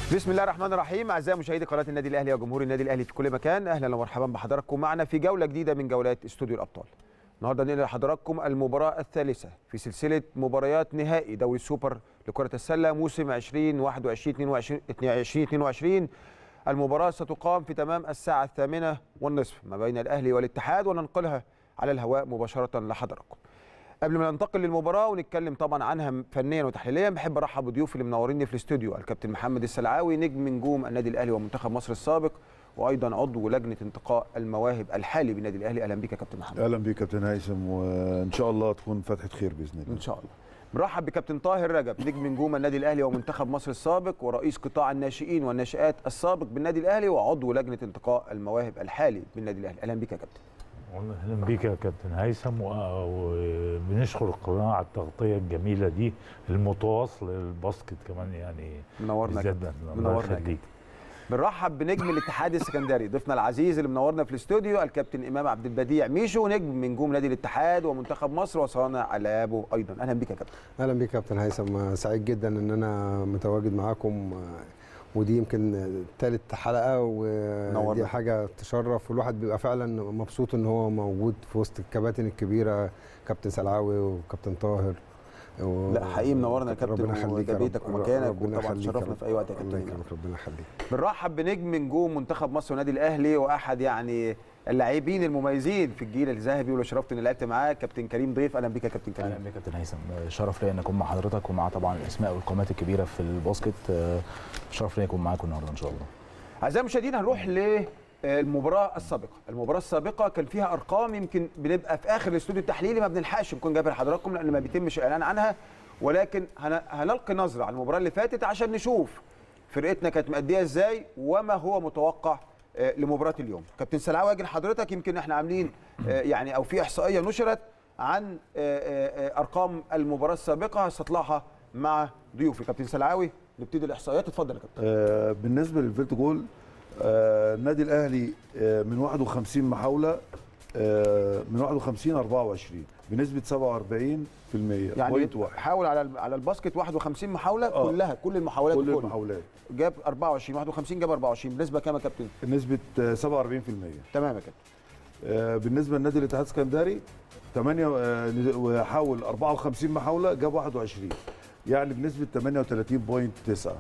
بسم الله الرحمن الرحيم اعزائي مشاهدي قناه النادي الاهلي وجمهور النادي الاهلي في كل مكان اهلا ومرحبا بحضراتكم معنا في جوله جديده من جولات استوديو الابطال النهارده ننقل لحضراتكم المباراه الثالثه في سلسله مباريات نهائي دوري السوبر لكره السله موسم 2021 22 2022 المباراه ستقام في تمام الساعه الثامنه والنصف ما بين الاهلي والاتحاد وننقلها على الهواء مباشره لحضراتكم قبل ما ننتقل للمباراه ونتكلم طبعا عنها فنيا وتحليليا بحب ارحب بضيوفي اللي منوريني في الاستوديو الكابتن محمد السلعاوي نجم نجوم النادي الاهلي ومنتخب مصر السابق وايضا عضو لجنه انتقاء المواهب الحالي بالنادي الاهلي اهلا بك يا كابتن محمد اهلا بيك كابتن هيثم وان شاء الله تكون فتحه خير باذن الله ان شاء الله مرحب بكابتن طاهر رجب نجم نجوم النادي الاهلي ومنتخب مصر السابق ورئيس قطاع الناشئين والناشئات السابق بالنادي الاهلي وعضو لجنه انتقاء المواهب الحالي بالنادي الاهلي اهلا بك يا كابتن اهلا بيك يا كابتن هيثم و- وبنشكر القناه على التغطيه الجميله دي المتواصله للباسكت كمان يعني منورنا يا بالذات كابتن ده. منورنا الله يا يخليك بنرحب بنجم الاتحاد السكندري ضيفنا العزيز اللي منورنا في الاستوديو الكابتن امام عبد البديع ميشو نجم من نجوم نادي الاتحاد ومنتخب مصر وصانع العابه ايضا اهلا بك يا كابتن اهلا بيك يا كابتن هيثم سعيد جدا ان انا متواجد معاكم ودي يمكن ثالث حلقه نورنا. ودي حاجه تشرف والواحد بيبقى فعلا مبسوط ان هو موجود في وسط الكباتن الكبيره كابتن سلعاوي وكابتن طاهر و- لا حقيقي منورنا يا كابتن ربنا يخليك وده يا رب. بيتك ومكانك ربنا وطبعا يخليك يا تشرفنا رب. في اي وقت يا الله كابتن يكرمك ربنا يخليك بنرحب بنجم نجوم منتخب مصر والنادي الاهلي واحد يعني اللاعبين المميزين في الجيل الذهبي واللي شرفت اني لعبت معاه كابتن كريم ضيف اهلا بك يا كابتن كريم اهلا بك يا كابتن هيثم شرف ليا ان اكون مع حضرتك ومع طبعا الاسماء والقامات الكبيره في الباسكت آه، شرف ليا اكون معاكم النهارده ان شاء الله اعزائي المشاهدين هنروح للمباراه السابقه المباراه السابقه كان فيها ارقام يمكن بنبقى في اخر الاستوديو التحليلي ما بنلحقش نكون جايبها لحضراتكم لان ما بيتمش اعلان عنها ولكن هن- هنلقي نظره على المباراه اللي فاتت عشان نشوف فرقتنا كانت مأديه ازاي وما هو متوقع آه، لمباراه اليوم كابتن سلعاوي اجي لحضرتك يمكن احنا عاملين آه، يعني او في احصائيه نشرت عن آه، آه، آه، ارقام المباراه السابقه هستطلعها مع ضيوفي كابتن سلعاوي نبتدي الاحصائيات اتفضل يا كابتن آه بالنسبه للفيلت جول آه النادي الاهلي آه من 51 محاوله آه من 51 24 بنسبه 47% يعني بوينت واحد حاول على ال- على الباسكت 51 محاوله آه. كلها كل المحاولات كل كله. المحاولات جاب 24 51 جاب 24 بنسبه كام يا كابتن نسبه آه 47% تمام يا كابتن آه بالنسبه لنادي الاتحاد السكندري 8 آه وحاول 54 محاوله جاب 21 يعني بنسبه 38.9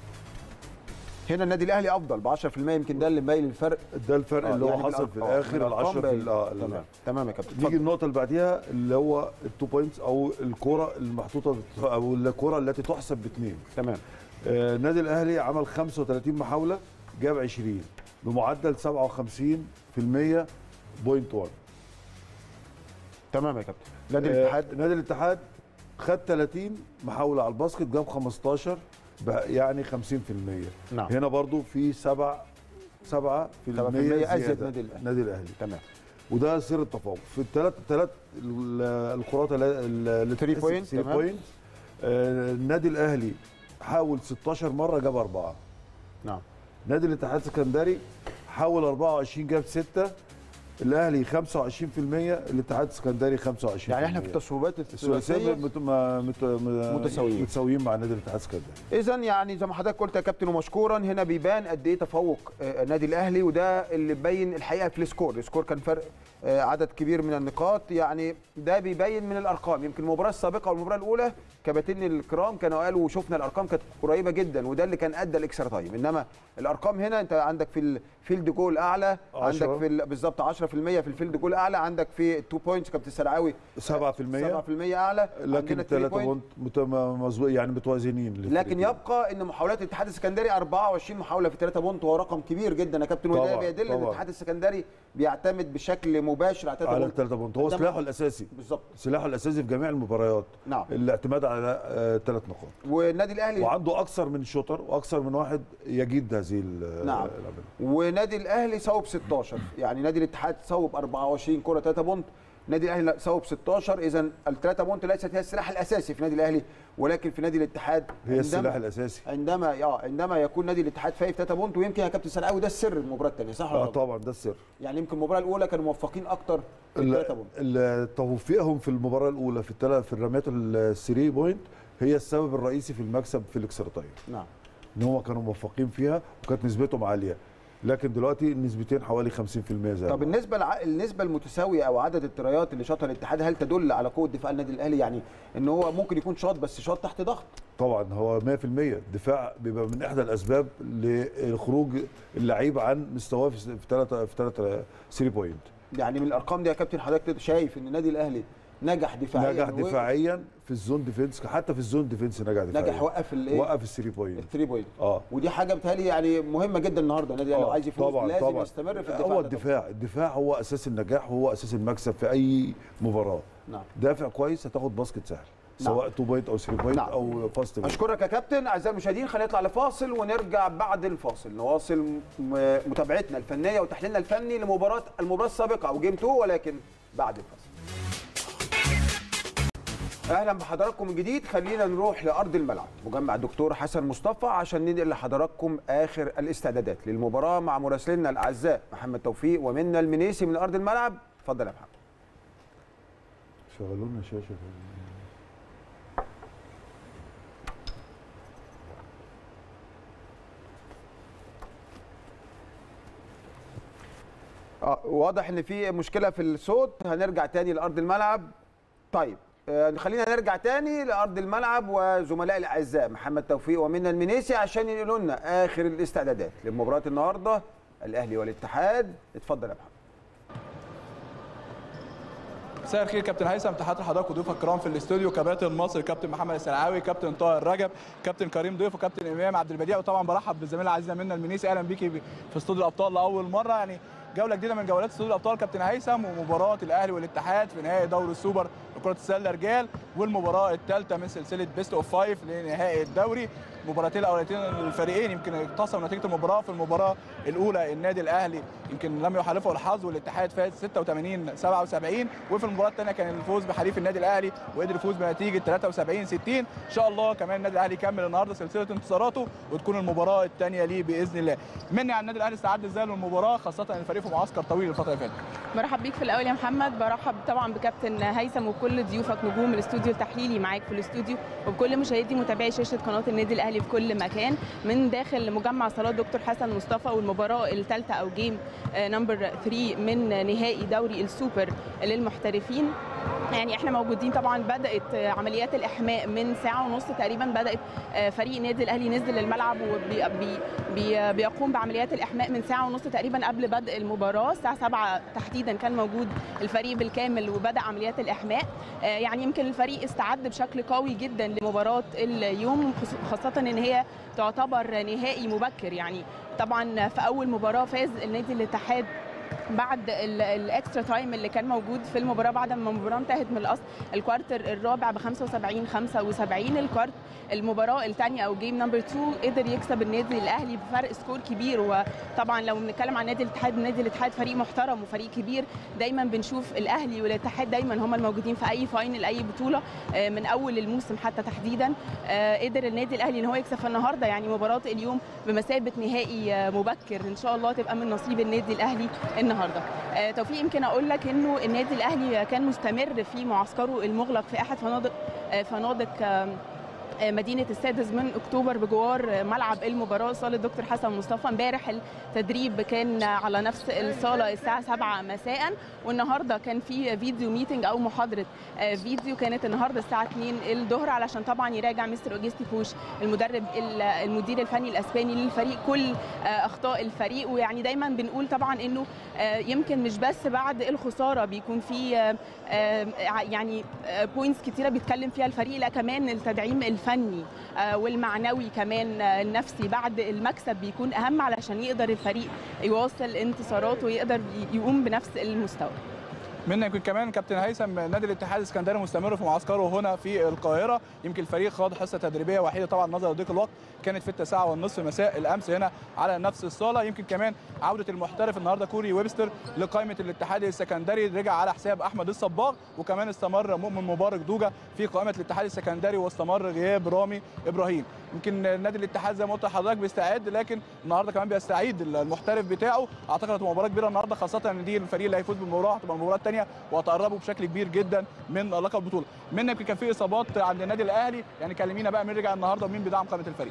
هنا النادي الاهلي افضل ب 10% يمكن ده اللي مبين الفرق ده الفرق آه، اللي هو يعني حصل في بالأرقام- الاخر ال بالأرقام 10 في باين. ال- آه، ال- تمام تمام يا كابتن نيجي اتفضل. النقطة اللي بعديها اللي هو التو بوينتس أو الكرة المحطوطة أو الكرة التي تحسب باثنين. تمام آه، النادي الأهلي عمل 35 محاولة جاب 20 بمعدل 57% بوينت 1. تمام يا كابتن نادي آه، الاتحاد نادي الاتحاد خد 30 محاولة على الباسكت جاب 15 ب- يعني 50%. نعم هنا برضو في 7 7 في 7% المية أزيد زيادة نادي الأهلي. نادي الأهلي. تمام وده سر التفوق في الثلاث الثلاث الكرات اللي Three point، تمام. بوينت النادي الاهلي حاول 16 مره جاب اربعه نعم نادي الاتحاد السكندري حاول 24 جاب 6 الاهلي 25% الاتحاد السكندري 25% يعني احنا في التصويبات الثلاثيه الثلاثيه مت... ما- مت... م- متساويين. متساويين مع نادي الاتحاد السكندري اذا يعني زي ما حضرتك قلت يا كابتن ومشكورا هنا بيبان قد ايه تفوق آه، النادي الاهلي وده اللي بين الحقيقه في السكور السكور كان فرق آه، عدد كبير من النقاط يعني ده بيبين من الارقام يمكن المباراه السابقه والمباراه الاولى كباتن الكرام كانوا قالوا وشفنا الارقام كانت قريبه جدا وده اللي كان ادى الاكسترا تايم انما الارقام هنا انت عندك في الفيلد جول اعلى عندك عشرة. في ال- بالظبط 10% في الفيلد جول اعلى عندك في التو بوينتس كابتن سلعاوي 7% 7% اعلى لكن عندنا 3 3 point. بونت مت... مزو... يعني متوازنين لكن للفريقين. يبقى ان محاولات الاتحاد السكندري 24 محاوله في 3 بونت وهو رقم كبير جدا يا كابتن وده طبعاً، بيدل ان طبعاً. الاتحاد السكندري بيعتمد بشكل مباشر على 3 على بونت الثلاثة بونت هو عندما- سلاحه الاساسي بالظبط سلاحه الاساسي في جميع المباريات نعم الاعتماد على ثلاث نقاط والنادي الاهلي وعنده اكثر من شوتر واكثر من واحد يجيد هذه ال- نعم. العمليه ونادي الاهلي صوب 16 يعني نادي الاتحاد صوب 24 كره 3 بونت نادي الاهلي لا صوب 16 اذا الثلاثه بونت ليست هي السلاح الاساسي في نادي الاهلي ولكن في نادي الاتحاد هي عندما- السلاح الاساسي عندما اه عندما يكون نادي الاتحاد فايق 3 بونت ويمكن يا كابتن سلعاوي ده السر المباراه الثانيه صح ولا اه غلط؟ طبعا ده السر يعني يمكن المباراه الاولى كانوا موفقين اكتر في ال- الثلاثه بونت ال- توفيقهم في المباراه الاولى في الثلاث في الرميات الثري بوينت هي السبب الرئيسي في المكسب في الاكسترا تايم نعم ان هم كانوا موفقين فيها وكانت نسبتهم عاليه لكن دلوقتي النسبتين حوالي 50% زي طب بعض. النسبه الع... النسبه المتساويه او عدد الترايات اللي شاطها الاتحاد هل تدل على قوه دفاع النادي الاهلي يعني ان هو ممكن يكون شاط بس شاط تحت ضغط طبعا هو 100% الدفاع بيبقى من احدى الاسباب لخروج اللعيب عن مستواه في ثلاثه في ثلاثه 3 بوينت يعني من الارقام دي يا كابتن حضرتك شايف ان النادي الاهلي نجح دفاعيا نجح و- دفاعيا في الزون ديفنس حتى في الزون ديفنس نجح دفاعيا نجح وقف الايه وقف الثري بوينت الثري بوينت اه ودي حاجه بتهيألي يعني مهمه جدا النهارده النادي الاهلي لو آه، عايز يفوز طبعا لازم طبعا يستمر في الدفاع هو ده الدفاع الدفاع هو اساس النجاح وهو اساس المكسب في اي مباراه نعم دافع كويس هتاخد باسكت سهل نعم. سواء 2 بوينت او 3 بوينت نعم. او فاست بوينت اشكرك يا كابتن اعزائي المشاهدين خلينا نطلع لفاصل ونرجع بعد الفاصل نواصل م- متابعتنا الفنيه وتحليلنا الفني لمباراه المباراه السابقه او جيم 2 ولكن بعد الفاصل اهلا بحضراتكم من جديد خلينا نروح لارض الملعب مجمع الدكتور حسن مصطفى عشان ننقل لحضراتكم اخر الاستعدادات للمباراه مع مراسلنا الاعزاء محمد توفيق ومنا المنيسي من ارض الملعب اتفضل يا محمد شغلوا لنا شاشه اه واضح ان في مشكله في الصوت هنرجع تاني لارض الملعب طيب آه خلينا نرجع تاني لارض الملعب وزملائي الاعزاء محمد توفيق ومنى المنيسي عشان ينقلوا لنا اخر الاستعدادات لمباراه النهارده الاهلي والاتحاد اتفضل يا محمد مساء الخير كابتن هيثم تحياتي لحضرتك وضيوفك الكرام في الاستوديو كباتن مصر كابتن محمد السلعاوي كابتن طاهر رجب كابتن كريم ضيف وكابتن امام عبد البديع وطبعا برحب بالزميله العزيزه منى المنيسي اهلا بيكي في استوديو الابطال لاول مره يعني جوله جديده من جولات استوديو الابطال كابتن هيثم ومباراه الاهلي والاتحاد في نهائي دوري السوبر لكره السله رجال والمباراه الثالثه من سلسله بيست اوف فايف لنهائي الدوري مباراتين الاولتين الفريقين يمكن اقتسموا نتيجه المباراه في المباراه الاولى النادي الاهلي يمكن لم يحالفه الحظ والاتحاد فاز 86 77 وفي المباراه الثانيه كان الفوز بحليف النادي الاهلي وقدر يفوز بنتيجه 73 60 ان شاء الله كمان النادي الاهلي يكمل النهارده سلسله انتصاراته وتكون المباراه الثانيه ليه باذن الله مني على النادي الاهلي استعد ازاي للمباراه خاصه ان الفريق في معسكر طويل الفتره اللي فاتت برحب بيك في الاول يا محمد برحب طبعا بكابتن هيثم وكل ضيوفك نجوم الاستوديو التحليلي معاك في الاستوديو وبكل مشاهدي متابعي شاشه قناه النادي الاهلي في كل مكان من داخل مجمع صالات دكتور حسن مصطفى والمباراه الثالثه او جيم نمبر 3 من نهائي دوري السوبر للمحترفين يعني احنا موجودين طبعا بدات عمليات الاحماء من ساعه ونص تقريبا بدات فريق النادي الاهلي نزل الملعب وبيقوم بعمليات الاحماء من ساعه ونص تقريبا قبل بدء المباراه الساعه 7 تحديدا كان موجود الفريق بالكامل وبدا عمليات الاحماء يعني يمكن الفريق استعد بشكل قوي جدا لمباراه اليوم خاصه ان هي تعتبر نهائي مبكر يعني طبعا في اول مباراه فاز النادي الاتحاد بعد الاكسترا تايم اللي كان موجود في المباراه بعد ما المباراه انتهت من الاصل الكوارتر الرابع ب 75 75 الكوارت المباراه الثانيه او جيم نمبر 2 قدر يكسب النادي الاهلي بفرق سكور كبير وطبعا لو بنتكلم عن نادي الاتحاد النادي الاتحاد فريق محترم وفريق كبير دايما بنشوف الاهلي والاتحاد دايما هم الموجودين في اي فاينل اي بطوله من اول الموسم حتى تحديدا قدر النادي الاهلي ان هو يكسب النهارده يعني مباراه اليوم بمثابه نهائي مبكر ان شاء الله تبقى من نصيب النادي الاهلي النهارده آه توفيق يمكن اقول لك انه النادي الاهلي كان مستمر في معسكره المغلق في احد فنادق آه فنادق آه مدينه السادس من اكتوبر بجوار ملعب المباراه صاله دكتور حسن مصطفى امبارح التدريب كان على نفس الصاله الساعه 7 مساء والنهارده كان في فيديو ميتنج او محاضره فيديو كانت النهارده الساعه 2 الظهر علشان طبعا يراجع مستر اوجستي بوش المدرب المدير الفني الاسباني للفريق كل اخطاء الفريق ويعني دايما بنقول طبعا انه يمكن مش بس بعد الخساره بيكون في يعني بوينتس كتيره بيتكلم فيها الفريق لا كمان التدعيم الفني الفني والمعنوي كمان النفسي بعد المكسب بيكون اهم علشان يقدر الفريق يواصل انتصاراته ويقدر يقوم بنفس المستوى منا يمكن كمان كابتن هيثم نادي الاتحاد الاسكندري مستمر في معسكره هنا في القاهره يمكن الفريق خاض حصه تدريبيه وحيده طبعا نظرا لضيق الوقت كانت في التاسعه والنصف مساء الامس هنا على نفس الصاله يمكن كمان عوده المحترف النهارده كوري ويبستر لقائمه الاتحاد السكندري رجع على حساب احمد الصباغ وكمان استمر مؤمن مبارك دوجا في قائمه الاتحاد السكندري واستمر غياب رامي ابراهيم يمكن نادي الاتحاد زي ما قلت لحضرتك بيستعد لكن النهارده كمان بيستعيد المحترف بتاعه اعتقد هتبقى مباراه كبيره النهارده خاصه ان دي الفريق اللي هيفوز بالمباراه هتبقى المباراه الثانيه وهتقربوا بشكل كبير جدا من لقب البطوله منك كان في اصابات عند النادي الاهلي يعني كلمينا بقى مين رجع النهارده ومين بيدعم قائمه الفريق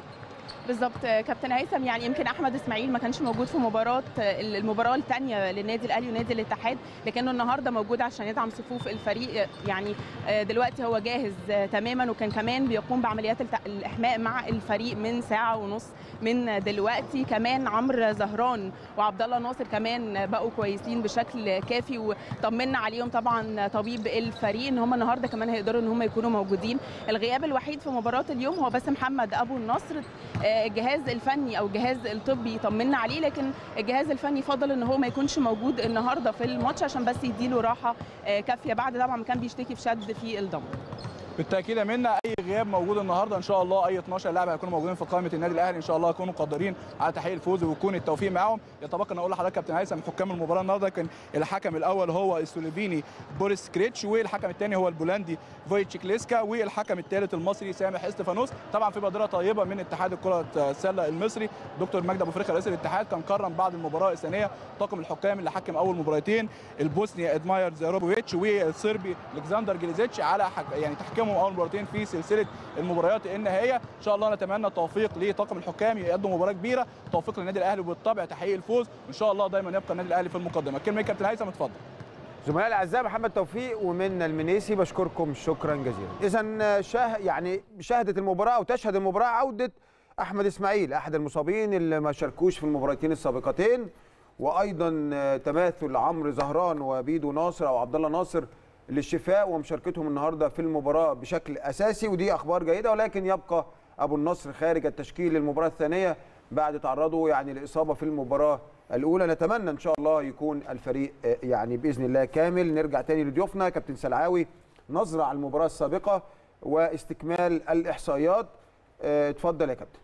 بالظبط كابتن هيثم يعني يمكن احمد اسماعيل ما كانش موجود في مباراه المباراه الثانيه للنادي الاهلي ونادي الاتحاد لكنه النهارده موجود عشان يدعم صفوف الفريق يعني دلوقتي هو جاهز تماما وكان كمان بيقوم بعمليات الت- الاحماء مع الفريق من ساعه ونص من دلوقتي كمان عمرو زهران وعبد الله ناصر كمان بقوا كويسين بشكل كافي وطمنا عليهم طبعا طبيب الفريق ان هم النهارده كمان هيقدروا ان هم يكونوا موجودين الغياب الوحيد في مباراه اليوم هو بس محمد ابو النصر آه، الجهاز الفني او الجهاز الطبي طمنا عليه لكن الجهاز الفني فضل ان هو ما يكونش موجود النهارده في الماتش عشان بس يديله راحه آه، كافيه بعد طبعا ما كان بيشتكي في شد في الضم بالتاكيد يا منى اي غياب موجود النهارده ان شاء الله اي 12 لاعب هيكونوا موجودين في قائمه النادي الاهلي ان شاء الله يكونوا قادرين على تحقيق الفوز ويكون التوفيق معاهم يتبقى ان اقول لحضرتك كابتن هيثم حكام المباراه النهارده كان الحكم الاول هو السلوفيني بوريس كريتش والحكم الثاني هو البولندي فويتش كليسكا والحكم الثالث المصري سامح استفانوس طبعا في بادره طيبه من اتحاد الكره السله المصري دكتور مجدي ابو فريخه رئيس الاتحاد كان كرم بعد المباراه الثانيه طاقم الحكام اللي حكم اول مباراتين البوسني ادماير زاروبوفيتش والصربي الكسندر جليزيتش على حك... يعني تحكيمهم اول مباراتين في سلسله المباريات النهائيه ان شاء الله نتمنى التوفيق لطاقم الحكام يقدموا مباراه كبيره توفيق للنادي الاهلي وبالطبع تحقيق الفوز ان شاء الله دايما يبقى النادي الاهلي في المقدمه كلمه كابتن هيثم اتفضل زملائي الاعزاء محمد توفيق ومنى المنيسي بشكركم شكرا جزيلا اذا شه يعني شهدت المباراه او تشهد المباراه عوده احمد اسماعيل احد المصابين اللي ما شاركوش في المباراتين السابقتين وايضا آه، تماثل عمرو زهران وبيدو ناصر او عبد الله ناصر للشفاء ومشاركتهم النهارده في المباراه بشكل اساسي ودي اخبار جيده ولكن يبقى ابو النصر خارج التشكيل للمباراه الثانيه بعد تعرضه يعني لاصابه في المباراه الاولى نتمنى ان شاء الله يكون الفريق آه، يعني باذن الله كامل نرجع تاني لضيوفنا كابتن سلعاوي نظره على المباراه السابقه واستكمال الاحصائيات آه، اتفضل يا كابتن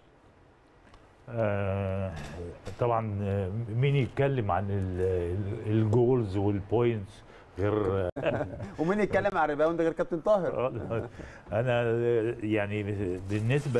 آه، طبعا آه، مين يتكلم عن ال- ال- الجولز والبوينتس غير ومين يتكلم عن الريباوند غير كابتن طاهر آه، انا يعني بالنسبه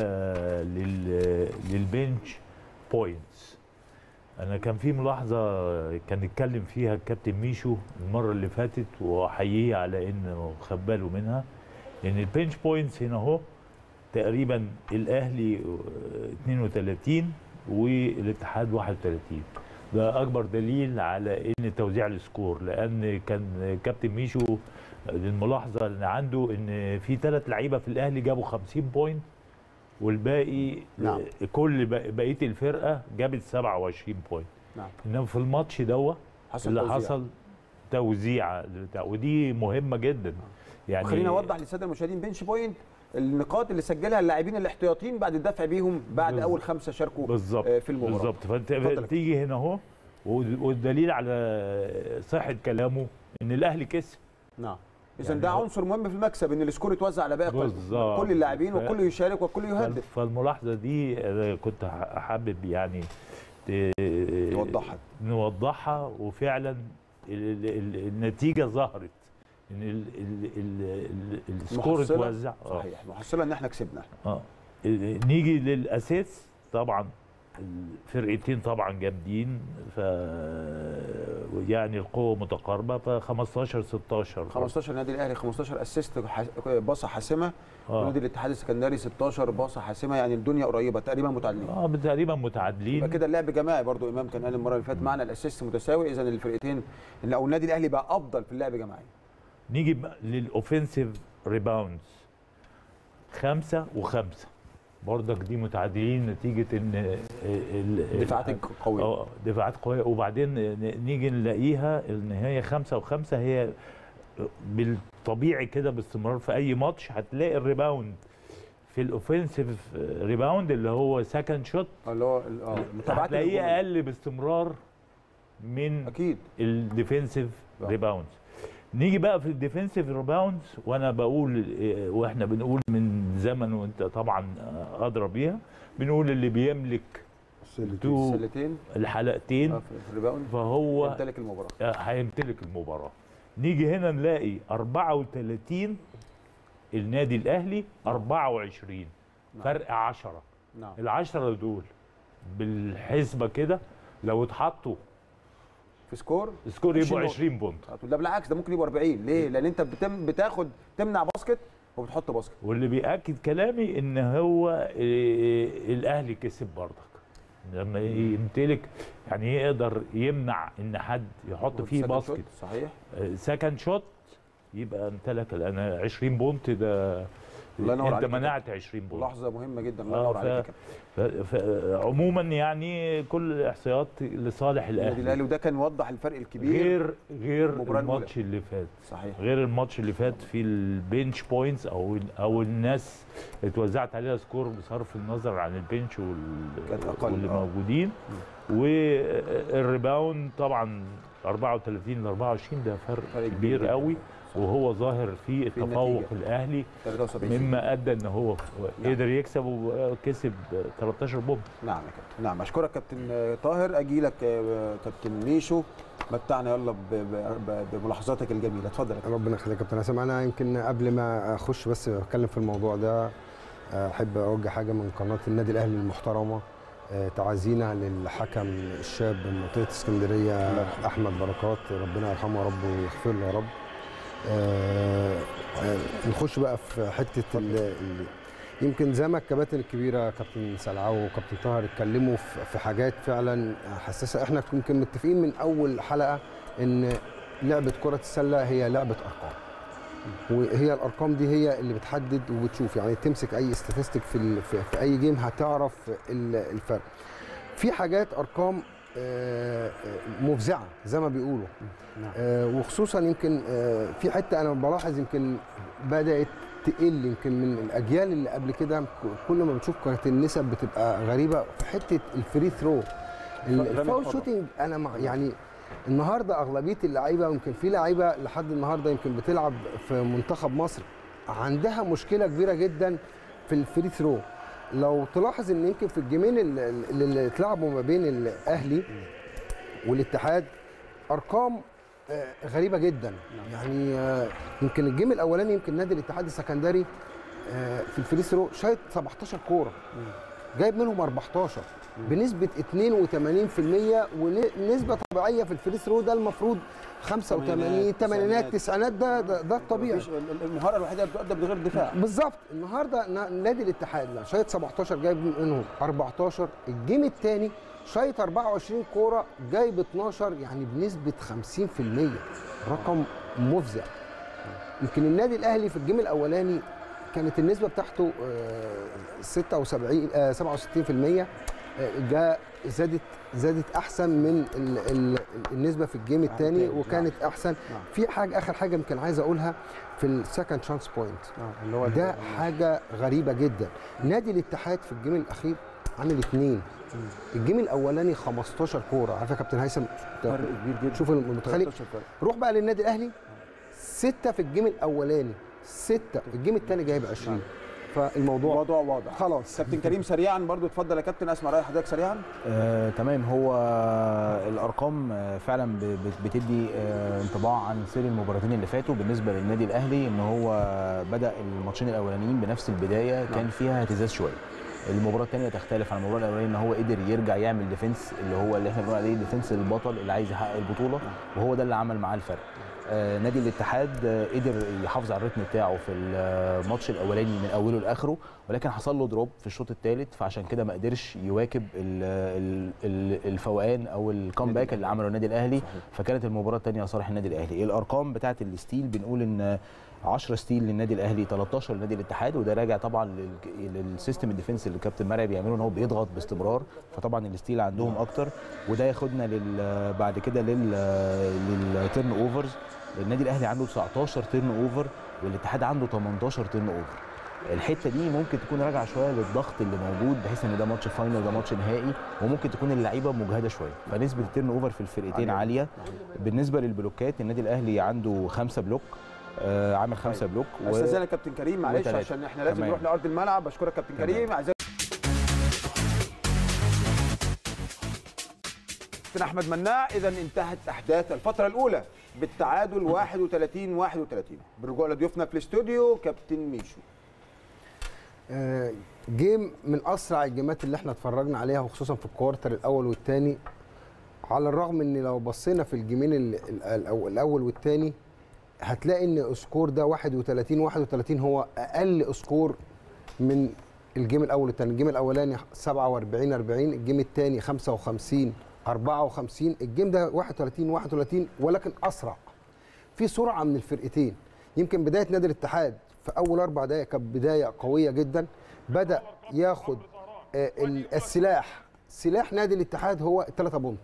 لل للبنش بوينتس انا كان في ملاحظه كان اتكلم فيها الكابتن ميشو المره اللي فاتت واحييه على انه خد باله منها ان البنش بوينتس هنا اهو تقريبا الاهلي آه، 32 والاتحاد 31 ده اكبر دليل على ان توزيع السكور لان كان كابتن ميشو الملاحظه اللي عنده ان في ثلاث لعيبه في الاهلي جابوا 50 بوينت والباقي نعم. آه، كل بق- بقيه الفرقه جابت 27 بوينت نعم انما في الماتش دوت حصل اللي توزيع. حصل توزيع بتاع- ودي مهمه جدا يعني خلينا اوضح للساده المشاهدين بنش بوينت النقاط اللي سجلها اللاعبين الاحتياطيين بعد الدفع بيهم بعد بالظبط. اول خمسه شاركوا بالظبط آه، في المباراه بالظبط فانت اتفضل. تيجي هنا اهو والد- والدليل على صحه كلامه ان الاهلي كسب نعم اذا يعني ده هو- عنصر مهم في المكسب ان السكور يتوزع على باقي بالظبط. كل اللاعبين ف- والكل يشارك والكل فال- يهدف فالملاحظه دي أنا كنت ح- حابب يعني ت- نوضحها. نوضحها وفعلا ال- ال- ال- النتيجه ظهرت ان ال- ال- ال- ال- السكور محصلة. اتوزع آه. صحيح محصله ان احنا كسبنا اه نيجي للاساس طبعا الفرقتين طبعا جامدين ف يعني القوه متقاربه ف 15 16 15 نادي الاهلي 15 اسيست باصه حاسمه اه ونادي الاتحاد السكندري 16 باصه حاسمه يعني الدنيا قريبه تقريبا متعادلين اه تقريبا يبقى متعادلين كده اللعب جماعي برضو امام كان قال المره اللي فاتت معنا الاسيست متساوي اذا الفرقتين او النادي الاهلي بقى افضل في اللعب جماعي نيجي بقى للاوفنسيف ريباوندز خمسة وخمسة برضك دي متعادلين نتيجة ان ال- ال- دفاعات قويه اه دفاعات قويه وبعدين ن- نيجي نلاقيها ان هي خمسه وخمسه هي بالطبيعي كده باستمرار في اي ماتش هتلاقي الريباوند في الاوفنسيف ريباوند اللي هو سكند شوت اللي هو ال- اه متابعات هتلاقيه الهجوم. اقل باستمرار من اكيد الديفنسيف آه. ريباوندز نيجي بقى في الديفنسيف ريباوندز وانا بقول إيه، واحنا بنقول من زمن وانت طبعا ادرى بيها بنقول اللي بيملك تو السلتين الحلقتين آه، في في الريباوند فهو يمتلك المباراه هيمتلك المباراه نيجي هنا نلاقي 34 النادي الاهلي 24 نعم. فرق 10 نعم العشرة دول بالحسبه كده لو اتحطوا في سكور سكور يبقوا 20 20 بونت ده بالعكس ده ممكن يبقى 40 ليه؟ لان انت بتم بتاخد تمنع باسكت وبتحط باسكت واللي بياكد كلامي ان هو إيه، الاهلي كسب برضك لما يمتلك يعني يقدر يمنع ان حد يحط فيه سكند شوت، باسكت صحيح سكند شوت يبقى امتلك لان 20 بونت ده الله ينور انت عليك يا منعت 20 بونت لحظه مهمه جدا الله آه، ينور ف- عليك يا كابتن. ف... ف... عموما يعني كل الاحصائيات لصالح النادي الاهلي الاهلي وده كان وضح الفرق الكبير غير غير المباراة الأولى. الماتش اللي فات صحيح غير الماتش اللي فات في البنش بوينتس او او الناس اتوزعت عليها سكور بصرف النظر عن البنش وال... كانت أقل، واللي آه. موجودين والريباوند طبعا 34 ل 24 ده فرق, فرق كبير كبير جداً. قوي وهو ظاهر في في التفوق النتيجة. الاهلي 73 مما ادى ان هو قدر يكسب وكسب 13 بوم نعم يا كابتن نعم اشكرك كابتن آه، طاهر اجي لك آه، كابتن ميشو متعنا يلا ب- ب- ب- بملاحظاتك الجميله اتفضل يا كابتن ربنا يخليك يا كابتن هيثم انا يمكن قبل ما اخش بس اتكلم في الموضوع ده احب اوجه حاجه من قناه النادي الاهلي المحترمه آه، تعازينا للحكم الشاب من منطقه اسكندريه احمد بركات ربنا يرحمه يا رب ويغفر له يا رب آه، آه، نخش بقى في حته ال- ال- يمكن زي ما الكباتن الكبيره كابتن سلعاو وكابتن طاهر اتكلموا في في حاجات فعلا حساسه احنا يمكن متفقين من اول حلقه ان لعبه كره السله هي لعبه ارقام وهي الارقام دي هي اللي بتحدد وبتشوف يعني تمسك اي استاتستيك في, ال- في في اي جيم هتعرف ال- الفرق في حاجات ارقام آه، آه، مفزعه زي ما بيقولوا آه، وخصوصا يمكن آه، في حته انا بلاحظ يمكن بدات تقل يمكن من الاجيال اللي قبل كده كل ما بتشوف كانت النسب بتبقى غريبه في حته الفري ثرو رمي الفاول الحرة. شوتنج انا مع يعني النهارده اغلبيه اللعيبه يمكن في لعيبه لحد النهارده يمكن بتلعب في منتخب مصر عندها مشكله كبيره جدا في الفري ثرو لو تلاحظ ان يمكن في الجيمين اللي, اللي اتلعبوا ما بين الاهلي والاتحاد ارقام آه، غريبه جدا يعني آه، يمكن الجيم الاولاني يمكن نادي الاتحاد السكندري آه، في الفري ثرو شايط 17 كوره جايب منهم 14 بنسبه 82% ونسبه طبيعيه في الفري ثرو ده المفروض 85 80 90 ده ده, ده الطبيعي مفيش- المهاره الوحيده اللي بتؤدى من غير دفاع بالظبط النهارده نا- نادي الاتحاد لا، شايط 17 جايب منهم 14 الجيم الثاني شايط 24 كوره جايب 12 يعني بنسبه 50% رقم مفزع يمكن النادي الاهلي في الجيم الاولاني كانت النسبه بتاعته آه، 76 آه، 67% آه، جاء زادت زادت احسن من ال ال النسبه في الجيم الثاني التاني، وكانت احسن نعم. في حاجه اخر حاجه يمكن عايز اقولها في السكند شانس بوينت اللي هو ده حاجه غريبه جدا نادي الاتحاد في الجيم الاخير عامل اثنين الجيم الاولاني 15 كوره عارف يا كابتن هيثم فرق كبير جدا شوف المتخيل 13 فرق. روح بقى للنادي الاهلي سته في الجيم الاولاني سته الجيم الثاني جايب 20 فالموضوع الموضوع واضح خلاص كابتن كريم سريعا برضو اتفضل يا كابتن اسمع راي حضرتك سريعا آه، تمام هو الارقام آه، فعلا ب- بت- بتدي آه، انطباع عن سير المباراتين اللي فاتوا بالنسبه للنادي الاهلي ان هو بدا الماتشين الاولانيين بنفس البدايه كان فيها اهتزاز شويه المباراه الثانيه تختلف عن المباراه الاولانيه ان هو قدر يرجع يعمل ديفنس اللي هو اللي احنا بنقول عليه ديفنس البطل اللي عايز يحقق البطوله وهو ده اللي عمل معاه الفرق آه، نادي الاتحاد آه، قدر يحافظ على الريتم بتاعه في الماتش الاولاني من اوله لاخره ولكن حصل له دروب في الشوط الثالث فعشان كده ما قدرش يواكب ال- ال- ال- الفوقان او الكامباك اللي عمله النادي الاهلي فكانت المباراه الثانيه لصالح النادي الاهلي الارقام بتاعه الستيل بنقول ان 10 ستيل للنادي الاهلي 13 للنادي الاتحاد وده راجع طبعا لل- للسيستم الديفنس اللي الكابتن مرعي بيعمله ان هو بيضغط باستمرار فطبعا الستيل عندهم اكتر وده ياخدنا لل بعد كده لل للتيرن اوفرز النادي الاهلي عنده 19 تيرن اوفر والاتحاد عنده 18 تيرن اوفر الحته دي ممكن تكون راجعه شويه للضغط اللي موجود بحيث ان ده ماتش فاينل وده ماتش نهائي وممكن تكون اللعيبه مجهده شويه فنسبه التيرن اوفر في الفرقتين عاليه بالنسبه للبلوكات النادي الاهلي عنده خمسه بلوك آه عامل خمسه بلوك و- استاذنك كابتن كريم معلش وتلاتة. عشان احنا لازم تمام. نروح لارض الملعب بشكرك كابتن تمام. كريم اعزائي كابتن احمد مناع اذا انتهت احداث الفتره الاولى بالتعادل 31 31 بالرجوع لضيوفنا في الاستوديو كابتن ميشو آه، جيم من اسرع الجيمات اللي احنا اتفرجنا عليها وخصوصا في الكوارتر الاول والثاني على الرغم ان لو بصينا في الجيمين ال- ال- الأو- الاول والثاني هتلاقي ان سكور ده 31 31 هو اقل سكور من الجيم الاول والثاني الجيم الاولاني 47 40 الجيم الثاني 55 54 الجيم ده 31 31 ولكن اسرع في سرعه من الفرقتين يمكن بدايه نادي الاتحاد في اول اربع دقائق كانت بدايه قويه جدا بدا ياخد آه، ال- السلاح سلاح نادي الاتحاد هو الثلاثه بونت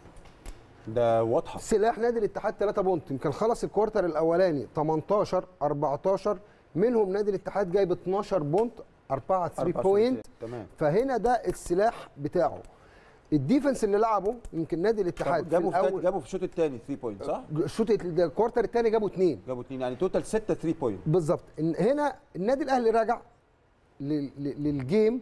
ده واضحه سلاح نادي الاتحاد 3 بونت يمكن خلص الكوارتر الاولاني 18 14 منهم نادي الاتحاد جايب 12 بونت 4 3 بوينت تمام فهنا ده السلاح بتاعه الديفنس اللي لعبه يمكن نادي الاتحاد في جابوا في الاول جابوا في الشوط الثاني 3 بوينت صح؟ الشوط الكوارتر الثاني جابوا اثنين جابوا اثنين يعني توتال 6 3 بوينت بالظبط إن هنا النادي الاهلي راجع لل- لل- للجيم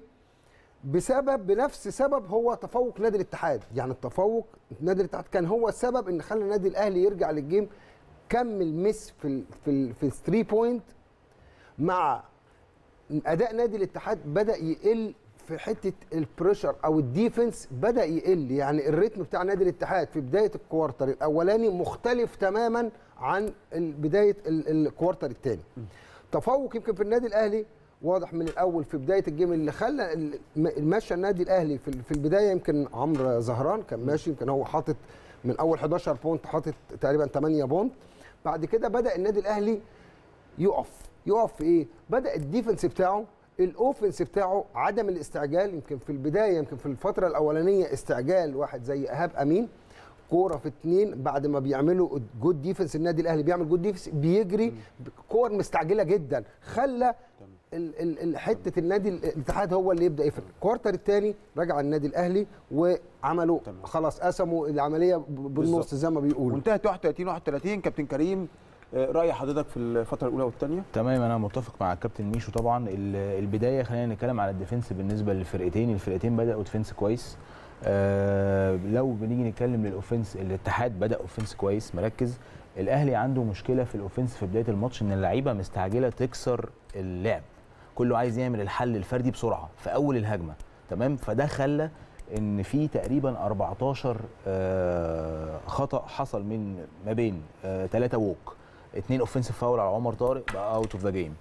بسبب بنفس سبب هو تفوق نادي الاتحاد يعني التفوق نادي الاتحاد كان هو السبب ان خلى النادي الاهلي يرجع للجيم كمل مس في ال في ال في الثري بوينت مع اداء نادي الاتحاد بدا يقل في حته البريشر او الديفنس بدا يقل يعني الريتم بتاع نادي الاتحاد في بدايه الكوارتر الاولاني مختلف تماما عن ال- بدايه ال- الكوارتر الثاني تفوق يمكن في النادي الاهلي واضح من الاول في بدايه الجيم اللي خلى ال- م- مشى النادي الاهلي في ال- في البدايه يمكن عمرو زهران كان ماشي يمكن هو حاطط من اول 11 بونت حاطط تقريبا 8 بونت بعد كده بدا النادي الاهلي يقف يقف في ايه بدا الديفنس بتاعه الاوفنس بتاعه عدم الاستعجال يمكن في البدايه يمكن في الفتره الاولانيه استعجال واحد زي ايهاب امين كوره في اتنين بعد ما بيعملوا جود ديفنس النادي الاهلي بيعمل جود ديفنس بيجري كور مستعجله جدا خلى ال- ال- ال- حته النادي الاتحاد هو اللي يبدا يفرق الكوارتر الثاني رجع النادي الاهلي وعملوا تمام. خلاص قسموا العمليه ب- بالنص بالظبط. زي ما بيقولوا وانتهت 31 31 كابتن كريم آه، راي حضرتك في الفتره الاولى والثانيه تمام انا متفق مع الكابتن ميشو طبعا ال- البدايه خلينا نتكلم على الديفنس بالنسبه للفرقتين الفرقتين بداوا ديفنس كويس آه لو بنيجي نتكلم للاوفنس الاتحاد بدا اوفنس كويس مركز الاهلي عنده مشكله في الاوفنس في بدايه الماتش ان اللعيبه مستعجله تكسر اللعب كله عايز يعمل الحل الفردي بسرعه في اول الهجمه تمام فده خلى ان في تقريبا 14 آه، خطا حصل من ما بين ثلاثه ووك اثنين اوفنسيف فاول على عمر طارق بقى اوت اوف ذا جيم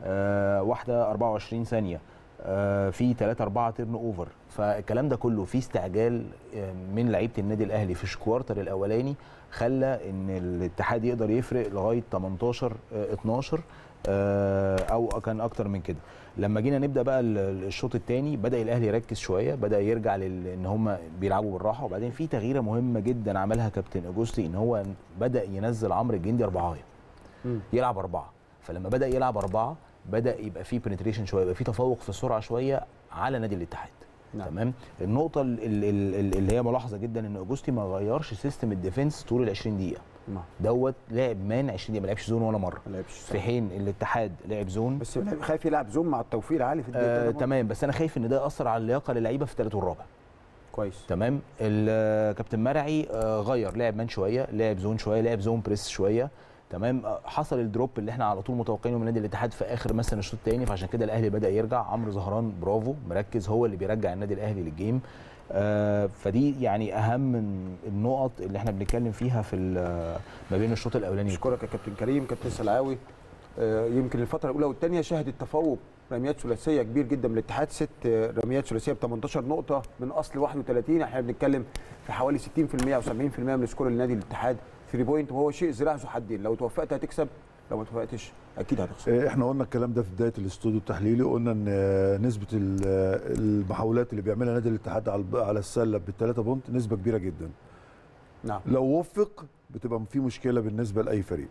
واحده 24 ثانيه آه، في 3 4 تيرن اوفر فالكلام ده كله فيه استعجال آه، من لعيبه النادي الاهلي في الكوارتر الاولاني خلى ان الاتحاد يقدر يفرق لغايه 18 آه، 12 آه، او كان اكتر من كده لما جينا نبدا بقى ال- ال- الشوط الثاني بدا الاهلي يركز شويه بدا يرجع لل- ان هم بيلعبوا بالراحه وبعدين في تغييره مهمه جدا عملها كابتن اجوستي ان هو بدا ينزل عمرو الجندي اربعايه مم. يلعب اربعه فلما بدا يلعب اربعه بدا يبقى في بنتريشن شويه يبقى في تفوق في السرعه شويه على نادي الاتحاد نعم. تمام النقطه ال- ال- ال- اللي هي ملاحظه جدا ان اوجوستي ما غيرش سيستم الديفنس طول ال 20 دقيقه نعم. دوت لعب مان 20 دقيقه ما لعبش زون ولا مره ما لعبش في حين الاتحاد لعب زون بس خايف يلعب زوم مع التوفيق العالي في الدقيقه آه تمام بس انا خايف ان ده ياثر على اللياقه للعيبه في الثالث والرابع كويس تمام ال- كابتن مرعي آه، غير لعب مان شويه لعب زون شويه لعب زون بريس شويه تمام آه، حصل الدروب اللي احنا على طول متوقعينه من نادي الاتحاد في اخر مثلا الشوط الثاني فعشان كده الاهلي بدا يرجع عمرو زهران برافو مركز هو اللي بيرجع النادي الاهلي للجيم آه، فدي يعني اهم من النقط اللي احنا بنتكلم فيها في ال- ما بين الشوط الاولاني اشكرك يا كابتن كريم كابتن سلعاوي آه، يمكن الفتره الاولى والثانيه شهدت تفوق رميات ثلاثيه كبير جدا من الاتحاد ست آه، رميات ثلاثيه ب 18 نقطه من اصل 31 احنا بنتكلم في حوالي 60% او 70% من سكور النادي الاتحاد 3 بوينت وهو شيء ذراع ذو حدين لو توفقت هتكسب لو ما توفقتش اكيد هتخسر آه، احنا قلنا الكلام ده في بدايه الاستوديو التحليلي قلنا ان آه، نسبه ال- آه، المحاولات اللي بيعملها نادي الاتحاد على الب- على السله بالثلاثه بونت نسبه كبيره جدا نعم لو وفق بتبقى في مشكله بالنسبه لاي فريق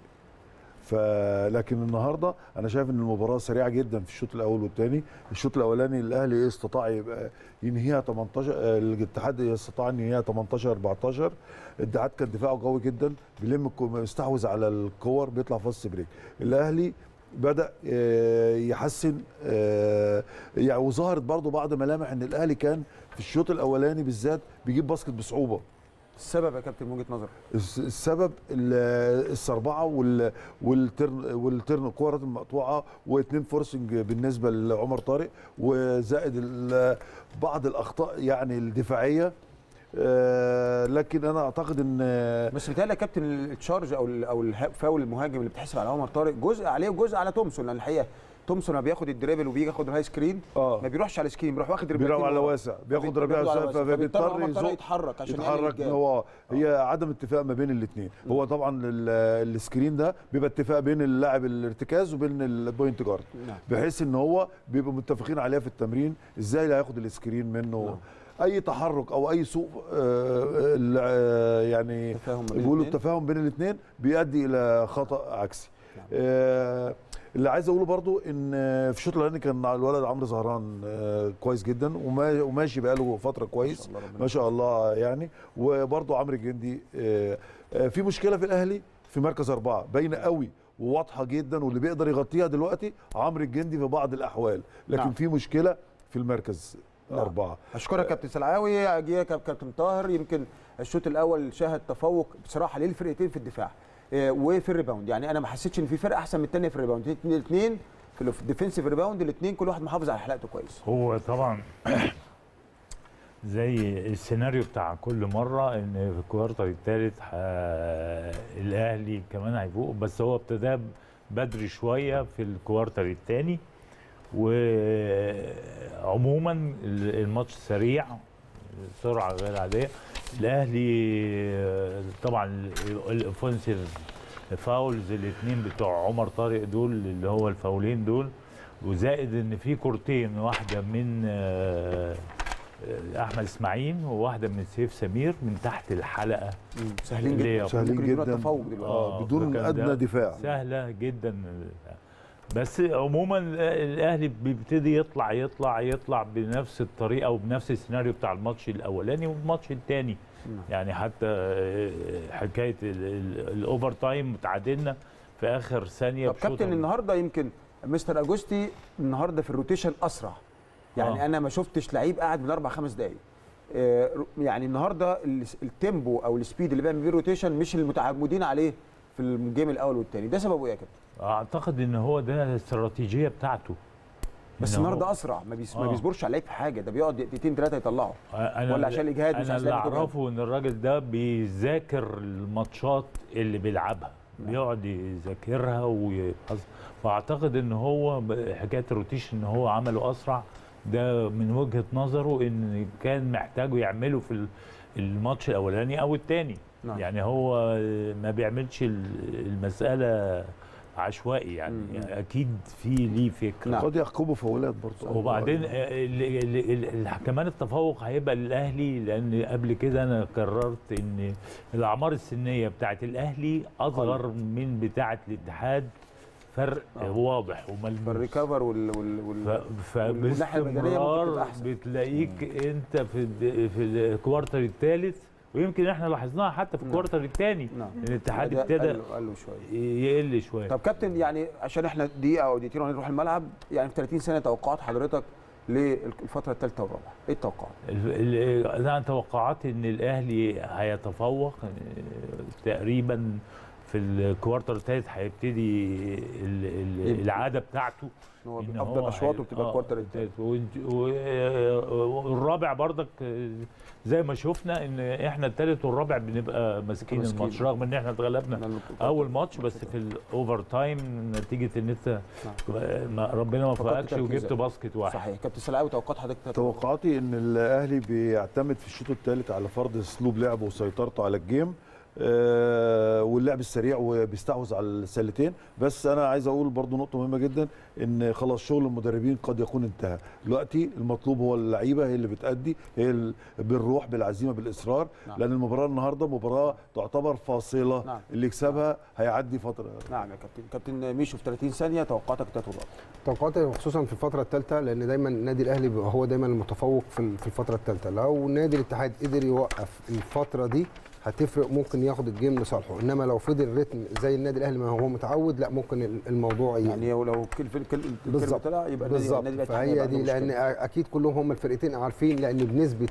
فلكن النهارده انا شايف ان المباراه سريعه جدا في الشوط الاول والثاني الشوط الاولاني الاهلي استطاع يبقى ينهيها 18 آه، الاتحاد استطاع ان ينهيها 18 14 الاتحاد كان دفاعه قوي جدا بيلم الكو- مستحوذ على الكور بيطلع فاست بريك الاهلي بدا آه، يحسن آه، يعني وظهرت برضو بعض ملامح ان الاهلي كان في الشوط الاولاني بالذات بيجيب باسكت بصعوبه السبب يا كابتن من وجهه نظرك الس- السبب ال- السربعه وال والترن والترن الكورات المقطوعه واثنين فورسنج بالنسبه لعمر طارق وزائد ال- بعض الاخطاء يعني الدفاعيه آه، لكن انا اعتقد ان بس بيتهيألي يا كابتن التشارج او ال- او الفاول المهاجم اللي بتحسب على عمر طارق جزء عليه وجزء على تومسون لان الحقيقه تومسون لما بياخد الدريبل وبيجي ياخد الهاي سكرين اه ما بيروحش على السكرين بيروح واخد بيلعب ريبلتين على ورا. واسع بياخد فبيضطر ربيع ياخده على واسع واسع. فبيضطر فبيضطر عمر طارق يزق يتحرك عشان يعمل يتحرك الجاب. هو هي عدم اتفاق ما بين الاثنين هو طبعا ال- السكرين ده بيبقى اتفاق بين اللاعب الارتكاز وبين البوينت جارد نعم. بحيث ان هو بيبقوا متفقين عليها في التمرين ازاي اللي هياخد السكرين منه اي تحرك او اي سوء آه، ال- آه، يعني تفاهم ما بين بيقولوا الاتنين. التفاهم بين الاثنين بيؤدي الى خطا عكسي آه، اللي عايز اقوله برضو ان في الشوط الاولاني كان الولد عمرو زهران آه، كويس جدا وما- وماشي بقاله فتره كويس الله ربنا ما شاء الله يعني وبرضو عمرو الجندي آه، آه، في مشكله في الاهلي في مركز اربعه باينه قوي وواضحه جدا واللي بيقدر يغطيها دلوقتي عمرو الجندي في بعض الاحوال لكن نعم. في مشكله في المركز نعم. اربعه اشكرك كابتن سلعاوي اجي كاب- كابتن طاهر يمكن الشوط الاول شهد تفوق بصراحه للفرقتين في الدفاع آه، وفي الريباوند يعني انا ما حسيتش ان في فرقه احسن من الثانيه في الريباوند الاثنين في الديفنسيف ريباوند الاثنين كل واحد محافظ على حلقته كويس هو طبعا زي السيناريو بتاع كل مره ان في الكوارتر الثالث الاهلي كمان هيفوق بس هو ابتدى بدري شويه في الكوارتر الثاني وعموما الماتش سريع سرعه غير عاديه الاهلي آه، طبعا الاوفنسيف فاولز الاثنين بتوع عمر طارق دول اللي هو الفاولين دول وزائد ان في كورتين واحده من آه، آه، احمد اسماعيل وواحده من سيف سمير من تحت الحلقه سهلين اللي جدا هي- سهلين ممكن يدونا جدا. تفوق دلوقتي آه، بدون فكان ادنى ده دفاع سهله جدا بس عموما الاهلي بيبتدي يطلع يطلع يطلع بنفس الطريقه وبنفس السيناريو بتاع الماتش الاولاني والماتش الثاني يعني حتى آه، حكايه ال- ال- الاوفر تايم تعادلنا في اخر ثانيه طب كابتن بشوطة. النهارده يمكن مستر اجوستي النهارده في الروتيشن اسرع يعني آه. انا ما شفتش لعيب قاعد من اربع خمس دقائق آه، يعني النهارده ال- التيمبو او السبيد اللي بيعمل بيه الروتيشن مش المتعودين عليه في الجيم الاول والثاني ده سببه ايه يا كابتن اعتقد ان هو ده الاستراتيجيه بتاعته بس إن هو- النهارده اسرع ما, بيس... ما آه. بيصبرش على اللعيب في حاجه ده بيقعد دقيقتين ثلاثه يطلعه أنا ولا عشان الإجهاد مش انا عايز اللي لعيبة تجهد؟ اعرفه ان الراجل ده بيذاكر الماتشات اللي بيلعبها بيقعد يذاكرها ويحظ فاعتقد ان هو ب- حكايه الروتيشن ان هو عمله اسرع ده من وجهه نظره ان كان محتاجه يعمله في ال- الماتش الاولاني او الثاني نعم. يعني هو ما بيعملش ال- المساله عشوائي يعني, مم. يعني اكيد في ليه فكره نعم. قد يحكموا فاولات برضه وبعدين ال- ال- ال- ال- كمان التفوق هيبقى للاهلي لان قبل كده انا قررت ان الاعمار السنيه بتاعت الاهلي اصغر من بتاعت الاتحاد فرق آه. واضح وملموس فالريكفر وال, وال... ف- وال... والناحية البدنية ممكن تبقى فباستمرار أحسن. بتلاقيك انت في الد- في الكوارتر الثالث ويمكن احنا لاحظناها حتى في نعم. الكوارتر الثاني نعم. الاتحاد ده ابتدى قالوا- قالوا شويه يقل شويه طب كابتن يعني عشان احنا دقيقه او دقيقتين وهنروح الملعب يعني في 30 سنه توقعات حضرتك للفتره الثالثه والرابعه ايه التوقعات ال- ال- انا توقعت ان الاهلي هيتفوق آه، تقريبا في الكوارتر الثالث هيبتدي ال- ال- يبقى. العاده بتاعته هو إن افضل هو اشواطه هي- بتبقى آه، الكوارتر الثالث وإنت- و- والرابع برضك آه، زي ما شفنا ان احنا الثالث والرابع بنبقى ماسكين ماسكين. الماتش رغم ان احنا اتغلبنا اول ماتش بس في الاوفر تايم نتيجه ان انت ما ربنا ما فقدت وفقكش وجبت تركيزك. باسكت واحد صحيح كابتن سلاوي توقعات حضرتك توقعاتي ان الاهلي بيعتمد في الشوط الثالث على فرض اسلوب لعبه وسيطرته على الجيم آه، واللعب السريع وبيستحوذ على السلتين بس انا عايز اقول برضو نقطه مهمه جدا ان خلاص شغل المدربين قد يكون انتهى دلوقتي المطلوب هو اللعيبه هي اللي بتأدي هي ال- بالروح بالعزيمه بالاصرار نعم. لان المباراه النهارده مباراه تعتبر فاصله نعم. اللي يكسبها هيعدي فتره نعم يا كابتن كابتن ميشو في 30 ثانيه توقعاتك الثالث والرابع توقعاتي خصوصا في الفتره الثالثه لان دايما النادي الاهلي بيبقى هو دايما المتفوق في ال- في الفتره الثالثه لو نادي الاتحاد قدر يوقف الفتره دي هتفرق ممكن ياخد الجيم لصالحه انما لو فضل رتم زي النادي الاهلي ما هو متعود لا ممكن ال- الموضوع ي- يعني لو لو كل كل كل الكلمه بالظبط طلع يبقى النادي بالظبط النادي الاتحاد فهي هيبقى دي عنده لان مشكلة. اكيد كلهم هم الفرقتين عارفين لان بنسبه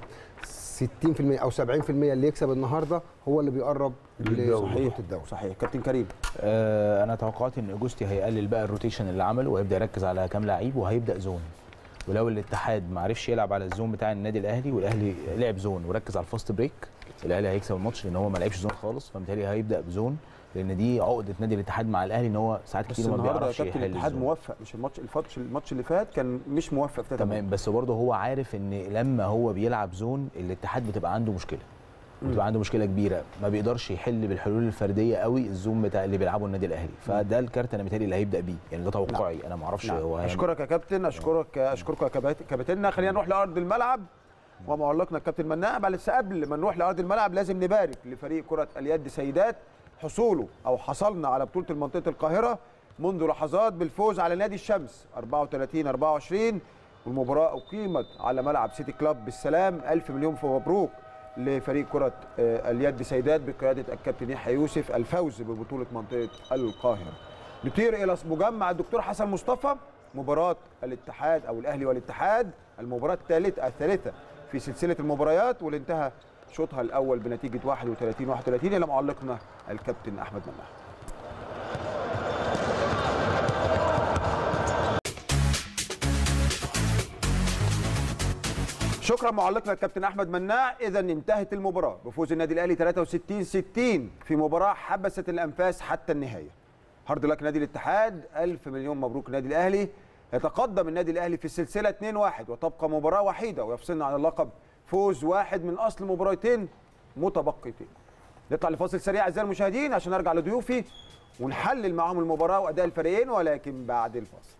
60% او 70% اللي يكسب النهارده هو اللي بيقرب للدوري. لبطوله الدوري صحيح كابتن كريم آه، انا توقعت ان اوجوستي هيقلل بقى الروتيشن اللي عمله وهيبدا يركز على كام لعيب وهيبدا زون ولو الاتحاد ما عرفش يلعب على الزون بتاع النادي الاهلي والاهلي لعب زون وركز على الفاست بريك الاهلي هيكسب الماتش لان هو ما لعبش زون خالص فبالتالي هيبدا بزون لان دي عقده نادي الاتحاد مع الاهلي ان هو ساعات بس كتير ما النهارده يا بيعرفش كابتن يحل الاتحاد الزون موفق مش الماتش الماتش الماتش اللي فات كان مش موفق في تمام بس برضه هو عارف ان لما هو بيلعب زون الاتحاد بتبقى عنده مشكله بتبقى عنده مشكله كبيره ما بيقدرش يحل بالحلول الفرديه قوي الزوم بتاع اللي بيلعبه النادي الاهلي فده الكارت انا متهيألي اللي هيبدا بيه يعني ده توقعي انا ما اعرفش نعم. هو هيعمل- اشكرك يا كابتن اشكرك اشكرك يا كبات- كباتننا خلينا نروح لارض الملعب ومعلقنا الكابتن مناع بس قبل ما نروح لارض الملعب لازم نبارك لفريق كره اليد سيدات حصوله او حصلنا على بطوله منطقه القاهره منذ لحظات بالفوز على نادي الشمس 34 24 والمباراه اقيمت على ملعب سيتي كلاب بالسلام الف مليون مبروك لفريق كره آه، اليد سيدات بقياده الكابتن يحيى يوسف الفوز ببطوله منطقه القاهره نطير الى مجمع الدكتور حسن مصطفى مباراه الاتحاد او الاهلي والاتحاد المباراه الثالثه الثالثه في سلسله المباريات واللي انتهى شوطها الاول بنتيجه 31 31 الى معلقنا الكابتن احمد مناع شكرا معلقنا الكابتن احمد مناع اذا انتهت المباراه بفوز النادي الاهلي 63 60 في مباراه حبست الانفاس حتى النهايه هارد لك نادي الاتحاد الف مليون مبروك النادي الاهلي يتقدم النادي الاهلي في السلسله 2-1 وتبقى مباراه وحيده ويفصلنا عن اللقب فوز واحد من اصل مباراتين متبقيتين نطلع لفاصل سريع اعزائي المشاهدين عشان ارجع لضيوفي ونحلل معاهم المباراه واداء الفريقين ولكن بعد الفاصل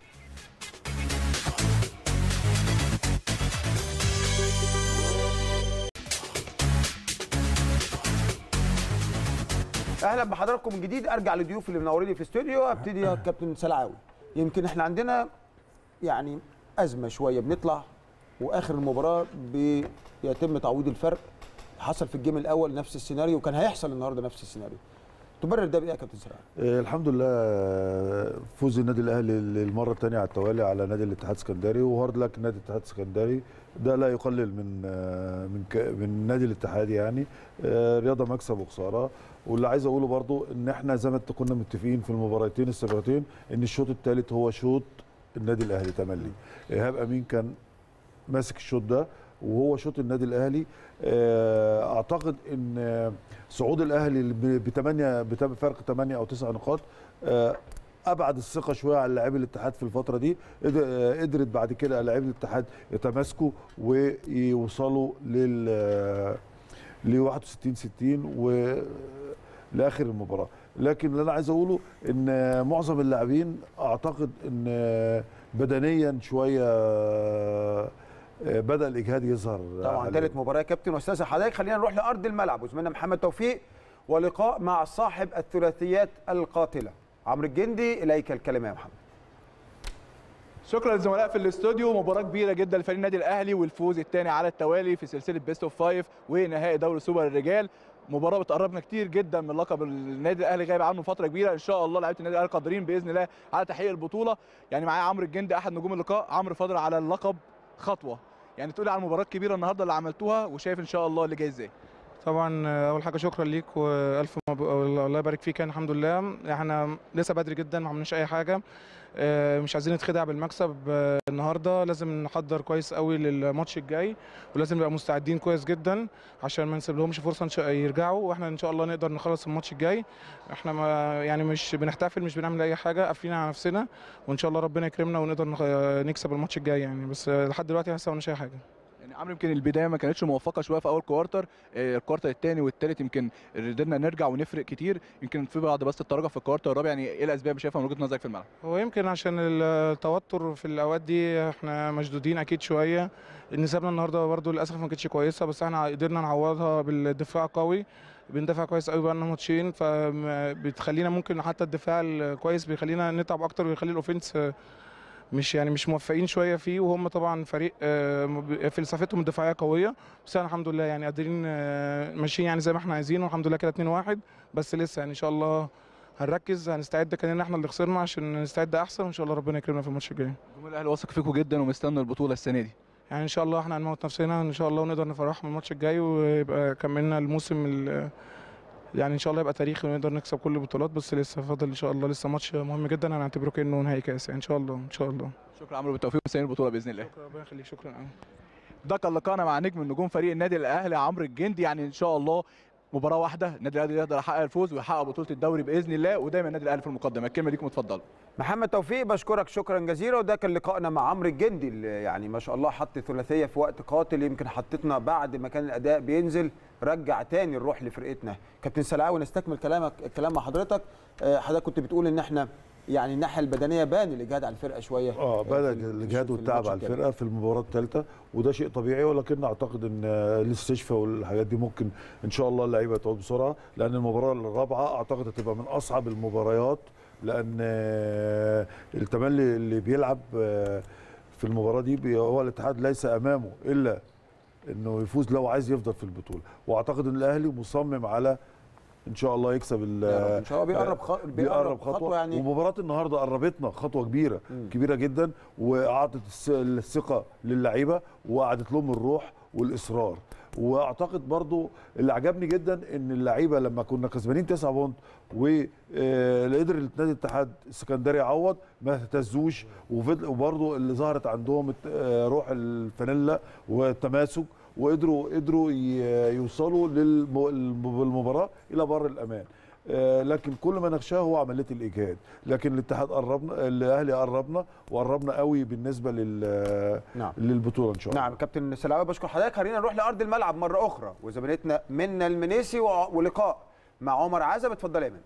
اهلا بحضراتكم من جديد ارجع لضيوفي اللي منوريني في الاستوديو ابتدي يا كابتن سلعاوي يمكن احنا عندنا يعني ازمه شويه بنطلع واخر المباراه بيتم تعويض الفرق حصل في الجيم الاول نفس السيناريو وكان هيحصل النهارده نفس السيناريو تبرر ده بايه يا كابتن سلعاوي آه، الحمد لله آه، فوز النادي الاهلي للمره الثانيه على التوالي على نادي الاتحاد السكندري وهارد لك نادي الاتحاد السكندري ده لا يقلل من آه، من ك- من نادي الاتحاد يعني آه، رياضه مكسب وخساره واللي عايز اقوله برضو ان احنا زي ما انت كنا متفقين في المباراتين السابقتين ان الشوط الثالث هو شوط النادي الاهلي تملي ايهاب امين كان ماسك الشوط ده وهو شوط النادي الاهلي آه، اعتقد ان آه، صعود الاهلي بثمانيه بفرق 8 او 9 نقاط آه، ابعد الثقه شويه على لاعبي الاتحاد في الفتره دي قد- آه، قدرت بعد كده لاعبي الاتحاد يتماسكوا ويوصلوا لل آه، ل 61 60 و لاخر المباراه لكن اللي انا عايز اقوله ان معظم اللاعبين اعتقد ان بدنيا شويه بدا الاجهاد يظهر طبعا عليه. ثالث مباراه يا كابتن واستاذ حضرتك خلينا نروح لارض الملعب وزميلنا محمد توفيق ولقاء مع صاحب الثلاثيات القاتله عمرو الجندي اليك الكلمه يا محمد شكرا للزملاء في الاستوديو مباراه كبيره جدا لفريق النادي الاهلي والفوز الثاني على التوالي في سلسله بيست اوف فايف ونهائي دوري سوبر الرجال مباراه بتقربنا كتير جدا من لقب النادي الاهلي غايب عنه فتره كبيره ان شاء الله لعيبه النادي الاهلي قادرين باذن الله على تحقيق البطوله يعني معايا عمرو الجندي احد نجوم اللقاء عمرو فاضل على اللقب خطوه يعني تقولي على المباراه الكبيره النهارده اللي عملتوها وشايف ان شاء الله اللي جاي ازاي طبعا اول حاجه شكرا ليك والف مبروك الله يبارك فيك يعني الحمد لله احنا لسه بدري جدا ما عملناش اي حاجه آه، مش عايزين نتخدع بالمكسب آه، النهارده لازم نحضر كويس قوي للماتش الجاي ولازم نبقى مستعدين كويس جدا عشان ما نسيب لهمش فرصه إن شاء- يرجعوا واحنا ان شاء الله نقدر نخلص الماتش الجاي احنا ما يعني مش بنحتفل مش بنعمل اي حاجه قافلين على نفسنا وان شاء الله ربنا يكرمنا ونقدر نخ- نكسب الماتش الجاي يعني بس آه، لحد دلوقتي لسه ما عملناش اي حاجه يعني عمرو يمكن البدايه ما كانتش موفقه شويه في اول كوارتر آه، الكوارتر الثاني والثالث يمكن قدرنا نرجع ونفرق كتير يمكن في بعض بس التراجع في الكوارتر الرابع يعني ايه الاسباب شايفها من وجهه نظرك في الملعب هو يمكن عشان التوتر في الاوقات دي احنا مشدودين اكيد شويه نسبنا النهارده برضو للاسف ما كانتش كويسه بس احنا قدرنا نعوضها بالدفاع قوي بندافع كويس قوي بقالنا ماتشين فبتخلينا ممكن حتى الدفاع الكويس بيخلينا نتعب اكتر ويخلي الاوفنس مش يعني مش موفقين شويه فيه وهم طبعا فريق آه، فلسفتهم الدفاعيه قويه بس احنا الحمد لله يعني قادرين آه، ماشيين يعني زي ما احنا عايزين والحمد لله كده 2-1 بس لسه يعني ان شاء الله هنركز هنستعد كان احنا اللي خسرنا عشان نستعد احسن وان شاء الله ربنا يكرمنا في الماتش الجاي جمهور الاهلي واثق فيكم جدا ومستني البطوله السنه دي يعني ان شاء الله احنا هنموت نفسنا ان شاء الله ونقدر نفرحهم الماتش الجاي ويبقى كملنا الموسم ال- يعني ان شاء الله يبقى تاريخي ونقدر نكسب كل البطولات بس لسه فاضل ان شاء الله لسه ماتش مهم جدا هنعتبره كانه نهائي كاس يعني ان شاء الله ان شاء الله شكرا عمرو بالتوفيق ومستنيين البطوله باذن الله شكرا ربنا يخليك شكرا قوي ده كان لقاءنا مع نجم النجوم فريق النادي الاهلي عمرو الجندي يعني ان شاء الله مباراه واحده النادي الاهلي يقدر يحقق الفوز ويحقق بطوله الدوري باذن الله ودايما النادي الاهلي في المقدمه الكلمه ليكم اتفضلوا محمد توفيق بشكرك شكرا جزيلا وده كان لقائنا مع عمرو الجندي اللي يعني ما شاء الله حط ثلاثيه في وقت قاتل يمكن حطتنا بعد ما كان الاداء بينزل رجع تاني الروح لفرقتنا كابتن سلعاوي نستكمل كلامك الكلام مع حضرتك آه، حضرتك كنت بتقول ان احنا يعني الناحيه البدنيه بان الاجهاد على الفرقه شويه اه بدا في ال- الاجهاد في والتعب الماتش على الجاي. الفرقه في المباراه الثالثه وده شيء طبيعي ولكن اعتقد ان آه، الاستشفاء والحاجات دي ممكن ان شاء الله اللعيبه تعود بسرعه لان المباراه الرابعه اعتقد هتبقى من اصعب المباريات لان آه، التملي اللي بيلعب آه، في المباراه دي بي- هو الاتحاد ليس امامه الا انه يفوز لو عايز يفضل في البطوله واعتقد ان الاهلي مصمم على ان شاء الله يكسب ال- يا رب ان شاء الله بيقرب خ... بيقرب خطوه, يعني ومباراه النهارده قربتنا خطوه كبيره مم. كبيره جدا واعطت الس- الثقه للعيبه وقعدت لهم الروح والاصرار واعتقد برضو اللي عجبني جدا ان اللعيبه لما كنا كسبانين 9 بونت وقدر نادي الاتحاد السكندري يعوض ما اهتزوش وفضل- وبرضو اللي ظهرت عندهم الت- آه، روح الفانيلا والتماسك وقدروا قدروا ي- يوصلوا للمباراه الى بر الامان آه، لكن كل ما نخشاه هو عمليه الاجهاد لكن الاتحاد قربنا الاهلي قربنا وقربنا قوي بالنسبه لل نعم للبطوله ان شاء الله نعم كابتن سلعاوي بشكر حضرتك خلينا نروح لارض الملعب مره اخرى وزميلتنا منى المنيسي وع- ولقاء مع عمر عزب اتفضل يا منى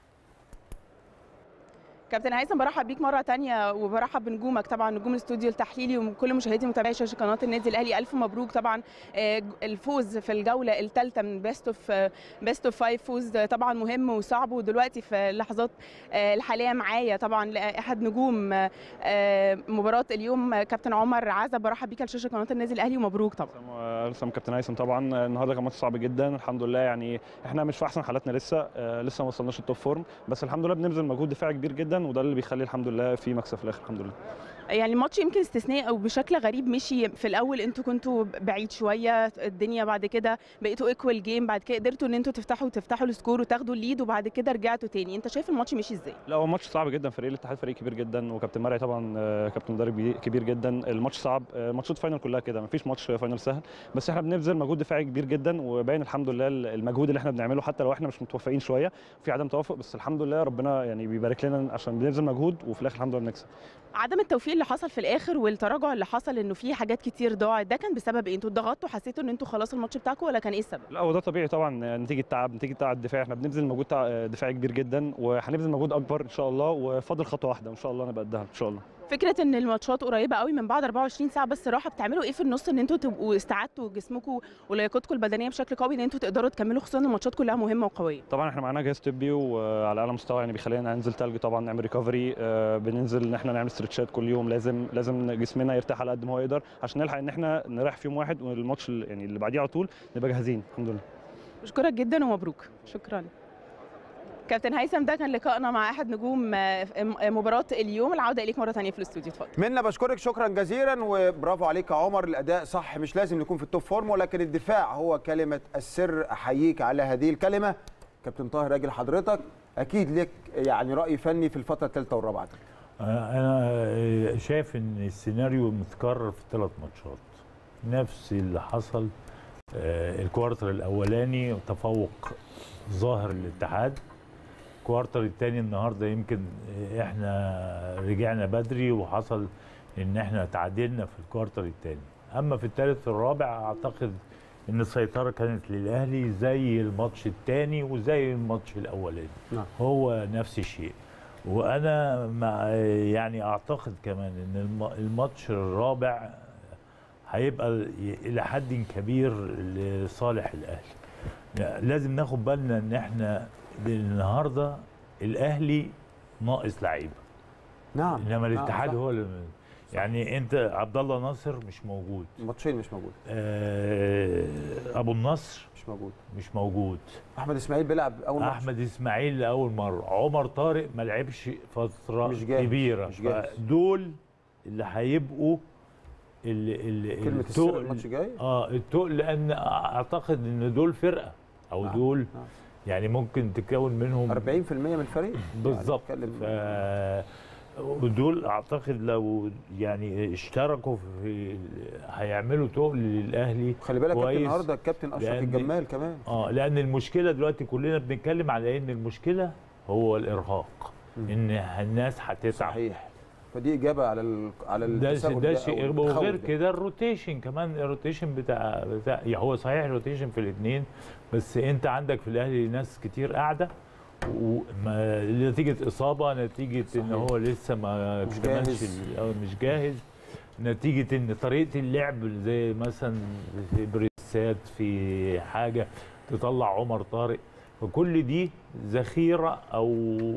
كابتن هيثم برحب بيك مره تانية وبرحب بنجومك طبعا نجوم الاستوديو التحليلي وكل مشاهدي متابعي شاشه قناه النادي الاهلي الف مبروك طبعا آه، الفوز في الجوله الثالثه من بيست اوف بيست اوف فايف فوز طبعا مهم وصعب ودلوقتي في اللحظات آه، الحاليه معايا طبعا احد نجوم آه، آه، مباراه اليوم آه، كابتن عمر عزب برحب بيك على شاشه قناه النادي الاهلي ومبروك طبعا لسه كابتن هيثم طبعا النهارده كان ماتش صعب جدا الحمد لله يعني احنا مش في احسن حالاتنا لسه آه، لسه ما وصلناش التوب فورم بس الحمد لله بنبذل مجهود دفاعي كبير جدا وده اللي بيخلي الحمد لله في مكسب في الاخر الحمد لله يعني الماتش يمكن استثنائي او بشكل غريب مشي في الاول انتوا كنتوا بعيد شويه الدنيا بعد كده بقيتوا ايكوال جيم بعد كده قدرتوا ان انتوا تفتحوا تفتحوا السكور وتاخدوا الليد وبعد كده رجعتوا تاني انت شايف الماتش مشي ازاي لا هو ماتش صعب جدا فريق الاتحاد فريق كبير جدا وكابتن مرعي طبعا آه، كابتن مدرب بي- كبير جدا الماتش صعب آه، ماتشات فاينل كلها كده مفيش ماتش فاينل سهل بس احنا بنبذل مجهود دفاعي كبير جدا وباين الحمد لله المجهود اللي احنا بنعمله حتى لو احنا مش متوفقين شويه في عدم توافق بس الحمد لله ربنا يعني بيبارك لنا عشان بنبذل مجهود وفي الاخر الحمد لله بنكسب عدم التوفيق اللي حصل في الاخر والتراجع اللي حصل انه في حاجات كتير ضاعت ده كان بسبب ايه انتوا اتضغطتوا حسيتوا ان انتوا خلاص الماتش بتاعكم ولا كان ايه السبب لا هو ده طبيعي طبعا نتيجه تعب نتيجه تعب الدفاع احنا بنبذل مجهود تع- دفاعي كبير جدا وهنبذل مجهود اكبر ان شاء الله وفاضل خطوه واحده ان شاء الله نبقى قدها ان شاء الله فكره ان الماتشات قريبه قوي من بعد 24 ساعه بس راحه بتعملوا ايه في النص ان انتوا تبقوا استعدتوا جسمكم ولياقتكم البدنيه بشكل قوي ان انتوا تقدروا تكملوا خصوصا الماتشات كلها مهمه وقويه طبعا احنا معانا جهاز طبي وعلى اعلى مستوى يعني بيخلينا ننزل تلج طبعا نعمل ريكفري بننزل ان احنا نعمل ستريتشات كل يوم لازم لازم جسمنا يرتاح على قد ما هو يقدر عشان نلحق ان احنا نريح في يوم واحد والماتش اللي- يعني اللي بعديه على طول نبقى جاهزين الحمد لله بشكرك جدا ومبروك شكرا كابتن هيثم ده كان لقائنا مع احد نجوم آه، مباراه اليوم العوده اليك مره ثانيه في الاستوديو اتفضل منى بشكرك شكرا جزيلا وبرافو عليك يا عمر الاداء صح مش لازم نكون في التوب فورم ولكن الدفاع هو كلمه السر احييك على هذه الكلمه كابتن طاهر راجل حضرتك اكيد لك يعني راي فني في الفتره الثالثه والرابعه دي. انا شايف ان السيناريو متكرر في ثلاث ماتشات نفس اللي حصل آه، الكوارتر الاولاني تفوق ظاهر للاتحاد الكوارتر الثاني النهارده يمكن احنا رجعنا بدري وحصل ان احنا تعادلنا في الكوارتر الثاني اما في الثالث والرابع اعتقد ان السيطره كانت للاهلي زي الماتش الثاني وزي الماتش الاولاني نعم. هو نفس الشيء وانا مع يعني اعتقد كمان ان الم- الماتش الرابع هيبقى ي- الى حد كبير لصالح الاهلي لازم ناخد بالنا ان احنا النهارده الاهلي ناقص لعيبه نعم انما الاتحاد صح. هو اللي يعني انت عبد الله ناصر مش موجود ماتشين مش موجود آه، ابو النصر مش موجود مش موجود احمد اسماعيل بيلعب اول ماتش احمد اسماعيل لاول مره عمر طارق ما لعبش فتره مش جاهز، كبيره مش جاهز. دول اللي هيبقوا اللي اللي كلمه السر التقل- الماتش جاي اه التقل لان اعتقد ان دول فرقه او نعم، دول نعم. يعني ممكن تكون منهم 40% من الفريق بالظبط يعني ف... نتكلم- ودول اعتقد لو يعني اشتركوا في هيعملوا تقل للاهلي خلي بالك كابتن كويس. النهارده الكابتن اشرف لأن- الجمال كمان اه لان المشكله دلوقتي كلنا بنتكلم على ان المشكله هو الارهاق مم. ان الناس هتتعب صحيح فدي اجابه على ال... على ده التساؤل ده أو شيء التخوف وغير ده. كده الروتيشن كمان الروتيشن بتاع, بتاع يعني هو صحيح الروتيشن في الاثنين بس انت عندك في الاهلي ناس كتير قاعده وما- نتيجه اصابه نتيجه ان صحيح. هو لسه ما مش اكتملش جاهز. ال- أو مش جاهز نتيجه ان طريقه اللعب زي مثلا في بريسات في حاجه تطلع عمر طارق فكل دي ذخيره او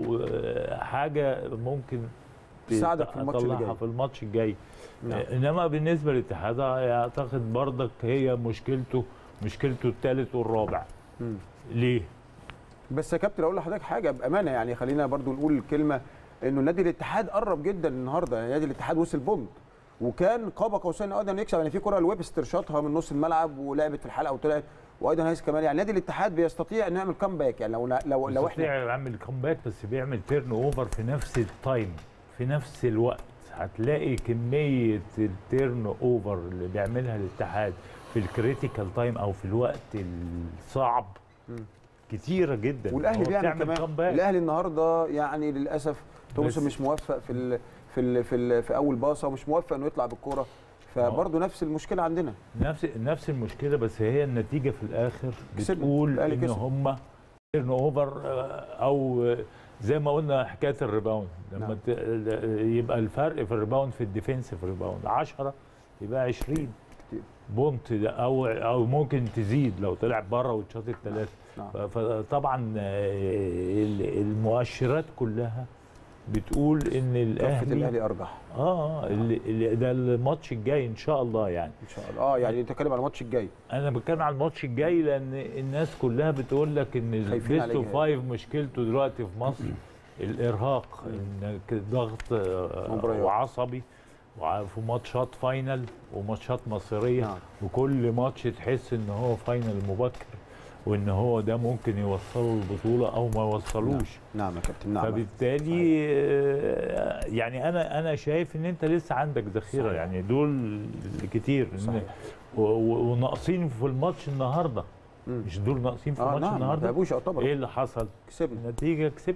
آه، حاجه ممكن تساعدك في الماتش اللي أطلعها جاي. في الماتش الجاي نعم. انما بالنسبه للاتحاد اعتقد برضك هي مشكلته مشكلته الثالث والرابع مم. ليه؟ بس يا كابتن اقول لحضرتك حاجه بامانه يعني خلينا برضو نقول كلمه انه نادي الاتحاد قرب جدا النهارده يعني نادي الاتحاد وصل بوند وكان قاب قوسين او ادنى انه يكسب يعني في كره الويبستر شاطها من نص الملعب ولعبت في الحلقه وطلعت وايضا هيس كمان يعني نادي الاتحاد بيستطيع انه يعمل كامباك يعني لو لو لو احنا بيستطيع يعمل كومباك بس بيعمل تيرن اوفر في نفس التايم في نفس الوقت هتلاقي كميه التيرن اوفر اللي بيعملها الاتحاد في الكريتيكال تايم او في الوقت الصعب مم. كتيره جدا والاهلي هو بيعمل بتعمل كمان comeback. الاهلي النهارده يعني للاسف تومسون بس- مش موفق في ال في ال في, ال في اول باصه ومش موفق انه يطلع بالكوره فبرضه نفس المشكله عندنا نفس نفس المشكله بس هي النتيجه في الاخر كسبنا. بتقول الأهلي ان كسب. هم تيرن اوفر او آه، زي ما قلنا حكايه الريباوند لما نعم. ت- يبقى الفرق في الريباوند في الديفنسيف ريباوند 10 يبقى 20 كتير. بونت ده او او ممكن تزيد لو طلع بره واتشاط الثلاثه نعم. فطبعا آه، ال- المؤشرات كلها بتقول ان كفه الاهلي الاهلي ارجح اه اللي- اللي- ده الماتش الجاي ان شاء الله يعني ان شاء الله اه يعني انت بتتكلم على الماتش الجاي انا بتكلم على الماتش الجاي لان الناس كلها بتقول لك ان خايفين البيست عليه اوف فايف مشكلته دلوقتي في مصر الارهاق انك ضغط آه، مباريات. وعصبي وع- في ماتشات فاينل وماتشات مصيريه نعم. وكل ماتش تحس ان هو فاينل مبكر وان هو ده ممكن يوصله البطوله او ما يوصلوش نعم يا كابتن نعم فبالتالي آه، يعني انا انا شايف ان انت لسه عندك ذخيره صحيح. يعني دول كتير إن- صحيح. و- و- وناقصين في الماتش النهارده مم. مش دول ناقصين في اه الماتش نعم ما النهارده لعبوش يعتبر ايه اللي حصل كسبنا النتيجه كسبت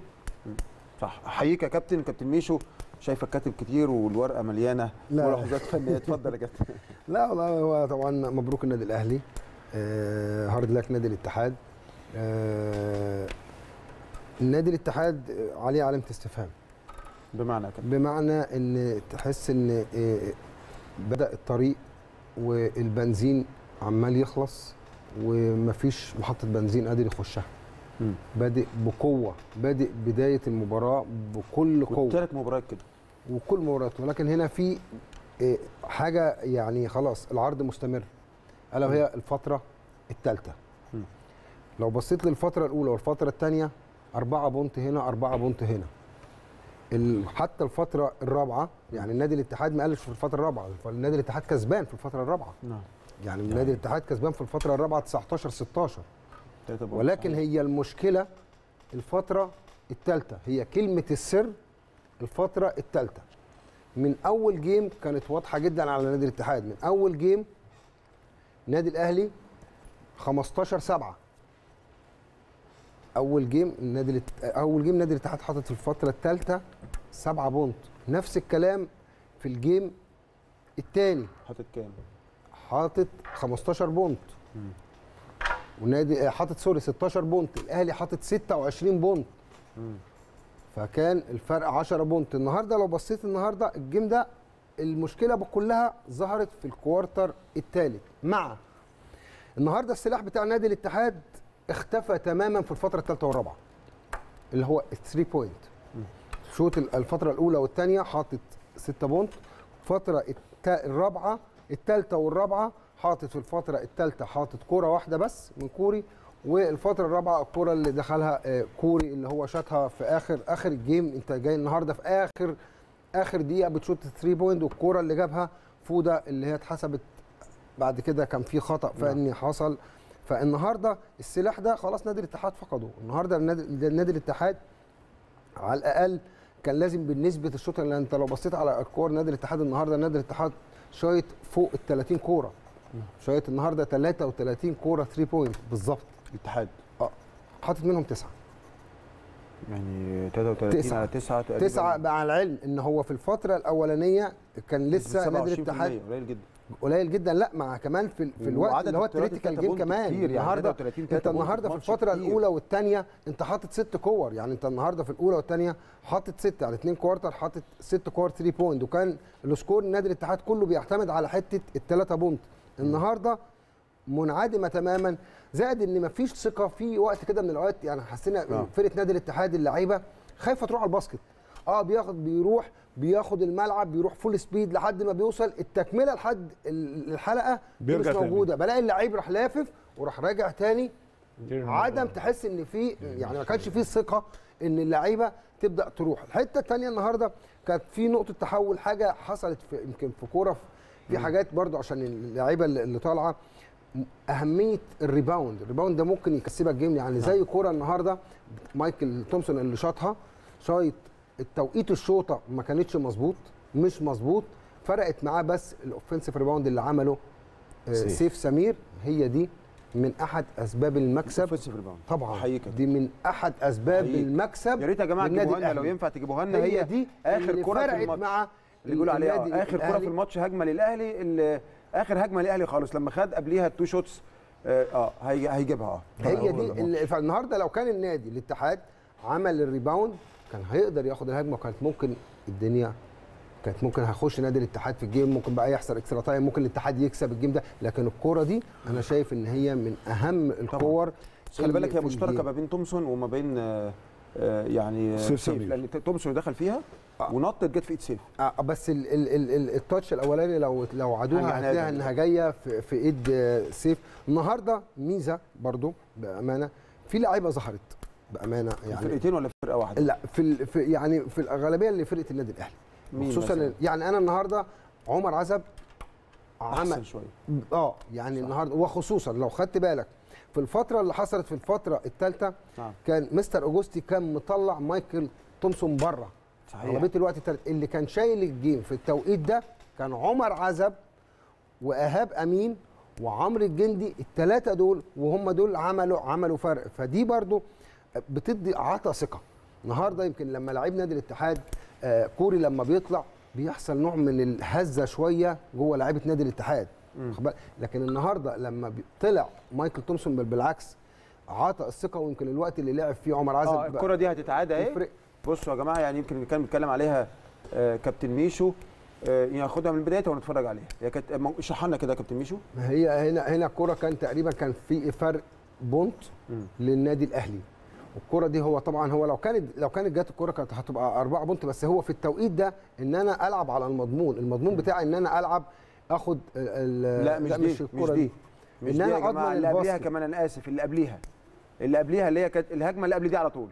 صح احييك يا كابتن كابتن ميشو شايفك كاتب كتير والورقه مليانه لا. ملاحظات فنيه اتفضل يا كابتن لا والله هو طبعا مبروك النادي الاهلي آه هارد لك نادي الاتحاد آه نادي الاتحاد عليه علامه استفهام بمعنى يا كابتن بمعنى ان تحس ان آه، بدا الطريق والبنزين عمال يخلص ومفيش محطه بنزين قادر يخشها مم. بادئ بقوه بادئ بدايه المباراه بكل قوه ثلاث مباريات كده وكل مباريات ولكن هنا في آه، حاجه يعني خلاص العرض مستمر الا وهي الفتره الثالثه مم. لو بصيت للفتره الاولى والفتره الثانيه أربعة بونت هنا أربعة بونت هنا ال- حتى الفترة الرابعة يعني النادي الاتحاد ما قالش في الفترة الرابعة النادي الاتحاد كسبان في الفترة الرابعة نعم يعني النادي الاتحاد كسبان في الفترة الرابعة 19 16 ثلاثة بونت. ولكن هي المشكلة الفترة الثالثة هي كلمة السر الفترة الثالثة من أول جيم كانت واضحة جدا على نادي الاتحاد من أول جيم نادي الأهلي 15 7 أول جيم النادي الات- أول جيم نادي الاتحاد حاطط في الفترة الثالثة 7 بونت نفس الكلام في الجيم الثاني حاطط كام حاطط 15 بونت ونادي آه، حاطط سوري 16 بونت الاهلي حاطط 26 بونت فكان الفرق 10 بونت النهارده لو بصيت النهارده الجيم ده المشكله كلها ظهرت في الكوارتر الثالث مع النهارده السلاح بتاع نادي الاتحاد اختفى تماما في الفتره الثالثه والرابعه اللي هو 3 بوينت شوط ال- الفتره الاولى والثانيه حاطط 6 بونت الفتره التا- الرابعه الثالثه والرابعه حاطط في الفتره الثالثه حاطط كوره واحده بس من كوري والفتره الرابعه الكوره اللي دخلها آه، كوري اللي هو شاطها في اخر اخر الجيم انت جاي النهارده في اخر اخر دقيقه بتشوط 3 بوينت والكوره اللي جابها فوده اللي هي اتحسبت بعد كده كان في خطا فني حصل فالنهارده السلاح ده خلاص نادي الاتحاد فقده النهارده النادي نادي الاتحاد على الاقل كان لازم بالنسبه الشوط اللي انت لو بصيت على الكور نادي الاتحاد النهارده نادي الاتحاد شايط فوق ال 30 كوره شايط النهارده 33 كوره 3 بوينت بالظبط الاتحاد حاطط منهم تسعه يعني 33 تسعة. على 9 تقريبا تسعه مع العلم ان هو في الفتره الاولانيه كان لسه نادي 27% الاتحاد قليل جدا قليل جدا لا مع كمان في, في الوقت وعدد اللي هو التلاتة الكريتيكال تلاتة جيم بونت كمان كتير، يعني النهارده 33 انت تلاتة بونت النهارده في ماتش الفتره كتير. الاولى والثانيه انت حاطط ست كور يعني انت النهارده في الاولى والثانيه حاطط ست على اثنين كوارتر حاطط ست كور 3 بوينت وكان السكور نادي الاتحاد كله بيعتمد على حته الثلاثه بونت النهارده منعدمه تماما زائد ان مفيش ثقه في وقت كده من الاوقات يعني حسينا آه. فرقه نادي الاتحاد اللعيبه خايفه تروح على الباسكت اه بياخد بيروح بياخد الملعب بيروح فول سبيد لحد ما بيوصل التكمله لحد ال- الحلقه دي مش بيرجع تاني. موجوده بلاقي اللعيب راح لافف وراح راجع تاني عدم تحس ان في يعني ما كانش في ثقه ان اللعيبه تبدا تروح الحته الثانيه النهارده كانت في نقطه تحول حاجه حصلت في يمكن في كوره في حاجات برضو عشان اللعيبه اللي اللي طالعه اهميه الريباوند الريباوند ده ممكن يكسبك جيم يعني زي كوره النهارده مايكل تومسون اللي شاطها شايط التوقيت الشوطه ما كانتش مظبوط مش مظبوط فرقت معاه بس الاوفنسيف ريباوند اللي عمله آه، سيف. سيف سمير هي دي من احد اسباب المكسب Offensive rebound. طبعا أحييك. دي من احد اسباب أحييك. المكسب يا ريت يا جماعه للنادي تجيبوها لنا لو الأهلي. ينفع تجيبوها لنا هي دي اخر اللي كره في فرقت الماتش مع اللي بيقولوا عليها النادي آه، اخر كره في الأهلي. الماتش هجمه للاهلي اللي اخر هجمه للاهلي خالص لما خد قبليها التو شوتس اه آه، هيجي- هيجيبها اه هي دي اللي فالنهارده لو كان النادي الاتحاد عمل الريباوند كان هيقدر ياخد الهجمه وكانت ممكن الدنيا كانت ممكن هيخش نادي الاتحاد في الجيم ممكن بقى يحصل اكسترا تايم ممكن الاتحاد يكسب الجيم ده لكن الكوره دي انا شايف ان هي من اهم الكور بس خلي بالك هي في مشتركه الجيم. ما بين تومسون وما بين آه، آه، يعني آه، سيف سيف سمير. لان تومسون دخل فيها ونطت جت في ايد سيف آه بس ال ال ال ال التاتش الاولاني لو لو هنجي- عادوها هنرجع هتلاقيها لده. انها جايه في, في ايد آه، سيف النهارده ميزه برضو بامانه في لعيبه ظهرت بامانه يعني فرقتين ولا فرقه واحده لا في, ال- في يعني في الاغلبيه اللي فرقه النادي الاهلي مين خصوصا مثلاً؟ يعني انا النهارده عمر عزب احسن عمل شويه اه يعني النهارده وخصوصا لو خدت بالك في الفتره اللي حصلت في الفتره الثالثه نعم. كان مستر اوجوستي كان مطلع مايكل تومسون بره صحيح اغلبيه الوقت التالت اللي كان شايل الجيم في التوقيت ده كان عمر عزب وايهاب امين وعمرو الجندي الثلاثه دول وهم دول عملوا عملوا فرق فدي برضو بتدي عطا ثقه النهارده يمكن لما لعيب نادي الاتحاد آه، كوري لما بيطلع بيحصل نوع من الهزه شويه جوه لعيبه نادي الاتحاد واخد بالك؟ لكن النهارده لما بي- طلع مايكل تومسون بل بالعكس عطى الثقه ويمكن الوقت اللي لعب فيه عمر عزب اه الكره دي هتتعادى اهي يفرق بصوا يا جماعه يعني يمكن اللي كان بيتكلم عليها آه، كابتن ميشو آه، ياخدها من بدايتها ونتفرج عليها هي كانت مو- اشرح لنا كده يا كابتن ميشو ما هي هنا هنا الكرة كان تقريبا كان في فرق بونت مم. للنادي الاهلي والكرة دي هو طبعا هو لو كانت لو كانت جت الكرة كانت هتبقى أربعة بونت بس هو في التوقيت ده ان انا العب على المضمون المضمون بتاعي ان انا العب اخد ال- ال- لا مش دي مش الكرة دي مش إن دي أنا يا جماعه أضمن اللي قبليها الباسكت. كمان انا اسف اللي قبليها اللي قبليها اللي هي كانت الهجمه اللي قبل دي على طول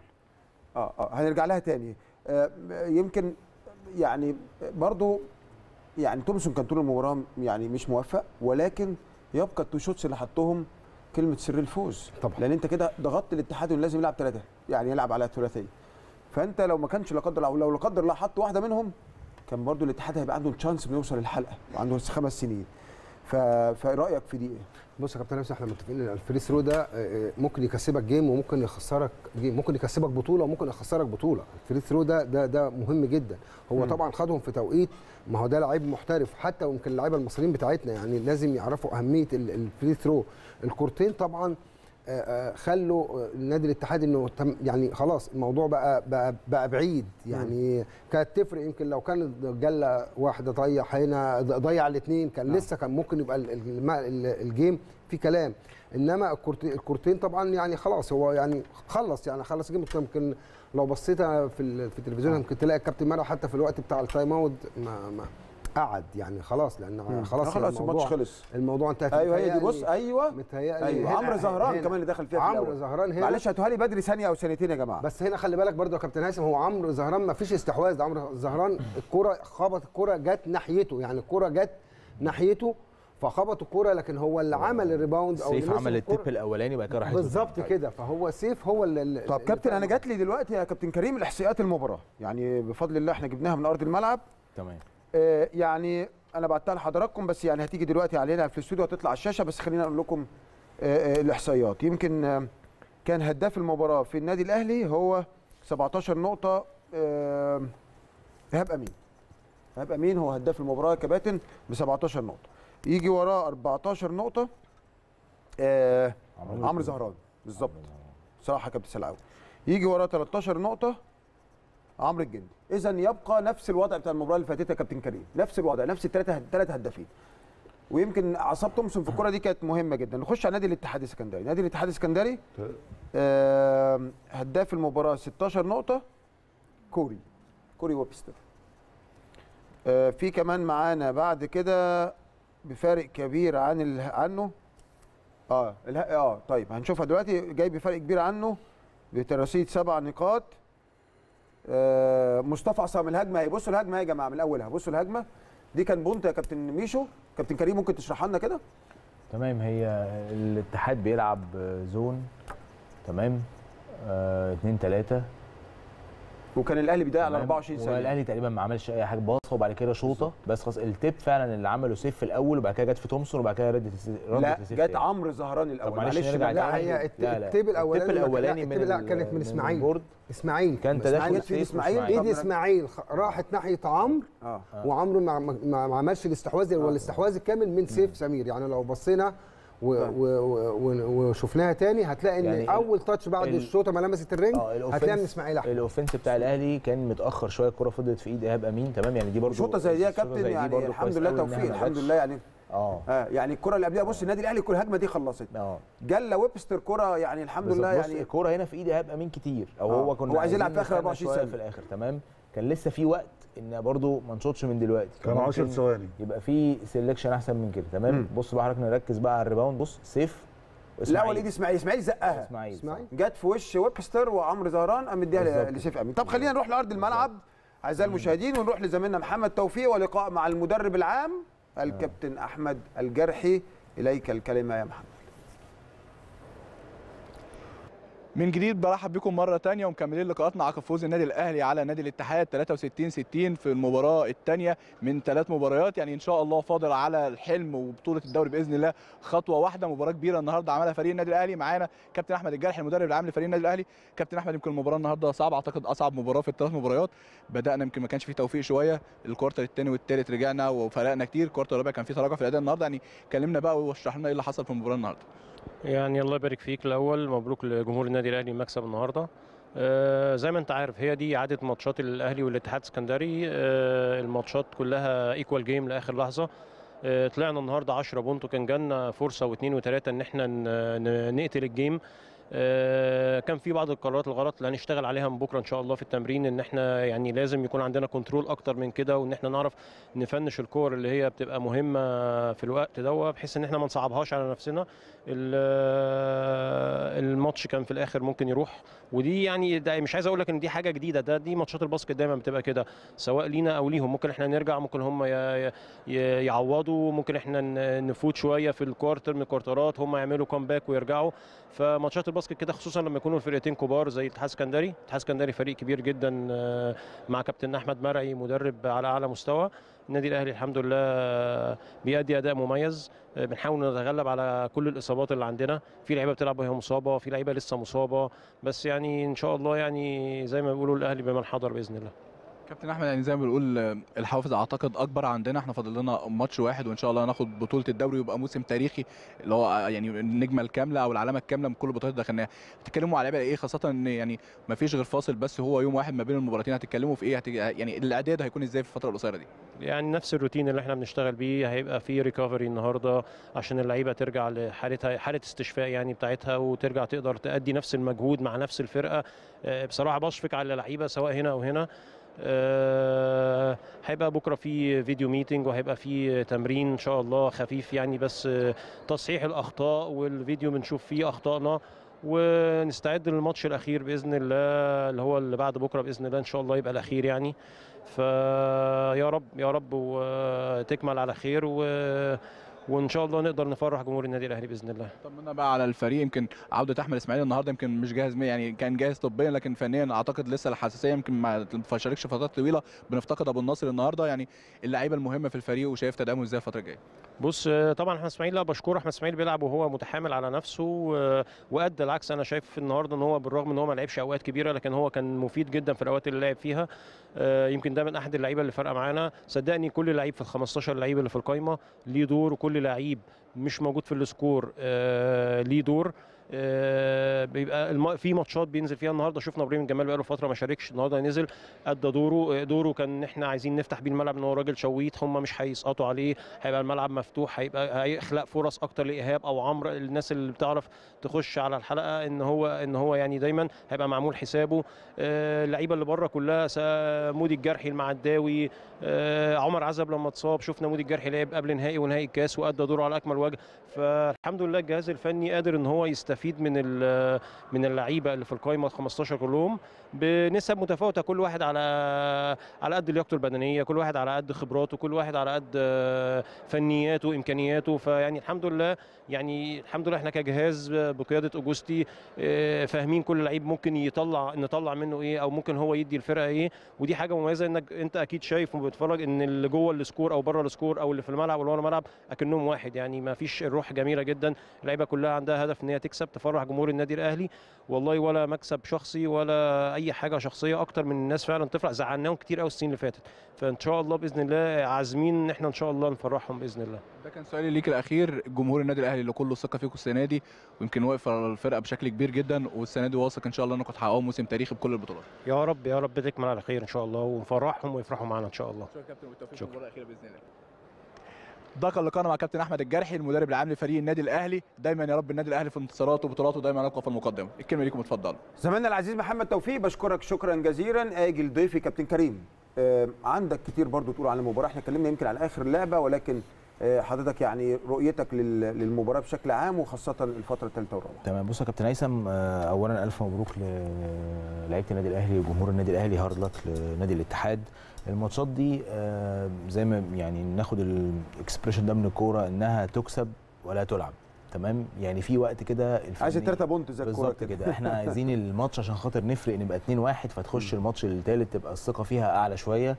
اه اه هنرجع لها تاني آه يمكن يعني برضو يعني تومسون كان طول المباراه يعني مش موفق ولكن يبقى التو شوتس اللي حطهم كلمه سر الفوز طبعا. لان انت كده ضغطت الاتحاد انه لازم يلعب ثلاثه يعني يلعب على الثلاثيه فانت لو ما كانش لا قدر الله لو لا قدر الله حط واحده منهم كان برضو الاتحاد هيبقى عنده تشانس انه يوصل الحلقه وعنده خمس سنين ف... فرايك في دي ايه؟ بص يا كابتن نفسي احنا متفقين ان الفري ثرو ده آه، آه، ممكن يكسبك جيم وممكن يخسرك جيم ممكن يكسبك بطوله وممكن يخسرك بطوله الفري ثرو ده ده ده مهم جدا هو مم. طبعا خدهم في توقيت ما هو ده لعيب محترف حتى ويمكن اللعيبه المصريين بتاعتنا يعني لازم يعرفوا اهميه ال- الفري ثرو الكورتين طبعا آه، آه، خلوا آه، النادي الاتحاد انه تم- يعني خلاص الموضوع بقى بقى, بقى بعيد يعني كانت تفرق يمكن لو كانت جله واحده ضيع هنا ضيع الاثنين كان نعم. لسه كان ممكن يبقى ال- ال- ال- الجيم في كلام انما الكورتين الكورتين طبعا يعني خلاص هو يعني خلص يعني خلص الجيم يمكن لو بصيت في ال- في التلفزيون يمكن تلاقي الكابتن مرة حتى في الوقت بتاع التايم اوت ما, ما قعد يعني خلاص لان خلاص خلاص الموضوع الماتش خلص الموضوع انتهى ايوه هي دي متهيألي- بص ايوه متهيألي ايوه هنا- عمرو زهران هنا. كمان اللي دخل فيها في عمرو الأول. زهران هنا معلش هاتوها لي بدري ثانيه او ثانيتين يا جماعه بس هنا خلي بالك برضو يا كابتن هيثم هو عمرو زهران ما فيش استحواذ ده عمرو زهران الكرة خبط الكرة جت ناحيته يعني الكرة جت ناحيته فخبط الكوره لكن هو اللي عمل الريباوند او سيف اللي مسك عمل الكرة. التيب الاولاني وبعد كده راح بالظبط كده فهو سيف هو اللي طب كابتن انا جات لي دلوقتي يا كابتن كريم الاحصائيات المباراه يعني بفضل الله احنا جبناها من ارض الملعب تمام آه، يعني انا بعتها لحضراتكم بس يعني هتيجي دلوقتي علينا في الاستوديو هتطلع على الشاشه بس خلينا اقول لكم آه، آه، الاحصائيات يمكن آه، كان هداف المباراه في النادي الاهلي هو 17 نقطه آه، ايهاب امين ايهاب امين هو هداف المباراه يا كباتن ب 17 نقطه يجي وراه 14 نقطه آه، عمرو عمرو زهران بالظبط صراحه كابتن سلعاوي يجي وراه 13 نقطه عمرو الجندي اذا يبقى نفس الوضع بتاع المباراه اللي فاتت يا كابتن كريم نفس الوضع نفس الثلاثه الثلاث هدافين ويمكن اعصاب تومسون في الكره دي كانت مهمه جدا نخش على نادي الاتحاد السكندري نادي الاتحاد السكندري آم، هداف المباراه 16 نقطه كوري كوري ويبستر آه، في كمان معانا بعد كده بفارق كبير عن ال... عنه اه اله... اه طيب هنشوفها دلوقتي جاي بفرق كبير عنه بترصيد سبع نقاط آه مصطفى عصام الهجمه اهي بصوا الهجمه اهي يا جماعه من اولها بصوا الهجمه دي كان بونت يا كابتن ميشو كابتن كريم ممكن تشرحها لنا كده تمام هي الاتحاد بيلعب زون تمام آه 2 3 وكان الاهلي بيضيع على 24 ثانيه الاهلي تقريبا ما عملش اي حاجه باصه وبعد كده شوطه بس خلاص التيب فعلا اللي عمله سيف في الاول وبعد كده جت في تومسون وبعد كده ردت ردت لا لسيف جت تاني. عمرو زهران الاول طب معلش نرجع لا، لا تاني. هي الت- لا، لا. التيب الاولاني التيب الاولاني التيب من لا ال- كانت من اسماعيل البورد اسماعيل كان إسماعيل تداخل جت في سيف إسماعيل. وإسماعيل. طب ايد اسماعيل خ- راحت ناحيه عمرو اه وعمرو ما, ما, ما عملش الاستحواذ هو الاستحواذ الكامل من سيف سمير يعني لو بصينا و- طيب. و- و- وشفناها تاني هتلاقي ان يعني يعني ال- اول تاتش بعد ال- الشوطه ما لمست الرنج اه هتلاقي من الأوفنس- اسماعيل احمد الاوفنس بتاع الاهلي كان متاخر شويه الكره فضلت في ايد ايهاب امين تمام يعني دي برضو شوطه زي دي يا الشوطة كابتن زي دي يعني برضو الحمد كويس لله قوي إنها توفيق ما الحمد جاتش. لله يعني اه اه يعني الكره اللي قبلها بص النادي الاهلي الكره الهجمه دي خلصت اه جله ويبستر كره يعني الحمد بالظبط. لله بص يعني الكوره هنا في ايد ايهاب امين كتير او آه. هو كنا هو عايز يلعب في عايزين آخر نستنى 24 شوية ثانية. في الاخر تمام كان لسه في وقت ان برضو ما نشوطش من دلوقتي كان 10 ممكن ثواني يبقى في سيلكشن احسن من كده تمام مم. بص بقى حضرتك نركز بقى على الريباوند بص سيف لا وليد اسماعيل اسماعيل زقها اسماعيل إسماعيل. جت في وش ويبستر وعمرو زهران قام مديها بالظبط. ل- لسيف امين طب خلينا نروح لارض الملعب اعزائي المشاهدين ونروح لزميلنا محمد توفيق ولقاء مع المدرب العام الكابتن احمد الجرحي اليك الكلمه يا محمد من جديد برحب بكم مره تانية ومكملين لقاءاتنا عقب فوز النادي الاهلي على نادي الاتحاد 63 60 في المباراه الثانيه من ثلاث مباريات يعني ان شاء الله فاضل على الحلم وبطوله الدوري باذن الله خطوه واحده مباراه كبيره النهارده عملها فريق النادي الاهلي معانا كابتن احمد الجرحي المدرب العام لفريق النادي الاهلي كابتن احمد يمكن المباراه النهارده صعبه اعتقد اصعب مباراه في الثلاث مباريات بدانا يمكن ما كانش فيه توفيق شويه الكوارتر الثاني والثالث رجعنا وفرقنا كتير الكوارتر الرابع كان فيه تراجع في الاداء النهارده يعني كلمنا بقى واشرح لنا ايه اللي حصل في المباراه النهارده يعني الله يبارك فيك الاول مبروك لجمهور النادي الاهلي المكسب النهارده آه زي ما انت عارف هي دي عاده ماتشات الاهلي والاتحاد السكندري آه الماتشات كلها ايكوال جيم لاخر لحظه آه طلعنا النهارده 10 بونت وكان جالنا فرصه واثنين وثلاثه ان احنا ن- ن- نقتل الجيم آه، كان في بعض القرارات الغلط اللي هنشتغل عليها من بكره ان شاء الله في التمرين ان احنا يعني لازم يكون عندنا كنترول اكتر من كده وان احنا نعرف نفنش الكور اللي هي بتبقى مهمه في الوقت ده بحيث ان احنا ما نصعبهاش على نفسنا ال- الماتش كان في الاخر ممكن يروح ودي يعني ده مش عايز اقول لك ان دي حاجه جديده ده دي ماتشات الباسكت دايما بتبقى كده سواء لينا او ليهم ممكن احنا نرجع ممكن هم ي- ي- يعوضوا ممكن احنا ن- نفوت شويه في الكوارتر من الكوارترات هم يعملوا كومباك ويرجعوا فماتشات الباسكت كده خصوصا لما يكونوا الفرقتين كبار زي الاتحاد السكندري الاتحاد السكندري فريق كبير جدا آه، مع كابتن احمد مرعي مدرب على اعلى مستوى النادي الاهلي الحمد لله آه، بيأدي اداء مميز آه، بنحاول نتغلب على كل الاصابات اللي عندنا في لعيبه بتلعب وهي مصابه في لعيبه لسه مصابه بس يعني ان شاء الله يعني زي ما بيقولوا الاهلي بمن حضر باذن الله كابتن احمد يعني زي ما بنقول آه، الحافز اعتقد اكبر عندنا احنا فاضل لنا ماتش واحد وان شاء الله هناخد بطوله الدوري ويبقى موسم تاريخي اللي هو آه، يعني النجمه الكامله او العلامه الكامله من كل البطولات اللي دخلناها بتتكلموا على لعيبه ايه خاصه ان يعني ما فيش غير فاصل بس هو يوم واحد ما بين المباراتين هتتكلموا في ايه هت... يعني الاعداد هيكون ازاي في الفتره القصيره دي يعني نفس الروتين اللي احنا بنشتغل بيه هيبقى في ريكفري النهارده عشان اللعيبه ترجع لحالتها حاله استشفاء يعني بتاعتها وترجع تقدر تأدي نفس المجهود مع نفس الفرقه آه، بصراحه بشفق على اللعيبه سواء هنا او هنا آه، هيبقى بكره في فيديو ميتنج وهيبقى في تمرين ان شاء الله خفيف يعني بس آه، تصحيح الاخطاء والفيديو بنشوف فيه اخطائنا ونستعد للماتش الاخير باذن الله اللي هو اللي بعد بكره باذن الله ان شاء الله يبقى الاخير يعني فيا رب يا رب وتكمل على خير و وان شاء الله نقدر نفرح جمهور النادي الاهلي باذن الله طمنا بقى على الفريق يمكن عوده احمد اسماعيل النهارده يمكن مش جاهز مية- يعني كان جاهز طبيا لكن فنيا اعتقد لسه الحساسيه يمكن ما شاركش فترات طويله بنفتقد ابو النصر النهارده يعني اللعيبه المهمه في الفريق وشايف تدعمه ازاي الفتره الجايه بص آه، طبعا احمد اسماعيل لا بشكره احمد اسماعيل بيلعب وهو متحامل على نفسه و- وادى العكس انا شايف النهارده ان هو بالرغم ان هو ما لعبش اوقات كبيره لكن هو كان مفيد جدا في الاوقات اللي لعب فيها آه، يمكن ده من احد اللعيبه اللي فارقه معانا صدقني كل لعيب في ال 15 لعيب اللي في القايمه ليه دور وكل لعيب مش موجود في السكور آه، ليه دور آه، بيبقى الم... في ماتشات بينزل فيها النهارده شفنا ابراهيم الجمال بقاله فتره ما شاركش النهارده نزل ادى دوره آه، دوره كان ان احنا عايزين نفتح بيه الملعب ان هو راجل شويت هم مش هيسقطوا عليه هيبقى الملعب مفتوح هيبقى هيخلق فرص اكتر لايهاب او عمرو الناس اللي بتعرف تخش على الحلقه ان هو ان هو يعني دايما هيبقى معمول حسابه آه، اللعيبه اللي بره كلها سا- مودي الجرحي المعداوي آه، عمر عزب لما اتصاب شفنا مودي الجرحي لعب قبل نهائي ونهائي الكاس وادى دوره على اكمل وجه فالحمد لله الجهاز الفني قادر ان هو يستفيد من ال- من اللعيبه اللي في القائمه ال 15 كلهم بنسب متفاوته كل واحد على على قد لياقته البدنيه كل واحد على قد خبراته كل واحد على قد آه، فنياته وامكانياته فيعني الحمد لله يعني الحمد لله احنا كجهاز بقياده اوجوستي آه، فاهمين كل لعيب ممكن يطلع نطلع منه ايه او ممكن هو يدي الفرقه ايه ودي حاجه مميزه انك انت اكيد شايف وبتتفرج ان اللي جوه السكور او بره السكور او اللي في الملعب واللي ورا الملعب اكنهم واحد يعني ما فيش الروح جميله جدا اللعيبه كلها عندها هدف ان هي تكسب تفرح جمهور النادي الاهلي والله ولا مكسب شخصي ولا اي حاجه شخصيه اكتر من الناس فعلا تفرح زعلناهم كتير قوي السنين اللي فاتت فان شاء الله باذن الله عازمين ان احنا ان شاء الله نفرحهم باذن الله ده كان سؤالي ليك الاخير جمهور النادي الاهلي اللي كله ثقه فيكم السنه دي ويمكن واقف على الفرقه بشكل كبير جدا والسنه دي واثق ان شاء الله انكم تحققوا موسم تاريخي بكل البطولات يا رب يا رب تكمل على خير ان شاء الله ونفرحهم ويفرحوا معانا ان شاء الله شكرا كابتن والتوفيق شكرا. المباراه الاخيره باذن الله ده كان لقاءنا مع كابتن احمد الجرحي المدرب العام لفريق النادي الاهلي دايما يا رب النادي الاهلي في انتصاراته وبطولاته دايما يبقى في المقدمه الكلمه ليكم اتفضلوا زميلنا العزيز محمد توفيق بشكرك شكرا جزيلا اجي لضيفي كابتن كريم آه، عندك كتير برضو تقول عن المباراه احنا اتكلمنا يمكن على اخر لعبه ولكن آه، حضرتك يعني رؤيتك لل- للمباراه بشكل عام وخاصه الفتره الثالثه والرابعه تمام بص يا كابتن هيثم آه، اولا الف مبروك للعيبه النادي الاهلي وجمهور النادي الاهلي هارد لك لنادي الاتحاد الماتشات دي آه، زي ما يعني ناخد الاكسبريشن ده من الكوره انها تكسب ولا تلعب تمام يعني في وقت كده عايز الفني- الثلاثه بونت زي الكوره بالظبط كده احنا عايزين الماتش عشان خاطر نفرق نبقى 2 1 فتخش الماتش الثالث تبقى الثقه فيها اعلى شويه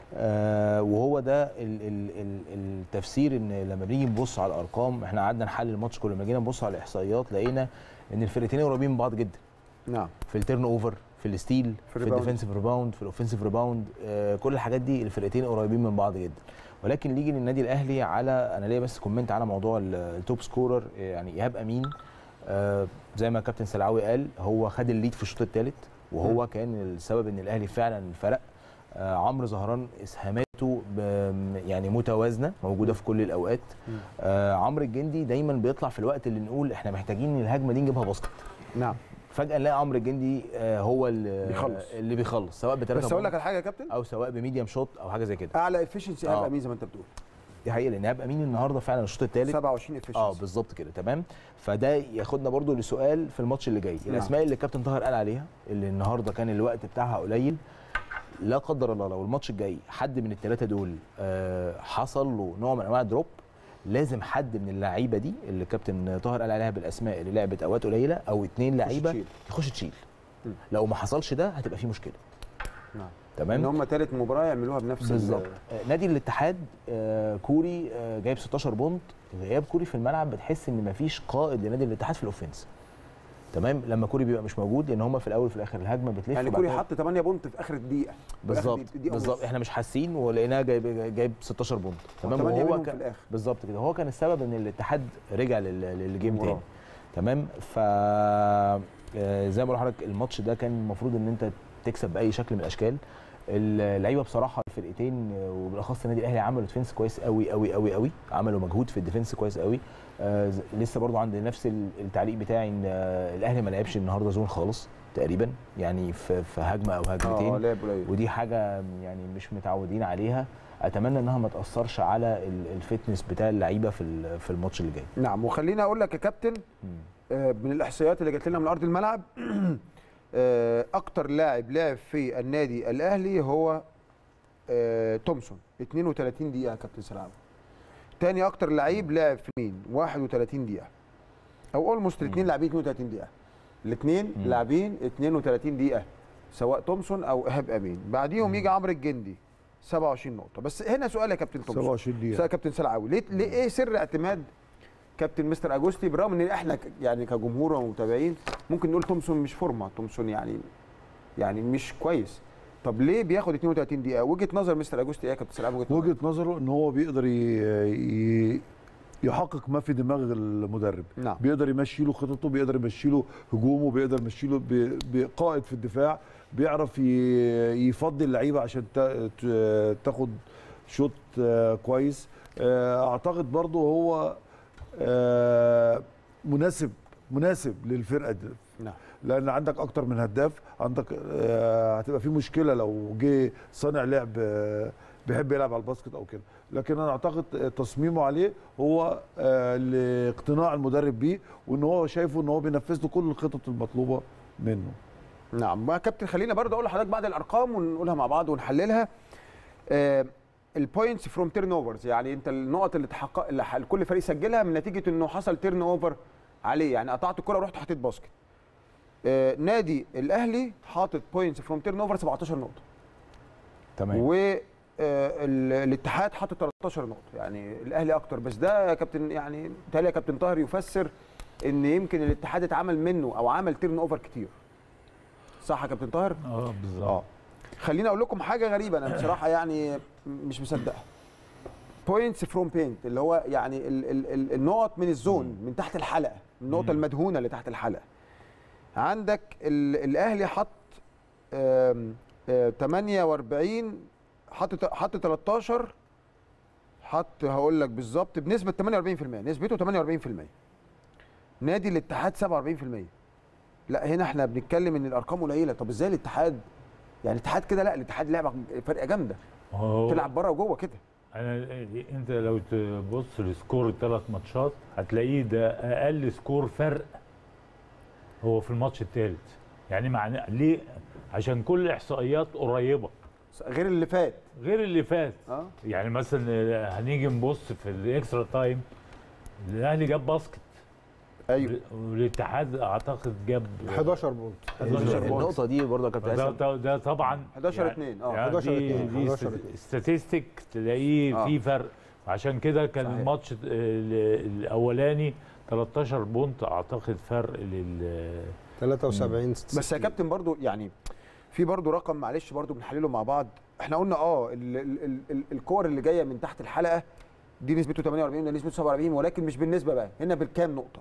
آه وهو ده ال ال ال التفسير ان لما بنيجي نبص على الارقام احنا قعدنا نحلل الماتش كله لما جينا نبص على الاحصائيات لقينا ان الفرقتين قريبين من بعض جدا نعم في التيرن اوفر في الستيل في في, الريباوند. الديفensive ريباوند في الاوفنسيف ريباوند آه كل الحاجات دي الفرقتين قريبين من بعض جدا ولكن نيجي للنادي الاهلي على انا ليا بس كومنت على موضوع ال- التوب سكورر آه، يعني ايهاب امين آه زي ما كابتن سلعاوي قال هو خد الليد في الشوط الثالث وهو كان السبب ان الاهلي فعلا فرق آه عمرو زهران اسهاماته ب- يعني متوازنه موجوده في كل الاوقات آه عمرو الجندي دايما بيطلع في الوقت اللي نقول احنا محتاجين الهجمه دي نجيبها باسكت نعم فجاه نلاقي عمرو الجندي آه هو اللي بيخلص. اللي بيخلص سواء بثلاثه بس اقول لك على حاجه يا كابتن او سواء بميديم شوت او حاجه زي كده اعلى افشنسي آه. هيبقى مين زي ما انت بتقول دي حقيقه لان ايهاب امين النهارده فعلا الشوط الثالث 27 اه افشنسي بالظبط كده تمام فده ياخدنا برضو لسؤال في الماتش اللي جاي نعم. الاسماء اللي الكابتن طاهر قال عليها اللي النهارده كان الوقت بتاعها قليل لا قدر الله لو الماتش الجاي حد من الثلاثه دول آه حصل له نوع من انواع الدروب لازم حد من اللعيبه دي اللي الكابتن طاهر قال عليها بالاسماء اللي لعبت اوقات قليله او اتنين لعيبه تشيل. يخش تشيل مم. لو ما حصلش ده هتبقى في مشكله نعم. تمام ان هم ثالث مباراه يعملوها بنفس ال- بالظبط آه، نادي الاتحاد آه، كوري آه، جايب 16 بونت غياب كوري في الملعب بتحس ان مفيش قائد لنادي الاتحاد في الاوفنس تمام لما كوري بيبقى مش موجود لان هم في الاول وفي الاخر الهجمه بتلف يعني وبعد كوري كده- حط 8 بونت في اخر الدقيقه بالظبط دقيقة- دقيقة بالظبط ونص. احنا مش حاسين ولقيناه جايب جايب 16 بونت تمام وثمانية وهو منهم كان في الآخر. بالظبط كده هو كان السبب ان الاتحاد رجع لل- للجيم المباراة. تاني تمام ف آه، زي ما بقول لحضرتك الماتش ده كان المفروض ان انت تكسب باي شكل من الاشكال اللعيبه بصراحه الفرقتين آه، وبالاخص النادي الاهلي عملوا ديفنس كويس قوي قوي قوي قوي عملوا مجهود في الديفنس كويس قوي آه ز- لسه برضو عند نفس ال- التعليق بتاعي ان آه الاهلي ما لعبش النهارده زون خالص تقريبا يعني في في هجمه او اه هجمتين لعب قليل ودي حاجه يعني مش متعودين عليها اتمنى انها ما تاثرش على ال- الفتنس بتاع اللعيبه في ال- في الماتش اللي جاي نعم وخليني اقول لك يا كابتن آه، من الاحصائيات اللي جات لنا من ارض الملعب آه، اكتر لاعب لعب في النادي الاهلي هو آه، تومسون 32 دقيقه يا كابتن سلام تاني اكتر لعيب لعب في مين 31 دقيقه او اولموست الاثنين لاعبين 32 دقيقه الاثنين مم. لاعبين 32 دقيقه سواء تومسون او ايهاب امين بعديهم يجي عمرو الجندي 27 نقطه بس هنا سؤال يا كابتن تومسون 27 سؤال دقيقه كابتن سلعاوي ليه ليه ايه سر اعتماد كابتن مستر اجوستي بالرغم ان احنا ك- يعني كجمهور ومتابعين ممكن نقول تومسون مش فورمه تومسون يعني يعني مش كويس طب ليه بياخد 32 دقيقه وجهه نظر مستر اجوستي ايه يا كابتن سلعاوي وجهه نظر وجهه نظره ان هو بيقدر ي- ي- يحقق ما في دماغ المدرب نعم بيقدر يمشي له خططه بيقدر يمشي له هجومه بيقدر يمشي له ب- بقائد في الدفاع بيعرف ي- يفضي اللعيبه عشان تا- ت- تاخد شوط آه، كويس آه، اعتقد برضه هو آه، مناسب مناسب للفرقه دي نعم لان عندك اكتر من هداف عندك آه، هتبقى في مشكله لو جه صانع لعب آه، بيحب يلعب على الباسكت او كده لكن انا اعتقد آه، تصميمه عليه هو آه، لاقتناع المدرب بيه وان هو شايفه ان هو بينفذ له كل الخطط المطلوبه منه نعم ما كابتن خلينا برضه اقول لحضرتك بعض الارقام ونقولها مع بعض ونحللها البوينتس فروم تيرن اوفرز يعني انت النقط اللي تحقق اللي ح- كل فريق سجلها من نتيجه انه حصل تيرن اوفر عليه يعني قطعت الكره ورحت حطيت باسكت آه، نادي الاهلي حاطط بوينتس فروم تيرن اوفر 17 نقطه تمام والاتحاد حاطط 13 نقطه يعني الاهلي اكتر بس ده يا كابتن يعني بالتالي يا كابتن طاهر يفسر ان يمكن الاتحاد اتعمل منه او عمل تيرن اوفر كتير صح يا كابتن طاهر اه بالظبط اه خليني اقول لكم حاجه غريبه انا بصراحه يعني مش مصدقها بوينتس فروم بينت اللي هو يعني ال ال ال النقط من الزون من تحت الحلقه النقطه المدهونه اللي تحت الحلقه عندك ال الاهلي حط آم، آه، 48 حط حط 13 حط هقول لك بالظبط بنسبه 48% نسبته 48% نادي الاتحاد 47% لا هنا احنا بنتكلم ان الارقام قليله طب ازاي الاتحاد يعني الاتحاد كده لا الاتحاد لعبه فرقه جامده هو تلعب بره وجوه كده انا انت لو تبص لسكور الثلاث ماتشات هتلاقيه ده اقل سكور فرق هو في الماتش الثالث يعني معناه ليه عشان كل الاحصائيات قريبه غير اللي فات غير اللي فات اه يعني مثلا هنيجي نبص في الاكسترا تايم الاهلي جاب باسكت ايوه والاتحاد اعتقد جاب 11 بونت 11 بونت. النقطه دي برضه يا كابتن ده, هيثم ده, ده طبعا 11 يعني- 2 اه يعني 11 دي, اتنين، دي 11 اتنين. ستاتستيك تلاقيه آه. في فرق عشان كده كان صحيح. الماتش ال- الاولاني 13 بونت اعتقد فرق لل 73 بس يا كابتن برضو يعني في برضو رقم معلش برضو بنحلله مع بعض احنا قلنا اه ال- ال- ال- ال- الكور اللي جايه من تحت الحلقه دي نسبته 48 وده نسبته 47 ولكن مش بالنسبه بقى هنا بالكام نقطه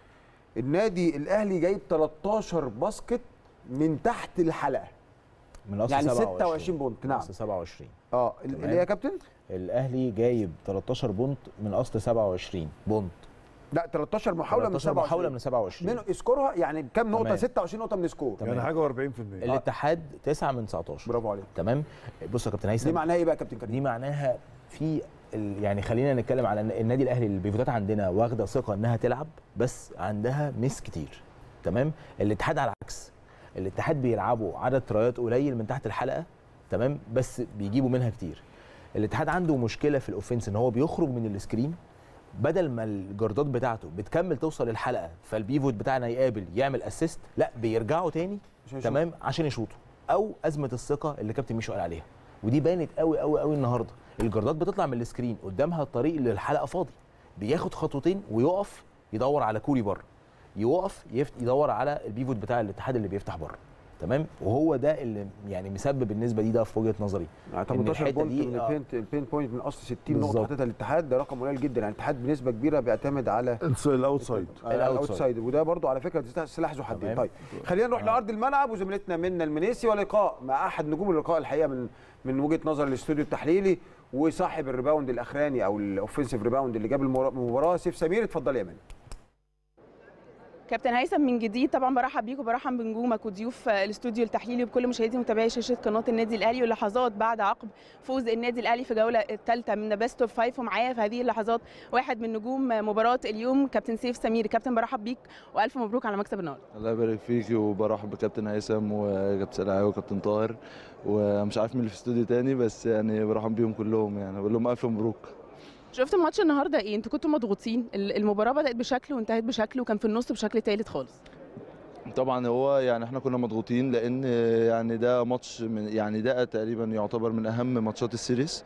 النادي الاهلي جايب 13 باسكت من تحت الحلقه من اصل يعني 27 26 بونت من نعم اصل 27 اه ال- تمام. اللي هي يا كابتن الاهلي جايب 13 بونت من اصل 27 بونت لا 13 محاوله من 13 27 محاوله من 27 من سكورها يعني بكام نقطه تمام. 26 نقطه من سكور تمام. يعني حاجه و40% الاتحاد 9 من 19 برافو عليك تمام بص يا كابتن دي هيثم معناها ايه بقى يا كابتن كريم دي معناها في ال- يعني خلينا نتكلم على إن النادي الاهلي البيفوتات عندنا واخده ثقه انها تلعب بس عندها مس كتير تمام الاتحاد على العكس الاتحاد بيلعبوا عدد ترايات قليل من تحت الحلقه تمام بس بيجيبوا منها كتير الاتحاد عنده مشكله في الاوفنس ان هو بيخرج من السكرين بدل ما الجردات بتاعته بتكمل توصل للحلقه فالبيفوت بتاعنا يقابل يعمل اسيست لا بيرجعوا تاني عشان يشوف. تمام عشان يشوطوا او ازمه الثقه اللي كابتن ميشو قال عليها ودي بانت قوي قوي قوي النهارده الجردات بتطلع من السكرين قدامها الطريق للحلقه فاضي بياخد خطوتين ويقف يدور على كوري بره يوقف يفت يدور على البيفوت بتاع الاتحاد اللي بيفتح بره تمام وهو ده اللي يعني مسبب النسبه دي ده في وجهه نظري يعني إن 18 الحتة بونت دي، من آه. البين البين بوينت من اصل 60 نقطه بالظبط. حطيتها الاتحاد ده رقم قليل جدا يعني الاتحاد بنسبه كبيره بيعتمد على الاوتسايد الاوتسايد وده برضو على فكره سلاح ذو حدين تمام. طيب خلينا نروح لارض الملعب وزميلتنا منى المنيسي ولقاء مع احد نجوم اللقاء الحقيقه من من وجهه نظر الاستوديو التحليلي وصاحب الريباوند الاخراني او الاوفنسيف ريباوند اللي جاب المر- المباراه سيف سمير اتفضل يا منى كابتن هيثم من جديد طبعا برحب بيك وبرحب بنجومك وضيوف الاستوديو التحليلي وبكل مشاهدي ومتابعي شاشه قناه النادي الاهلي ولحظات بعد عقب فوز النادي الاهلي في الجوله الثالثه من بيست اوف فايف ومعايا في هذه اللحظات واحد من نجوم مباراه اليوم كابتن سيف سمير كابتن برحب بيك والف مبروك على مكسب النهارده الله يبارك فيكي وبرحب بكابتن هيثم وكابتن سلاعي وكابتن طاهر ومش عارف مين اللي في استوديو تاني بس يعني برحب بيهم كلهم يعني بقول لهم الف مبروك شفت الماتش النهارده ايه انتوا كنتوا مضغوطين ال- المباراه بدات بشكل وانتهت بشكل وكان في النص بشكل تالت خالص طبعا هو يعني احنا كنا مضغوطين لان يعني ده ماتش من يعني ده تقريبا يعتبر من اهم ماتشات السيريس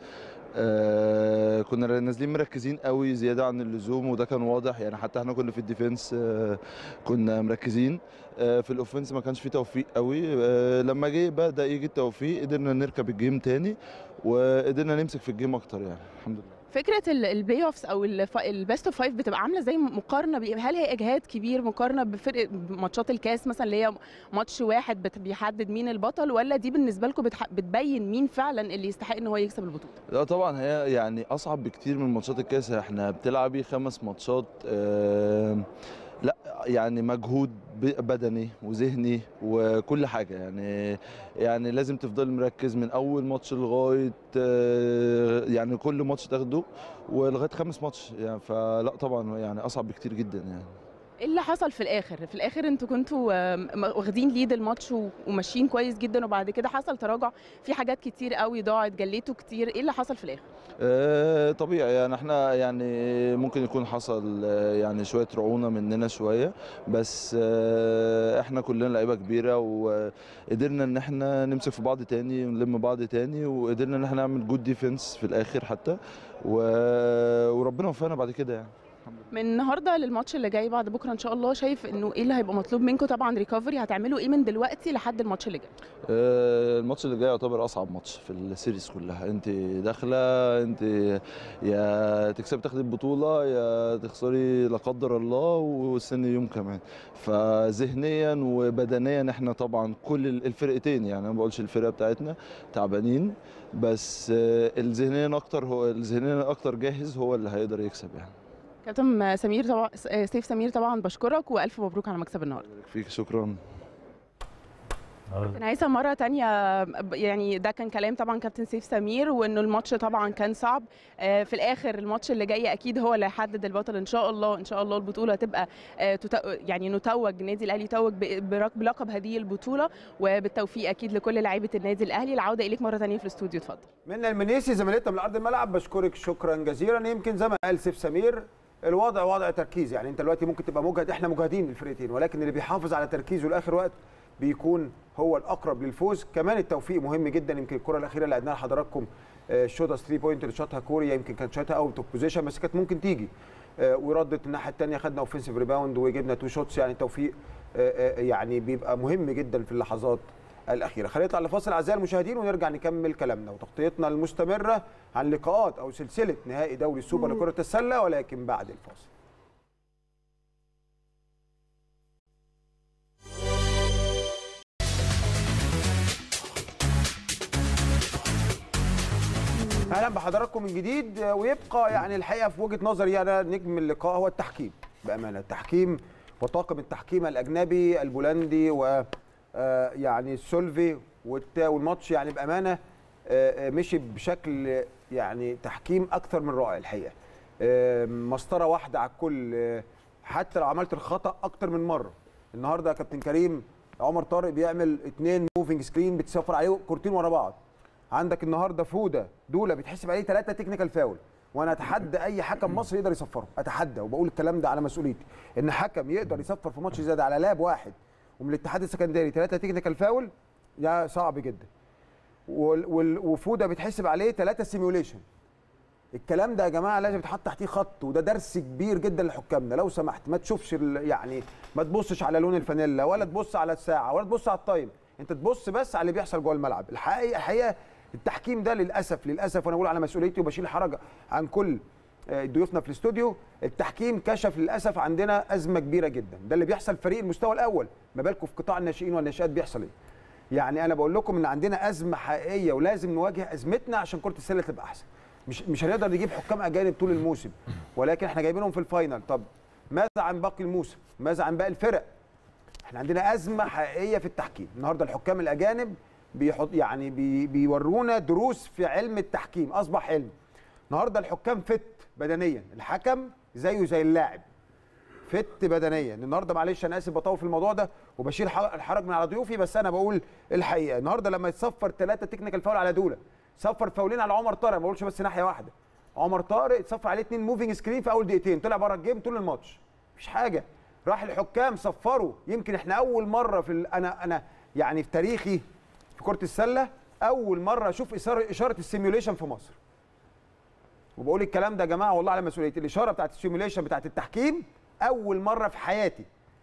آه كنا نازلين مركزين قوي زياده عن اللزوم وده كان واضح يعني حتى احنا كنا في الديفنس آه كنا مركزين آه في الاوفنس ما كانش فيه توفيق قوي آه لما جه بدا يجي التوفيق قدرنا نركب الجيم تاني وقدرنا نمسك في الجيم اكتر يعني الحمد لله فكره ال- البلاي اوفس او الف- البيست اوف فايف بتبقى عامله زي مقارنه بإيه؟ هل هي اجهاد كبير مقارنه بفرق ماتشات الكاس مثلا اللي هي ماتش واحد بت- بيحدد مين البطل ولا دي بالنسبه لكم بتح- بتبين مين فعلا اللي يستحق ان هو يكسب البطوله لا طبعا هي يعني اصعب بكتير من ماتشات الكاس احنا بتلعبي خمس ماتشات آه، لا يعني مجهود ب- بدني وذهني وكل حاجه يعني يعني لازم تفضل مركز من اول ماتش لغايه آه، يعني كل ماتش تاخده ولغايه خامس ماتش يعني فلا طبعا يعني اصعب بكتير جدا يعني ايه اللي حصل في الاخر في الاخر انتوا كنتوا آم، م- واخدين ليد الماتش و- وماشيين كويس جدا وبعد كده حصل تراجع في حاجات كتير قوي ضاعت جليتوا كتير ايه اللي حصل في الاخر آه، طبيعي يعني احنا يعني ممكن يكون حصل آه، يعني شويه رعونه مننا شويه بس آه، احنا كلنا لعيبه كبيره وقدرنا ان احنا نمسك في بعض تاني ونلم بعض تاني وقدرنا ان احنا نعمل جود ديفنس في الاخر حتى و- وربنا وفقنا بعد كده يعني من النهارده للماتش اللي جاي بعد بكره ان شاء الله شايف انه ايه اللي هيبقى مطلوب منكم طبعا ريكفري هتعملوا ايه من دلوقتي لحد الماتش اللي جاي آه، الماتش اللي جاي يعتبر اصعب ماتش في السيريز كلها انت داخله انت يا تكسبي تاخدي البطوله يا تخسري لا قدر الله والسن يوم كمان فذهنيا وبدنيا احنا طبعا كل ال- الفرقتين يعني انا ما بقولش الفرقه بتاعتنا تعبانين بس آه، الذهنيا اكتر هو الذهنيا اكتر جاهز هو اللي هيقدر يكسب يعني كابتن سمير طبعا سيف سمير طبعا بشكرك والف مبروك على مكسب النهارده فيك شكرا كابتن هيثم مرة تانية ب- يعني ده كان كلام طبعا كابتن سيف سمير وانه الماتش طبعا كان صعب آه، في الاخر الماتش اللي جاي اكيد هو اللي هيحدد البطل ان شاء الله ان شاء الله البطولة تبقى آه، تت- يعني نتوج النادي الاهلي يتوج ب- برق- بلقب هذه البطولة وبالتوفيق اكيد لكل لعيبة النادي الاهلي العودة اليك مرة تانية في الاستوديو اتفضل منا المنيسي زميلتنا من ارض الملعب بشكرك شكرا جزيلا يمكن زي ما قال سيف سمير الوضع وضع تركيز يعني انت دلوقتي ممكن تبقى مجهد احنا مجهدين الفرقتين ولكن اللي بيحافظ على تركيزه لاخر وقت بيكون هو الاقرب للفوز كمان التوفيق مهم جدا يمكن الكره الاخيره اللي عدناها لحضراتكم آه، الشوطه 3 بوينت اللي شاطها كوريا يمكن كانت شاطها اوت اوف بوزيشن بس كانت ممكن تيجي آه، وردت الناحيه الثانيه خدنا اوفنسيف ريباوند وجبنا تو شوتس يعني التوفيق آه، آه، يعني بيبقى مهم جدا في اللحظات الاخيره خلينا نطلع لفاصل اعزائي المشاهدين ونرجع نكمل كلامنا وتغطيتنا المستمره عن لقاءات او سلسله نهائي دوري السوبر لكره السله ولكن بعد الفاصل اهلا بحضراتكم من جديد ويبقى يعني الحقيقه في وجهه نظري انا نجم اللقاء هو التحكيم بامانه التحكيم وطاقم التحكيم الاجنبي البولندي و آه، يعني السولفي والتا- والماتش يعني بامانه آه، آه، مشي بشكل يعني تحكيم اكثر من رائع الحقيقه آه، مسطره واحده على الكل آه، حتى لو عملت الخطا اكتر من مره النهارده يا كابتن كريم عمر طارق بيعمل اتنين موفينج سكرين بتصفر عليه كورتين ورا بعض عندك النهارده فوده دوله بيتحسب عليه ثلاثه تكنيكال فاول وانا اتحدى اي حكم مصري يقدر يصفره اتحدى وبقول الكلام ده على مسؤوليتي ان حكم يقدر يصفر في ماتش زي ده على لاب واحد ومن الاتحاد السكندري ثلاثه تكنيكال فاول ده صعب جدا وال- وال- وفوده بيتحسب عليه ثلاثه سيميوليشن الكلام ده يا جماعه لازم يتحط تحتيه خط وده درس كبير جدا لحكامنا لو سمحت ما تشوفش ال- يعني ما تبصش على لون الفانيلا ولا تبص على الساعه ولا تبص على التايم انت تبص بس على اللي بيحصل جوه الملعب الحقيقه الحقيقه التحكيم ده للاسف للاسف وانا بقول على مسؤوليتي وبشيل حرج عن كل آه، ضيوفنا في الاستوديو التحكيم كشف للاسف عندنا ازمه كبيره جدا ده اللي بيحصل فريق المستوى الاول ما بالكم في قطاع الناشئين والناشئات بيحصل ايه يعني انا بقول لكم ان عندنا ازمه حقيقيه ولازم نواجه ازمتنا عشان كره السله تبقى احسن مش مش هنقدر نجيب حكام اجانب طول الموسم ولكن احنا جايبينهم في الفاينل طب ماذا عن باقي الموسم ماذا عن باقي الفرق احنا عندنا ازمه حقيقيه في التحكيم النهارده الحكام الاجانب بيحط يعني بي بيورونا دروس في علم التحكيم اصبح علم النهارده الحكام فت بدنيا الحكم زيه زي اللاعب فت بدنيا النهارده معلش انا اسف بطول في الموضوع ده وبشيل ح- الحرج من على ضيوفي بس انا بقول الحقيقه النهارده لما يتصفر ثلاثه تكنيكال فاول على دوله صفر فاولين على عمر طارق ما بقولش بس ناحيه واحده عمر طارق اتصفر عليه اتنين موفينج سكرين في اول دقيقتين طلع بره الجيم طول الماتش مفيش حاجه راح الحكام صفروا يمكن احنا اول مره في ال- انا انا يعني في تاريخي في كره السله اول مره اشوف اشاره اشاره السيميوليشن في مصر وبقول الكلام ده يا جماعه والله على مسؤوليتي الاشاره بتاعت السيميوليشن بتاعت التحكيم اول مره في حياتي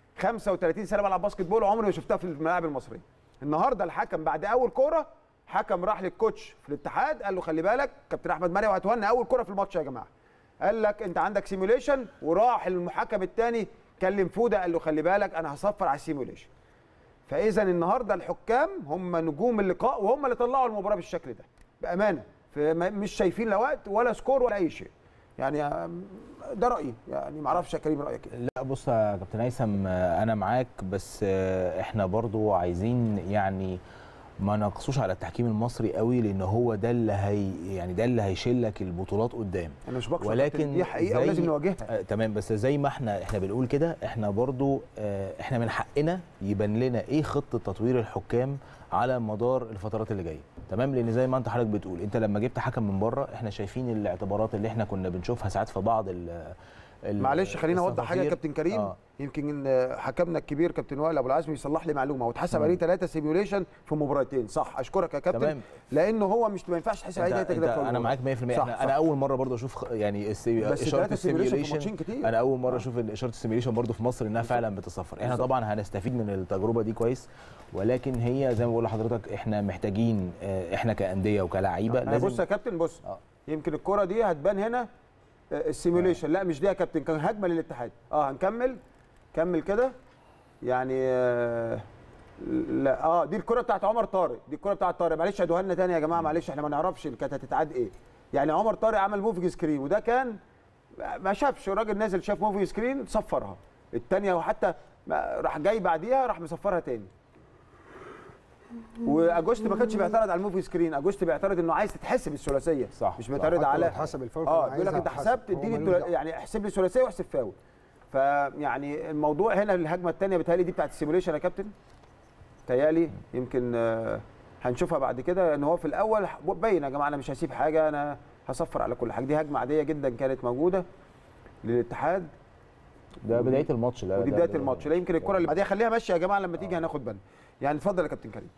35 سنه بلعب باسكت بول عمري ما شفتها في الملاعب المصريه النهارده الحكم بعد اول كوره حكم راح للكوتش في الاتحاد قال له خلي بالك كابتن احمد مرعي وهتهنى اول كوره في الماتش يا جماعه قال لك انت عندك سيميوليشن وراح المحكم الثاني كلم فوده قال له خلي بالك انا هصفر على السيميوليشن فاذا النهارده الحكام هم نجوم اللقاء وهم اللي طلعوا المباراه بالشكل ده بامانه فما- مش شايفين لا وقت ولا سكور ولا اي شيء يعني آم، ده رايي يعني ما اعرفش يا كريم رايك ايه لا بص يا كابتن هيثم آه، انا معاك بس آه، احنا برضو عايزين يعني ما نقصوش على التحكيم المصري قوي لان هو ده اللي هي يعني ده اللي هيشيلك البطولات قدام انا مش بقصد ولكن دي حقيقه زي- ولازم نواجهها آه تمام بس زي ما احنا احنا بنقول كده احنا برضو آه احنا من حقنا يبان لنا ايه خطه تطوير الحكام على مدار الفترات اللي جايه تمام لان زي ما انت حضرتك بتقول انت لما جبت حكم من بره احنا شايفين الاعتبارات اللي احنا كنا بنشوفها ساعات في بعض ال ال- معلش خليني اوضح حاجه يا الصفافير. كابتن كريم آه. يمكن إن حكمنا الكبير كابتن وائل ابو العزم يصلح لي معلومه واتحسب تمام. عليه ثلاثه سيميوليشن في مباراتين صح اشكرك يا كابتن تمام. لانه هو مش ما ينفعش تحسب عليه انت ثلاثه كده انت في انا معاك 100% صح، احنا صح. انا اول مره برضه اشوف خ- يعني السي... بس اشاره ثلاثة سيميوليشن في السيميوليشن ماتشين كتير. انا اول مره آه. اشوف اشاره السيميوليشن برضه في مصر انها فعلا بتصفر احنا بالظبط. طبعا هنستفيد من التجربه دي كويس ولكن هي زي ما بقول لحضرتك احنا محتاجين اه، احنا كانديه وكلاعيبه أنا لازم بص يا كابتن بص آه. يمكن الكره دي هتبان هنا آه، السيميوليشن لا مش دي يا كابتن كان هجمه للاتحاد اه هنكمل كمل كده يعني آه لا اه دي الكره بتاعت عمر طارق دي الكره بتاعت طارق معلش ادوها لنا تاني يا جماعه معلش احنا ما نعرفش كانت هتتعاد ايه يعني عمر طارق عمل موفينج سكرين وده كان ما شافش الراجل نازل شاف موفينج سكرين صفرها الثانيه وحتى ما- راح جاي بعديها راح مصفرها تاني واجوست ما كانش بيعترض على الموفي سكرين اجوست بيعترض انه عايز تتحسب الثلاثيه صح، مش صح. معترض حتى لو على اتحسب الفاول اه كان بيقول لك عايزها انت تتحسب. حسبت هو اديني ملوش التلا- دعوة. يعني احسب لي ثلاثيه واحسب فاول فيعني الموضوع هنا الهجمه الثانيه بتهيألي دي بتاعت السيموليشن يا كابتن تهيألي يمكن آه، هنشوفها بعد كده ان هو في الاول باين يا جماعه انا مش هسيب حاجه انا هصفر على كل حاجه دي هجمه عاديه جدا كانت موجوده للاتحاد ده بدايه الماتش لا ودي ده- بدايه ده- الماتش لا يمكن الكره اللي بعديها خليها ماشيه يا جماعه لما تيجي هناخد بالنا يعني اتفضل يا كابتن كريم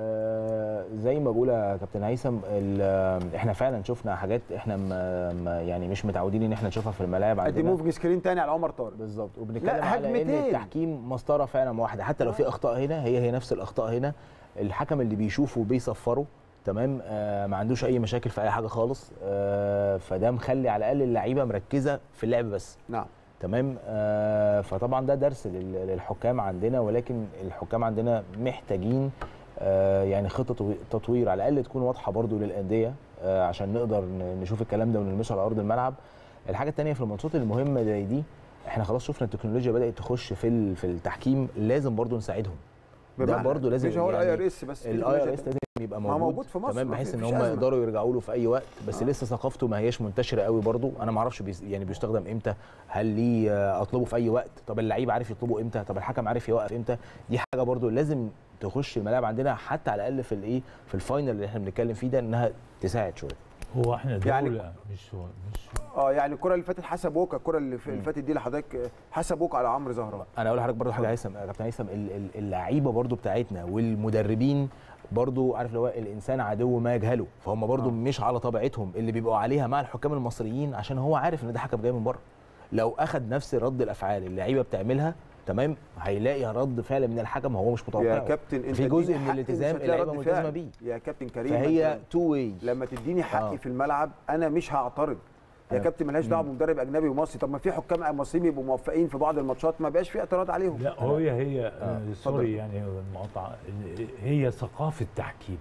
آه، زي ما بقول يا كابتن هيثم ال- احنا فعلا شفنا حاجات احنا ما ما يعني مش متعودين ان احنا نشوفها في الملاعب ادي عندنا موفنج سكرين تاني على عمر طارق بالظبط وبنتكلم لا، على ان هجمتين. التحكيم مسطره فعلا واحده حتى لو في اخطاء هنا هي هي نفس الاخطاء هنا الحكم اللي بيشوفه بيصفره تمام آه ما عندوش اي مشاكل في اي حاجه خالص آه فده مخلي على الاقل اللعيبه مركزه في اللعب بس نعم تمام آه فطبعا ده درس لل- للحكام عندنا ولكن الحكام عندنا محتاجين آه يعني خطه تطوي- تطوير على الاقل تكون واضحه برضو للانديه آه عشان نقدر ن- نشوف الكلام ده ونلمسه على ارض الملعب الحاجه الثانيه في الماتشات المهمه زي دي احنا خلاص شفنا التكنولوجيا بدات تخش في ال- في التحكيم لازم برضو نساعدهم ده بمعنى- برضو لازم مش هو يعني الاي ار اس بس في الاي ار تكنولوجيا اس لازم يبقى ما هو موجود, موجود في مصر، تمام ما بحيث في- ان مفيش هم أزمة. يقدروا يرجعوا له في اي وقت بس آه. لسه ثقافته ما هياش منتشره قوي برضو انا ما اعرفش بيز- يعني بيستخدم امتى هل ليه آه، اطلبه في اي وقت طب اللعيب عارف يطلبه امتى طب الحكم عارف يوقف امتى دي حاجه برضو لازم تخش الملاعب عندنا حتى على الاقل في الايه في الفاينل اللي احنا بنتكلم فيه ده انها تساعد شويه هو احنا دوله يعني- مش مش اه يعني الكره اللي فاتت حسبوك الكره اللي في- اللي فاتت دي لحضرتك آه، حسبوك على عمرو زهران انا اقول لحضرتك برضو حاجه هيثم يا كابتن هيثم ال- ال- اللعيبه برضو بتاعتنا والمدربين برضو عارف اللي هو الانسان عدو ما يجهله فهم برضو آه. مش على طبيعتهم اللي بيبقوا عليها مع الحكام المصريين عشان هو عارف ان ده حكم جاي من بره لو اخد نفس رد الافعال اللي اللعيبه بتعملها تمام هيلاقي رد فعل من الحكم هو مش متوقعه يا كابتن انت في جزء اديني من حقي الالتزام مش هتلاقي اللعيبه رد ملتزمه فعل. بيه يا كابتن كريم فهي أنت تو واي لما تديني حقي آه. في الملعب انا مش هعترض يا آه. كابتن ملهاش دعوه مم. بمدرب اجنبي ومصري طب ما في حكام مصريين بيبقوا موفقين في بعض الماتشات ما بيبقاش في اعتراض عليهم لا هي هي آه، آه اتفضل. سوري يعني المقاطعه هي ثقافه تحكيم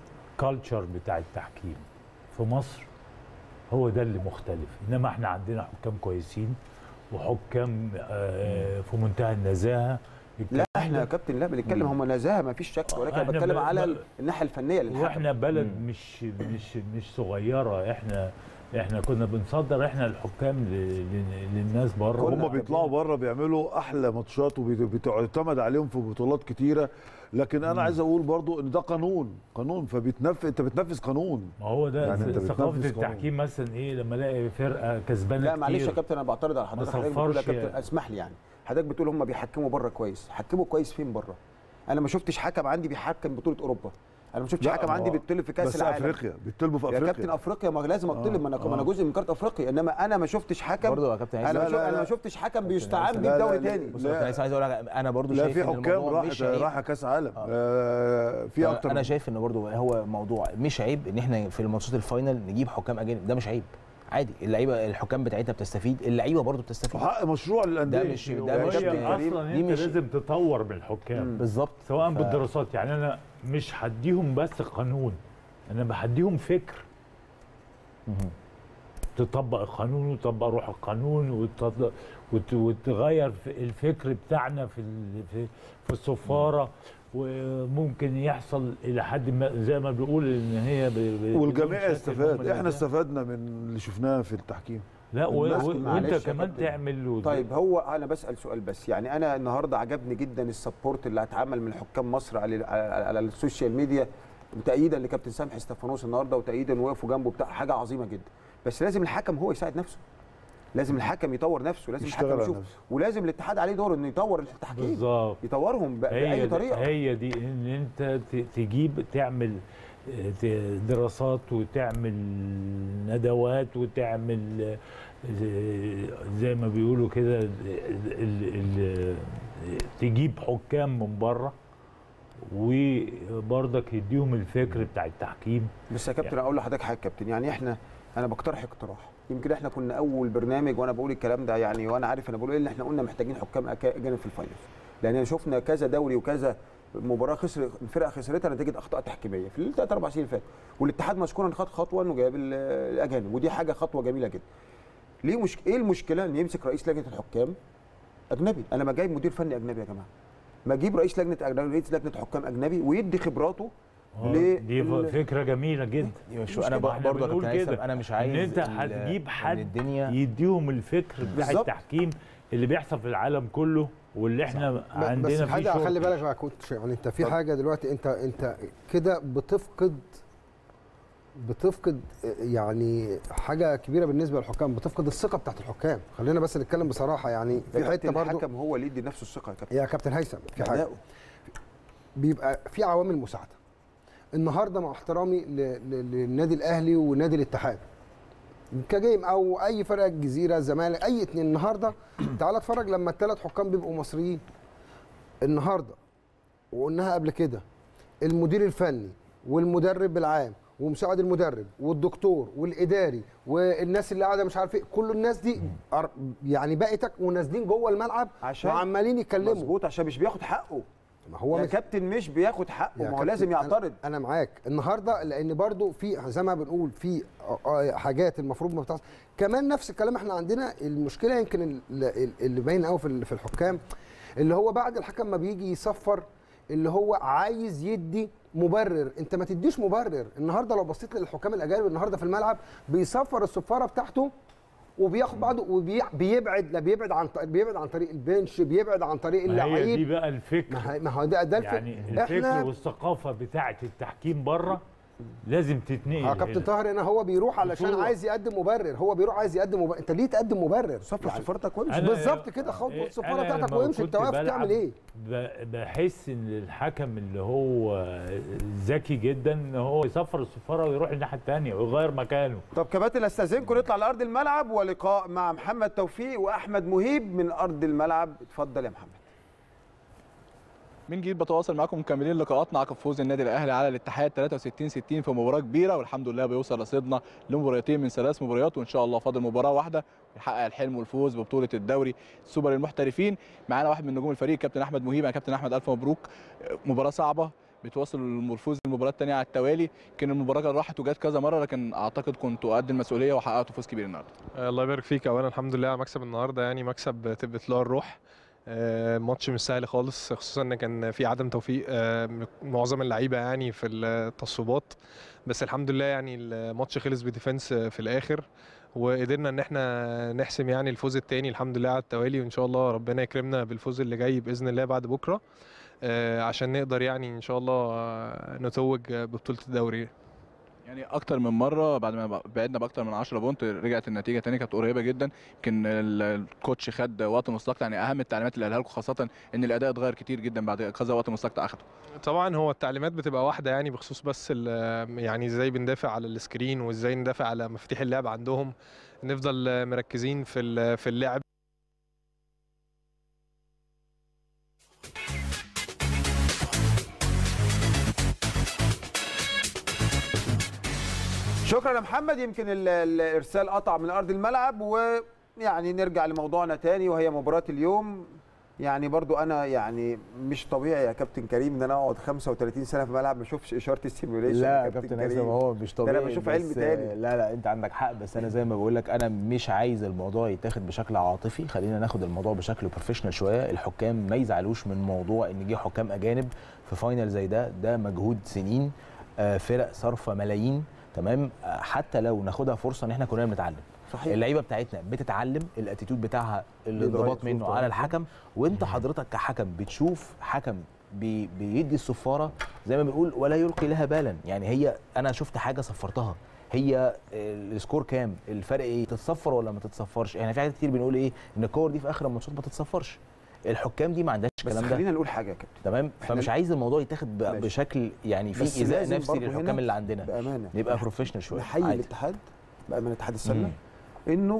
كالتشر بتاع التحكيم في مصر هو ده اللي مختلف انما احنا عندنا حكام كويسين وحكام آه في منتهى النزاهه لا الكلام احنا يا ده- كابتن لا بنتكلم هم نزاهه ما فيش شك ولكن انا احنا بتكلم ب- على ب- الناحيه الفنيه للحكم واحنا بلد مم. مش مش مش صغيره احنا احنا كنا بنصدر احنا الحكام ل- ل- للناس بره هم بيطلعوا بره بيعملوا احلى ماتشات وبيعتمد عليهم في بطولات كتيره لكن انا عايز اقول برضو ان ده قانون قانون فبيتنفذ انت بتنفذ قانون ما هو ده يعني أنت ثقافه بتنفذ قانون. التحكيم مثلا ايه لما الاقي فرقه كسبانه لا معلش يا كتير كابتن انا بعترض على ما حضرتك حضرتك بتقول يا صفرش كابتن اسمح لي يعني حضرتك بتقول هم بيحكموا بره كويس حكموا كويس فين بره انا ما شفتش حكم عندي بيحكم بطوله اوروبا انا ما شفتش لا، حكم ما عندي هو- بيطلب في كاس بس العالم افريقيا بيطلبوا في يا افريقيا كابتن افريقيا ما لازم اطلب ما انا ما انا آه. جزء من قاره افريقيا انما انا ما شفتش حكم برضه يا كابتن انا ما هيثم- شو- لا، انا لا. ما شفتش حكم بيستعان لا، بيه لا، بدوري لا. تاني بص يا كابتن عايز عايز اقول لك انا برضو لا شايف في إن حكام الموضوع راحت مش عيب. راحه كاس عالم آه. آه في اكتر انا من- شايف ان برضو هو موضوع مش عيب ان احنا في الماتشات الفاينل نجيب حكام اجانب ده مش عيب عادي اللعيبه الحكام بتاعتها بتستفيد اللعيبه برضو بتستفيد حق مشروع للانديه ده مش ده يا مش كابتن هي كريم، اصلا دي انت مش- لازم تطور من الحكام بالظبط سواء ف- بالدراسات يعني انا مش هديهم بس قانون انا بهديهم فكر مهم. تطبق القانون وتطبق روح القانون وتطبق وت- وتغير في الفكر بتاعنا في ال- في في الصفاره وممكن يحصل الى حد ما زي ما بنقول ان هي ب- ب- بدون والجميع شك إن هم استفاد احنا الأداء. استفدنا من اللي شفناه في التحكيم لا و- الناس- و- وانت معلش يا كمان كابتن. تعمل وت- طيب هو انا بسال سؤال بس يعني انا النهارده عجبني جدا السبورت اللي اتعمل من حكام مصر على على, على السوشيال ميديا تأييدا لكابتن سامح استفانوس النهارده وتأييدا وقفوا جنبه بتاع حاجه عظيمه جدا بس لازم الحكم هو يساعد نفسه لازم الحكم يطور نفسه لازم يشتغل الحكم على يشوف نفسه. ولازم الاتحاد عليه دور انه يطور التحكيم بالظبط يطورهم ب- هي باي دي طريقه هي دي ان انت ت- تجيب تعمل آه، ت- دراسات وتعمل ندوات وتعمل آه، زي ما بيقولوا كده ال- ال- ال- تجيب حكام من بره وبرضك يديهم الفكر بتاع التحكيم بس يا كابتن اقول لحضرتك حاجه يا كابتن يعني احنا انا بقترح اقتراح يمكن احنا كنا اول برنامج وانا بقول الكلام ده يعني وانا عارف انا بقول ايه اللي احنا قلنا محتاجين حكام أكا- اجانب في الفاينل لان شفنا كذا دوري وكذا مباراه خسر الفرقه خسرتها نتيجه اخطاء تحكيميه في الثلاث اربع سنين اللي فاتوا والاتحاد مشكورا خد خطوه انه جاب ال- الاجانب ودي حاجه خطوه جميله جدا ليه مش ايه المشكله ان يمسك رئيس لجنه الحكام اجنبي انا ما جايب مدير فني اجنبي يا جماعه ما اجيب رئيس لجنه أجنبي رئيس لجنه حكام اجنبي ويدي خبراته آه، ليه دي ال- فكره جميله جدا شو انا مشكلة. إحنا برضه يا بنقول كابتن هيثم كده، انا مش ان عايز انت ال- هتجيب إن حد الدنيا يديهم الفكر بتاع بالظبط. التحكيم اللي بيحصل في العالم كله واللي احنا بس عندنا فيه حاجه شغل. خلي بالك بقى كنت يعني انت في حاجه دلوقتي انت انت كده بتفقد بتفقد يعني حاجه كبيره بالنسبه للحكام بتفقد الثقه بتاعت الحكام خلينا بس نتكلم بصراحه يعني في يا حته كابتن برضو الحكم هو اللي يدي لنفسه الثقه يا كابتن يا كابتن هيثم في حاجه أداؤه. بيبقى في عوامل مساعده النهارده مع احترامي ل- ل- للنادي الاهلي ونادي الاتحاد كجيم او اي فرقه الجزيره الزمالك اي اتنين النهارده تعال اتفرج لما الثلاث حكام بيبقوا مصريين النهارده وقلناها قبل كده المدير الفني والمدرب العام ومساعد المدرب والدكتور والاداري والناس اللي قاعده مش عارف ايه كل الناس دي أر- يعني بقيتك ونازلين جوه الملعب عشان وعمالين يتكلموا مظبوط عشان مش بياخد حقه ما هو يا مش كابتن مش بياخد حقه يا ما هو كابتن لازم أنا- يعترض انا معاك النهارده لان برضو في زي ما بنقول في آه، آه، حاجات المفروض ما بتحصل كمان نفس الكلام احنا عندنا المشكله يمكن ال- ال- اللي باين قوي في ال- في الحكام اللي هو بعد الحكم ما بيجي يصفر اللي هو عايز يدي مبرر انت ما تديش مبرر النهارده لو بصيت للحكام الاجانب النهارده في الملعب بيصفر الصفاره بتاعته وبياخد بعضه وبيبعد لا بيبعد عن ط- بيبعد عن طريق البنش بيبعد عن طريق ما هي دي اللعيب بقى الفكر ما هي- ما هو ده ده الف- يعني الفكر والثقافه بتاعه التحكيم بره لازم تتنقل اه كابتن هنا. طاهر هنا هو بيروح علشان بصورة. عايز يقدم مبرر هو بيروح عايز يقدم مبرر انت ليه تقدم مبرر صفر صفارتك وامشي أنا- بالظبط كده خد إيه، الصفاره أنا بتاعتك لما وامشي انت كنت واقف بلعب تعمل ايه ب- بحس ان الحكم اللي هو ذكي جدا ان هو يصفر الصفاره ويروح الناحيه الثانيه ويغير مكانه طب كباتن استاذنكم نطلع لارض الملعب ولقاء مع محمد توفيق واحمد مهيب من ارض الملعب اتفضل يا محمد من جديد بتواصل معاكم مكملين لقاءاتنا عقب فوز النادي الاهلي على الاتحاد 63 60 في مباراه كبيره والحمد لله بيوصل رصيدنا لمباراتين من ثلاث مباريات وان شاء الله فاضل مباراه واحده يحقق الحلم والفوز ببطوله الدوري السوبر المحترفين معانا واحد من نجوم الفريق كابتن احمد مهيب يا كابتن احمد الف مبروك مباراه صعبه بتواصل الفوز المباراه الثانيه على التوالي يمكن المباراه كانت راحت وجت كذا مره لكن اعتقد كنتوا قد المسؤوليه وحققتوا فوز كبير النهارده الله يبارك فيك اولا الحمد لله على مكسب النهارده يعني مكسب طلع الروح آه، ماتش مش سهل خالص خصوصا ان كان في عدم توفيق آه، معظم اللعيبه يعني في التصويبات بس الحمد لله يعني الماتش خلص بديفنس في الاخر وقدرنا ان احنا نحسم يعني الفوز الثاني الحمد لله على التوالي وان شاء الله ربنا يكرمنا بالفوز اللي جاي باذن الله بعد بكره آه، عشان نقدر يعني ان شاء الله آه، نتوج ببطوله الدوري يعني اكتر من مره بعد ما بعدنا باكتر من 10 بونت رجعت النتيجه تاني كانت قريبه جدا يمكن ال- الكوتش خد وقت مستقطع يعني اهم التعليمات اللي قالها لكم خاصه ان الاداء اتغير كتير جدا بعد كذا وقت مستقطع اخده طبعا هو التعليمات بتبقى واحده يعني بخصوص بس ال- يعني ازاي بندافع على السكرين وازاي ندافع على مفاتيح اللعب عندهم نفضل مركزين في ال- في اللعب شكرا يا محمد يمكن ال- الارسال قطع من ارض الملعب ويعني نرجع لموضوعنا تاني وهي مباراه اليوم يعني برضو انا يعني مش طبيعي يا كابتن كريم ان انا اقعد 35 سنه في ملعب ما اشوفش اشاره السيميوليشن لا يا كابتن هيثم هو مش ده طبيعي انا بشوف بس- علم تاني لا لا انت عندك حق بس انا زي ما بقول لك انا مش عايز الموضوع يتاخد بشكل عاطفي خلينا ناخد الموضوع بشكل بروفيشنال شويه الحكام ما يزعلوش من موضوع ان جه حكام اجانب في فاينل زي ده ده مجهود سنين آه، فرق صارفه ملايين تمام آه، حتى لو ناخدها فرصه ان احنا كلنا بنتعلم صحيح اللعيبه بتاعتنا بتتعلم الاتيتود بتاعها الانضباط بيتغير منه شوف على طبعاً. الحكم وانت حضرتك كحكم بتشوف حكم بي بيدي الصفاره زي ما بنقول ولا يلقي لها بالا يعني هي انا شفت حاجه صفرتها هي السكور كام الفرق ايه تتصفر ولا ما تتصفرش احنا في حاجات كتير بنقول ايه ان الكور دي في اخر الماتشات ما تتصفرش الحكام دي ما عندهاش بس الكلام ده خلينا نقول حاجه يا كابتن تمام إحنا فمش ال- عايز الموضوع يتاخد ب- ماشي. بشكل يعني بس في ايذاء لازم نفسي برضو للحكام هنا اللي عندنا بامانه نبقى بروفيشنال شويه نحيي عادي. الاتحاد بامانه اتحاد السله مم. انه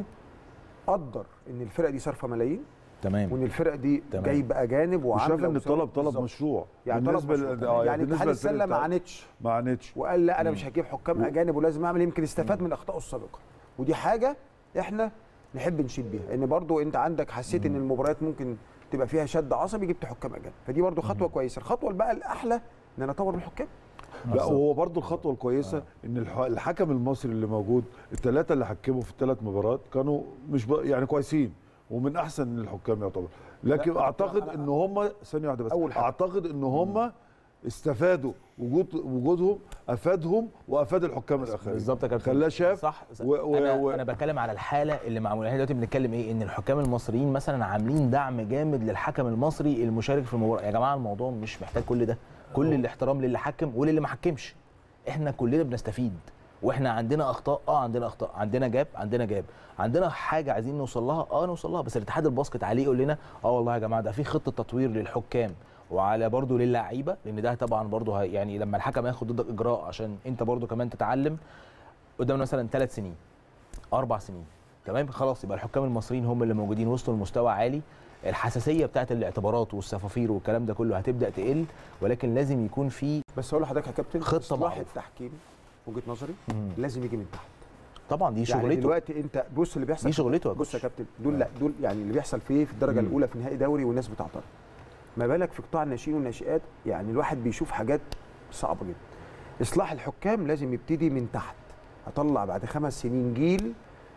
قدر ان الفرقه دي صارفه ملايين تمام وان الفرقه دي تمام. جايبه اجانب وعامله وشاف ان وساوي الطلب طلب بالظبط. مشروع يعني طلب بالنسبه مشروع. لل- آه، يعني بالنسبة اتحاد السله للفريق ما بتاع- عانتش ما عانتش وقال لا انا مم. مش هجيب حكام و- اجانب ولازم اعمل يمكن استفاد من اخطائه السابقه ودي حاجه احنا نحب نشيد بيها ان برضو انت عندك حسيت ان المباريات ممكن تبقى فيها شد عصبي جبت حكام اجانب فدي برضو خطوه كويسه الخطوه بقى الاحلى ان انا اطور الحكام لا وهو برضو الخطوه الكويسه ان الح- الحكم المصري اللي موجود الثلاثه اللي حكموا في الثلاث مباريات كانوا مش ب... يعني كويسين ومن احسن الحكام يعتبر لكن لا، اعتقد أنا- ان هم ثانيه واحده بس أول حاجة. اعتقد ان هم استفادوا وجود وجودهم افادهم وافاد الحكام الاخرين بالظبط يا كابتن خلاه شاف صح و- و- انا و- انا بتكلم على الحاله اللي معموله احنا دلوقتي بنتكلم ايه ان الحكام المصريين مثلا عاملين دعم جامد للحكم المصري المشارك في المباراه يا جماعه الموضوع مش محتاج كل ده كل الاحترام للي حكم وللي ما حكمش احنا كلنا بنستفيد واحنا عندنا اخطاء اه عندنا اخطاء عندنا جاب عندنا جاب عندنا حاجه عايزين نوصل لها اه نوصل لها بس الاتحاد الباسكت عليه يقول لنا اه والله يا جماعه ده في خطه تطوير للحكام وعلى برضه للعيبه لان ده طبعا برضه هي- يعني لما الحكم ياخد ضدك اجراء عشان انت برضه كمان تتعلم قدام مثلا ثلاث سنين اربع سنين تمام خلاص يبقى الحكام المصريين هم اللي موجودين وصلوا لمستوى عالي الحساسيه بتاعت الاعتبارات والصفافير والكلام ده كله هتبدا تقل ولكن لازم يكون في بس اقول لحضرتك يا كابتن خطة اصلاح معروفة. التحكيم وجهه نظري مم. لازم يجي من تحت طبعا دي يعني شغلته دلوقتي انت بص اللي بيحصل دي شغلته يا بص يا كوتش. كابتن دول لا دول يعني اللي بيحصل في ايه في الدرجه مم. الاولى في نهائي دوري والناس بتعترض ما بالك في قطاع الناشئين والناشئات يعني الواحد بيشوف حاجات صعبه جدا اصلاح الحكام لازم يبتدي من تحت هطلع بعد خمس سنين جيل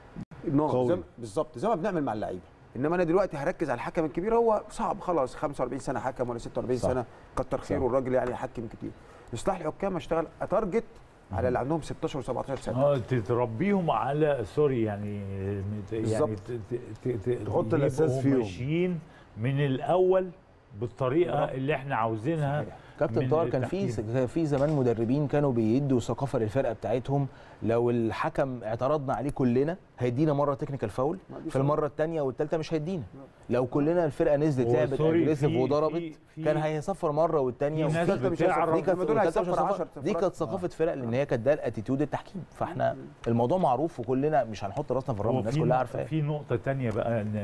نار قوي. زي- بالظبط زي ما بنعمل مع اللعيبه انما انا دلوقتي هركز على الحكم الكبير هو صعب خلاص 45 سنه حكم ولا 46 صح. سنه كتر خيره الراجل يعني يحكم كتير اصلاح الحكام اشتغل اتارجت على اللي عندهم 16 و17 سنه اه تربيهم على سوري يعني يعني بالظبط. ت- ت- ت- ت- تحط الأساس يبقوا فيهم. ماشيين من الاول بالطريقه اللي احنا عاوزينها كابتن من طاهر كان في التحكيم. كان في زمان مدربين كانوا بيدوا ثقافه للفرقه بتاعتهم لو الحكم اعترضنا عليه كلنا هيدينا مره تكنيكال فاول في المره الثانيه والثالثه مش هيدينا لو كلنا الفرقه نزلت هو لعبت سوري، اجريسيف في- وضربت في- في- كان هيصفر مره والثانيه في ناس والثالثة مش بتعرف- هيصفر. دي كانت لما دول والثالثة مش هيصفر هيصفر. 10 دي كانت ثقافه فرق لان هي كانت ده الاتيتيود التحكيم فاحنا الموضوع معروف وكلنا مش هنحط راسنا في الرمل هو الناس في كلها نق- عارفاه في نقطة تانية بقى ان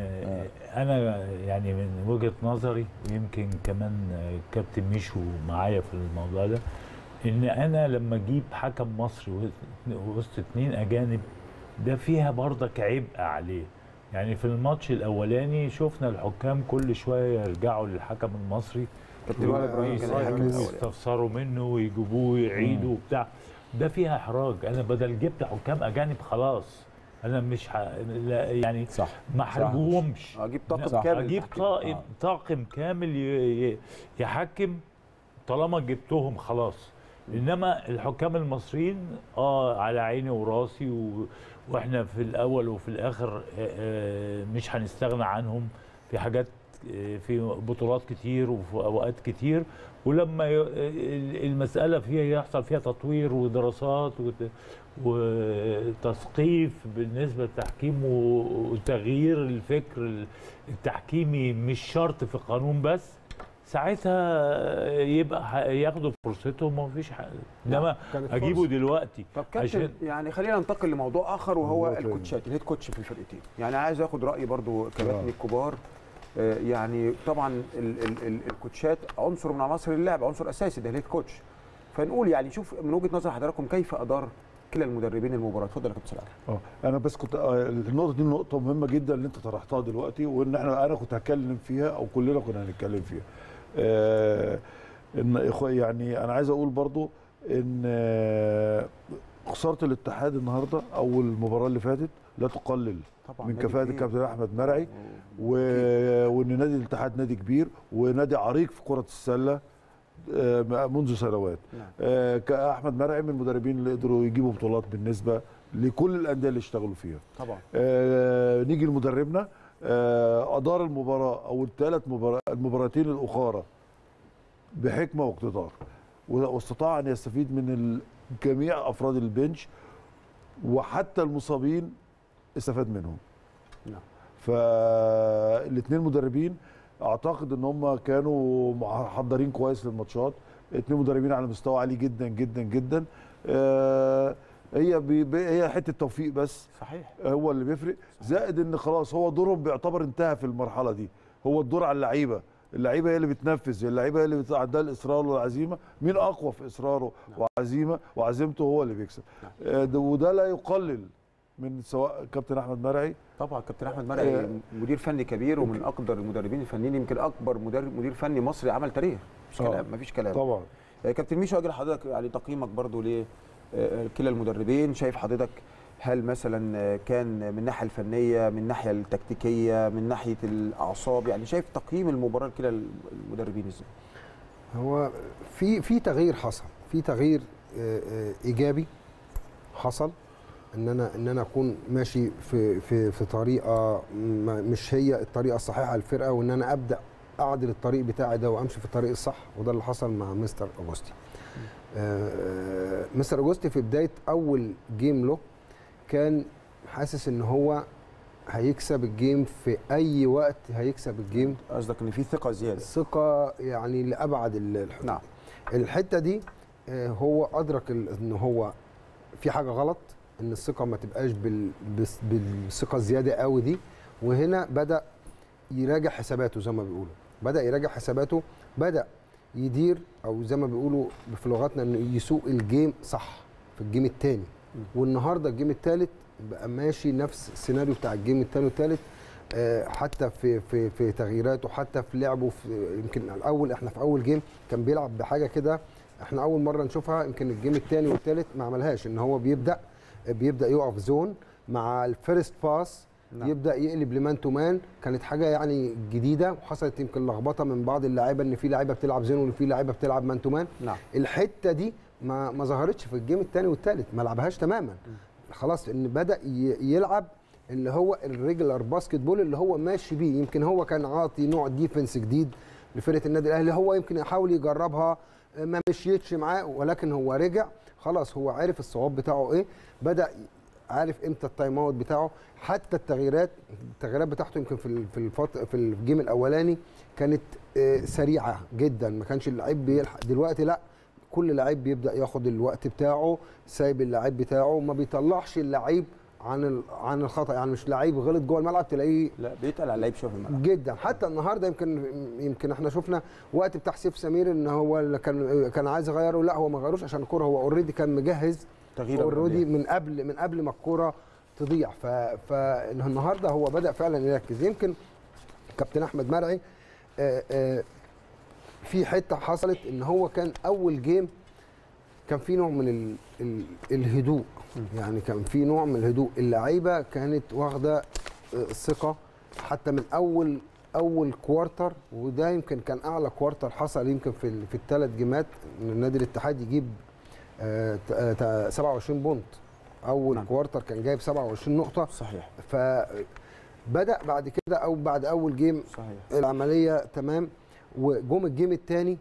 انا يعني من وجهة نظري ويمكن كمان كابتن ميشو معايا في الموضوع ده ان انا لما اجيب حكم مصري وسط- وسط اتنين اجانب ده فيها برضك عبء عليه يعني في الماتش الاولاني شفنا الحكام كل شوية يرجعوا للحكم المصري كابتن وائل ابراهيم كان الحكم الاول يستفسروا منه ويجيبوه ويعيدوا وبتاع ده فيها احراج انا بدل جبت حكام اجانب خلاص انا مش ح... لا يعني صح ما احرجهمش اجيب طاقم صح. كامل اجيب للتحكيم. طاقم آه. طاقم كامل ي- ي- يحكم طالما جبتهم خلاص انما الحكام المصريين اه على عيني وراسي و... واحنا في الاول وفي الاخر آه، آه، مش هنستغنى عنهم في حاجات آه، في بطولات كتير وفي اوقات كتير ولما ي- ال- المساله فيها يحصل فيها تطوير ودراسات وت- وتثقيف بالنسبه للتحكيم و- وتغيير الفكر التحكيمي مش شرط في القانون بس ساعتها يبقى ح- ياخدوا فرصتهم ومفيش حاجه انما كانت اجيبه فرصة. دلوقتي طب كابتن عشان يعني خلينا ننتقل لموضوع اخر وهو موضوع تاني. الكوتشات الهيد كوتش في الفرقتين يعني عايز اخد راي برضو كباتن آه. الكبار آه، يعني طبعا ال ال ال الكوتشات عنصر من عناصر اللعب عنصر اساسي ده الهيد كوتش فنقول يعني شوف من وجهه نظر حضراتكم كيف ادار كلا المدربين المباراه اتفضل يا كابتن سلام اه انا بس كنت آه، النقطه دي نقطه مهمه جدا اللي انت طرحتها دلوقتي وان احنا انا كنت هتكلم فيها او كلنا كنا هنتكلم فيها آه ان إخوة- يعني انا عايز اقول برضو ان آه، خساره الاتحاد النهارده او المباراه اللي فاتت لا تقلل طبعا من نادي كفاءه كبير. الكابتن احمد مرعي و... وان نادي الاتحاد نادي كبير ونادي عريق في كره السله آه، منذ سنوات نعم. آه، كاحمد مرعي من المدربين اللي قدروا يجيبوا بطولات بالنسبه لكل الانديه اللي اشتغلوا فيها طبعا آه، نيجي لمدربنا آه، ادار المباراه او الثلاث مبارا المباراتين الاخرى بحكمه واقتدار و- واستطاع ان يستفيد من ال- جميع افراد البنش وحتى المصابين استفاد منهم نعم. فالاثنين مدربين اعتقد ان هم كانوا محضرين كويس للماتشات اثنين مدربين على مستوى عالي جدا جدا جدا آه، هي بي بي- هي حته توفيق بس صحيح هو اللي بيفرق زائد ان خلاص هو دورهم بيعتبر انتهى في المرحله دي هو الدور على اللعيبه اللعيبه هي اللي بتنفذ اللعيبه هي اللي بت- عندها الاصرار والعزيمه مين اقوى في اصراره وعزيمه وعزيمته هو اللي بيكسب آه، ده- وده لا يقلل من سواء كابتن احمد مرعي طبعا كابتن احمد مرعي آه. مدير فني كبير ومن اقدر المدربين الفنيين يمكن اكبر مدرب مدير فني مصري عمل تاريخ مفيش آه. كلام مفيش كلام طبعا آه، كابتن ميشو اجل حضرتك يعني تقييمك برضو ل آه، كلا المدربين شايف حضرتك هل مثلا آه، كان من الناحيه الفنيه من الناحيه التكتيكيه من ناحيه الاعصاب يعني شايف تقييم المباراه لكلا المدربين ازاي هو في في تغيير حصل في تغيير آه، آه، ايجابي حصل ان انا ان انا اكون ماشي في في في طريقه ما- مش هي الطريقه الصحيحه للفرقه وان انا ابدا اعدل الطريق بتاعي ده وامشي في الطريق الصح وده اللي حصل مع مستر اوجوستي آه، مستر اوجوستي في بدايه اول جيم له كان حاسس ان هو هيكسب الجيم في اي وقت هيكسب الجيم قصدك ان في ثقه زياده ثقه يعني لابعد ال- الحدود نعم الحته دي آه، هو ادرك ال- ان هو في حاجه غلط ان الثقه ما تبقاش بال- بس- بالثقه الزياده قوي دي وهنا بدا يراجع حساباته زي ما بيقولوا بدا يراجع حساباته بدا يدير او زي ما بيقولوا في لغتنا انه يسوق الجيم صح في الجيم الثاني والنهارده الجيم الثالث بقى ماشي نفس السيناريو بتاع الجيم الثاني والثالث آه، حتى في في في تغييراته حتى في لعبه في يمكن الاول احنا في اول جيم كان بيلعب بحاجه كده احنا اول مره نشوفها يمكن الجيم الثاني والثالث ما عملهاش ان هو بيبدا بيبدا يقف زون مع الفيرست باس نعم. يبدا يقلب لمان تو مان كانت حاجه يعني جديده وحصلت يمكن لخبطه من بعض اللعيبه ان في لعيبه بتلعب زون وفي لعيبه بتلعب مان تو مان نعم الحته دي ما ما ظهرتش في الجيم الثاني والثالث ما لعبهاش تماما خلاص ان بدا ي- يلعب اللي هو الريجلر باسكت بول اللي هو ماشي بيه يمكن هو كان عاطي نوع ديفنس جديد لفرقه النادي الاهلي هو يمكن يحاول يجربها ما مشيتش معاه ولكن هو رجع خلاص هو عارف الصواب بتاعه ايه بدا عارف امتى التايم اوت بتاعه حتى التغييرات التغييرات بتاعته يمكن في ال- في الفط... في الجيم الاولاني كانت آه، سريعه جدا ما كانش اللعيب بيلحق دلوقتي لا كل لعيب بيبدا ياخد الوقت بتاعه سايب اللعيب بتاعه ما بيطلعش اللعيب عن ال... عن الخطا يعني مش لعيب غلط جوه الملعب تلاقيه لا بيتقل على اللعيب شويه في الملعب جدا حتى النهارده يمكن يمكن احنا شفنا وقت بتاع سيف سمير ان هو اللي كان كان عايز يغيره لا هو ما غيروش عشان الكوره هو اوريدي كان مجهز تغيير اوريدي من قبل من قبل ما الكوره تضيع ف فالنهارده هو بدا فعلا يركز يمكن كابتن احمد مرعي آه، آه، في حته حصلت ان هو كان اول جيم كان في نوع من ال ال الهدوء يعني كان في نوع من الهدوء اللعيبه كانت واخده آه، ثقه حتى من اول اول كوارتر وده يمكن كان اعلى كوارتر حصل يمكن في ال- في الثلاث جيمات ان النادي الاتحاد يجيب آه، ت- آه، ت- 27 بونت اول نعم. كوارتر كان جايب 27 نقطه صحيح فبدا بعد كده او بعد اول جيم صحيح العمليه تمام وجوم الجيم الثاني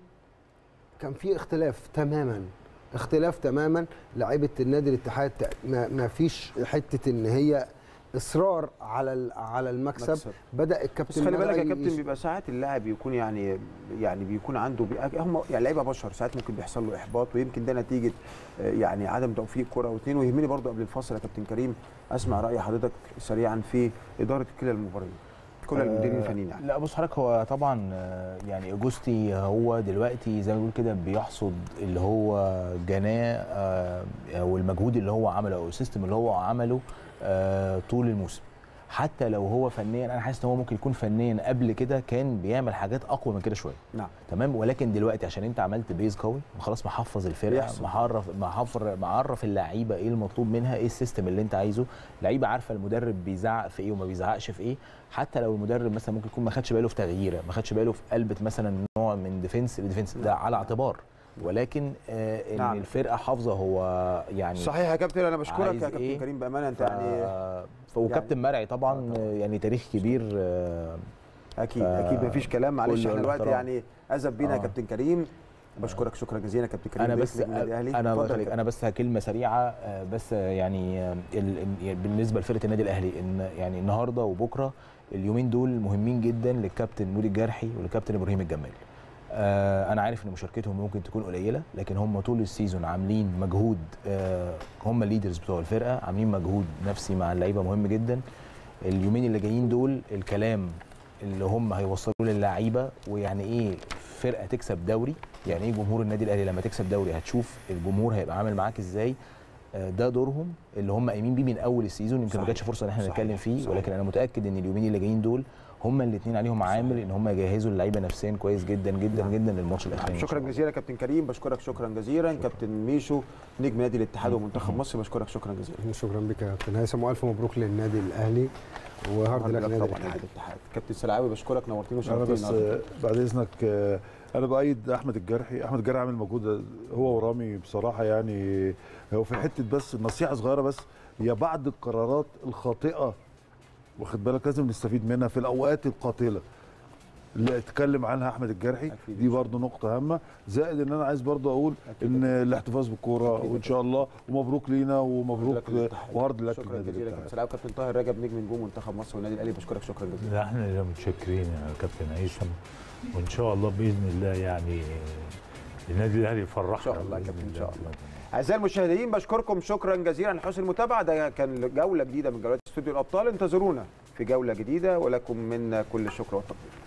كان في اختلاف تماما اختلاف تماما لعيبه النادي الاتحاد ما, ما فيش حته ان هي اصرار على ال- على المكسب مكسب. بدا بس الكابتن خلي بالك بدأ يا كابتن يس- بيبقى ساعات اللاعب بيكون يعني يعني بيكون عنده بي... هم يعني لعيبه بشر ساعات ممكن بيحصل له احباط ويمكن ده نتيجه آه، يعني عدم توفيق كره واثنين ويهمني برضو قبل الفاصل يا كابتن كريم اسمع راي حضرتك سريعا في اداره كلا المباريات كل المديرين الفنيين يعني لا بص حضرتك هو طبعا آه، يعني اجوستي هو دلوقتي زي ما بنقول كده بيحصد اللي هو جناه آه، او المجهود اللي هو عمله او السيستم اللي هو عمله آه، طول الموسم حتى لو هو فنيا انا حاسس ان هو ممكن يكون فنيا قبل كده كان بيعمل حاجات اقوى من كده شويه نعم تمام ولكن دلوقتي عشان انت عملت بيز قوي خلاص محفظ الفرقه بيحصل. محرف محفر معرف اللعيبه ايه المطلوب منها ايه السيستم اللي انت عايزه لعيبه عارفه المدرب بيزعق في ايه وما بيزعقش في ايه حتى لو المدرب مثلا ممكن يكون ما خدش باله في تغييره ما خدش باله في قلبه مثلا نوع من ديفنس لديفنس ده على اعتبار ولكن آه ان نعم. نعم. الفرقه حافظه هو يعني صحيح يا كابتن انا بشكرك عايز يا كابتن إيه؟ كريم بامانه انت ف... يعني ف... وكابتن مرعي طبعا آه يعني تاريخ كبير آه اكيد ف- اكيد مفيش كلام معلش كله احنا الوقت الاحترام. يعني اذب بينا يا آه. كابتن كريم بشكرك شكرا جزيلا يا كابتن كريم انا ضيف بس نجم النادي الأهلي. انا اتفضل يا بخليك انا بس كلمه سريعه آه، بس آه، يعني آه، ال- ال- يعني بالنسبه لفرقه النادي الاهلي ان يعني النهارده وبكره اليومين دول مهمين جدا للكابتن مودي الجرحي وللكابتن ابراهيم الجمال آه، انا عارف ان مشاركتهم ممكن تكون قليله لكن هم طول السيزون عاملين مجهود آه، هم الليدرز بتوع الفرقه عاملين مجهود نفسي مع اللعيبه مهم جدا اليومين اللي جايين دول الكلام اللي هم هيوصلوه للعيبه ويعني ايه فرقه تكسب دوري يعني ايه جمهور النادي الاهلي لما تكسب دوري هتشوف الجمهور هيبقى عامل معاك ازاي آه، ده دورهم اللي هم قايمين بيه من اول السيزون يمكن ما صحيح. جاتش فرصه ان احنا صحيح. نتكلم فيه صحيح. ولكن انا متاكد ان اليومين اللي جايين دول هم الاثنين عليهم عامل ان هم يجهزوا اللعيبه نفسيا كويس جدا جدا نعم. جدا للماتش الاخراني شكرا جزيلا كابتن كريم بشكرك شكرا جزيلا كابتن ميشو نجم نادي الاتحاد ومنتخب مصر بشكرك شكرا جزيلا شكرا بك يا كابتن هيثم والف مبروك للنادي الاهلي وهارد لك نادي طبعا الاتحاد نادي الاتحاد كابتن سلعاوي بشكرك نورتينا انا وشرفتينا بس النهاردة. آه، بعد اذنك آه، انا بايد احمد الجرحي احمد الجرحي عامل مجهود هو ورامي بصراحه يعني هو في حته بس نصيحه صغيره بس هي بعض القرارات الخاطئه واخد بالك لازم نستفيد منها في الاوقات القاتله اللي اتكلم عنها احمد الجرحي أكيد. دي برضو نقطه هامه زائد ان انا عايز برضو اقول ان الاحتفاظ بالكوره أكيد. وان شاء الله ومبروك لينا ومبروك لك للاتحاد. وهارد لك شكرا للنادي جزيلا الاتحاد. كابتن سلعاوي كابتن طاهر رجب نجم نجوم منتخب مصر والنادي الاهلي بشكرك شكرا جزيلا لا احنا اللي متشكرين يا كابتن هيثم وان شاء الله باذن الله يعني النادي الاهلي يفرحنا إن شاء الله يا بإذن كابتن، إن شاء الله. اعزائي المشاهدين بشكركم شكرا جزيلا على حسن المتابعه ده كان جوله جديده من جولات استوديو الابطال انتظرونا في جوله جديده ولكم منا كل الشكر والتقدير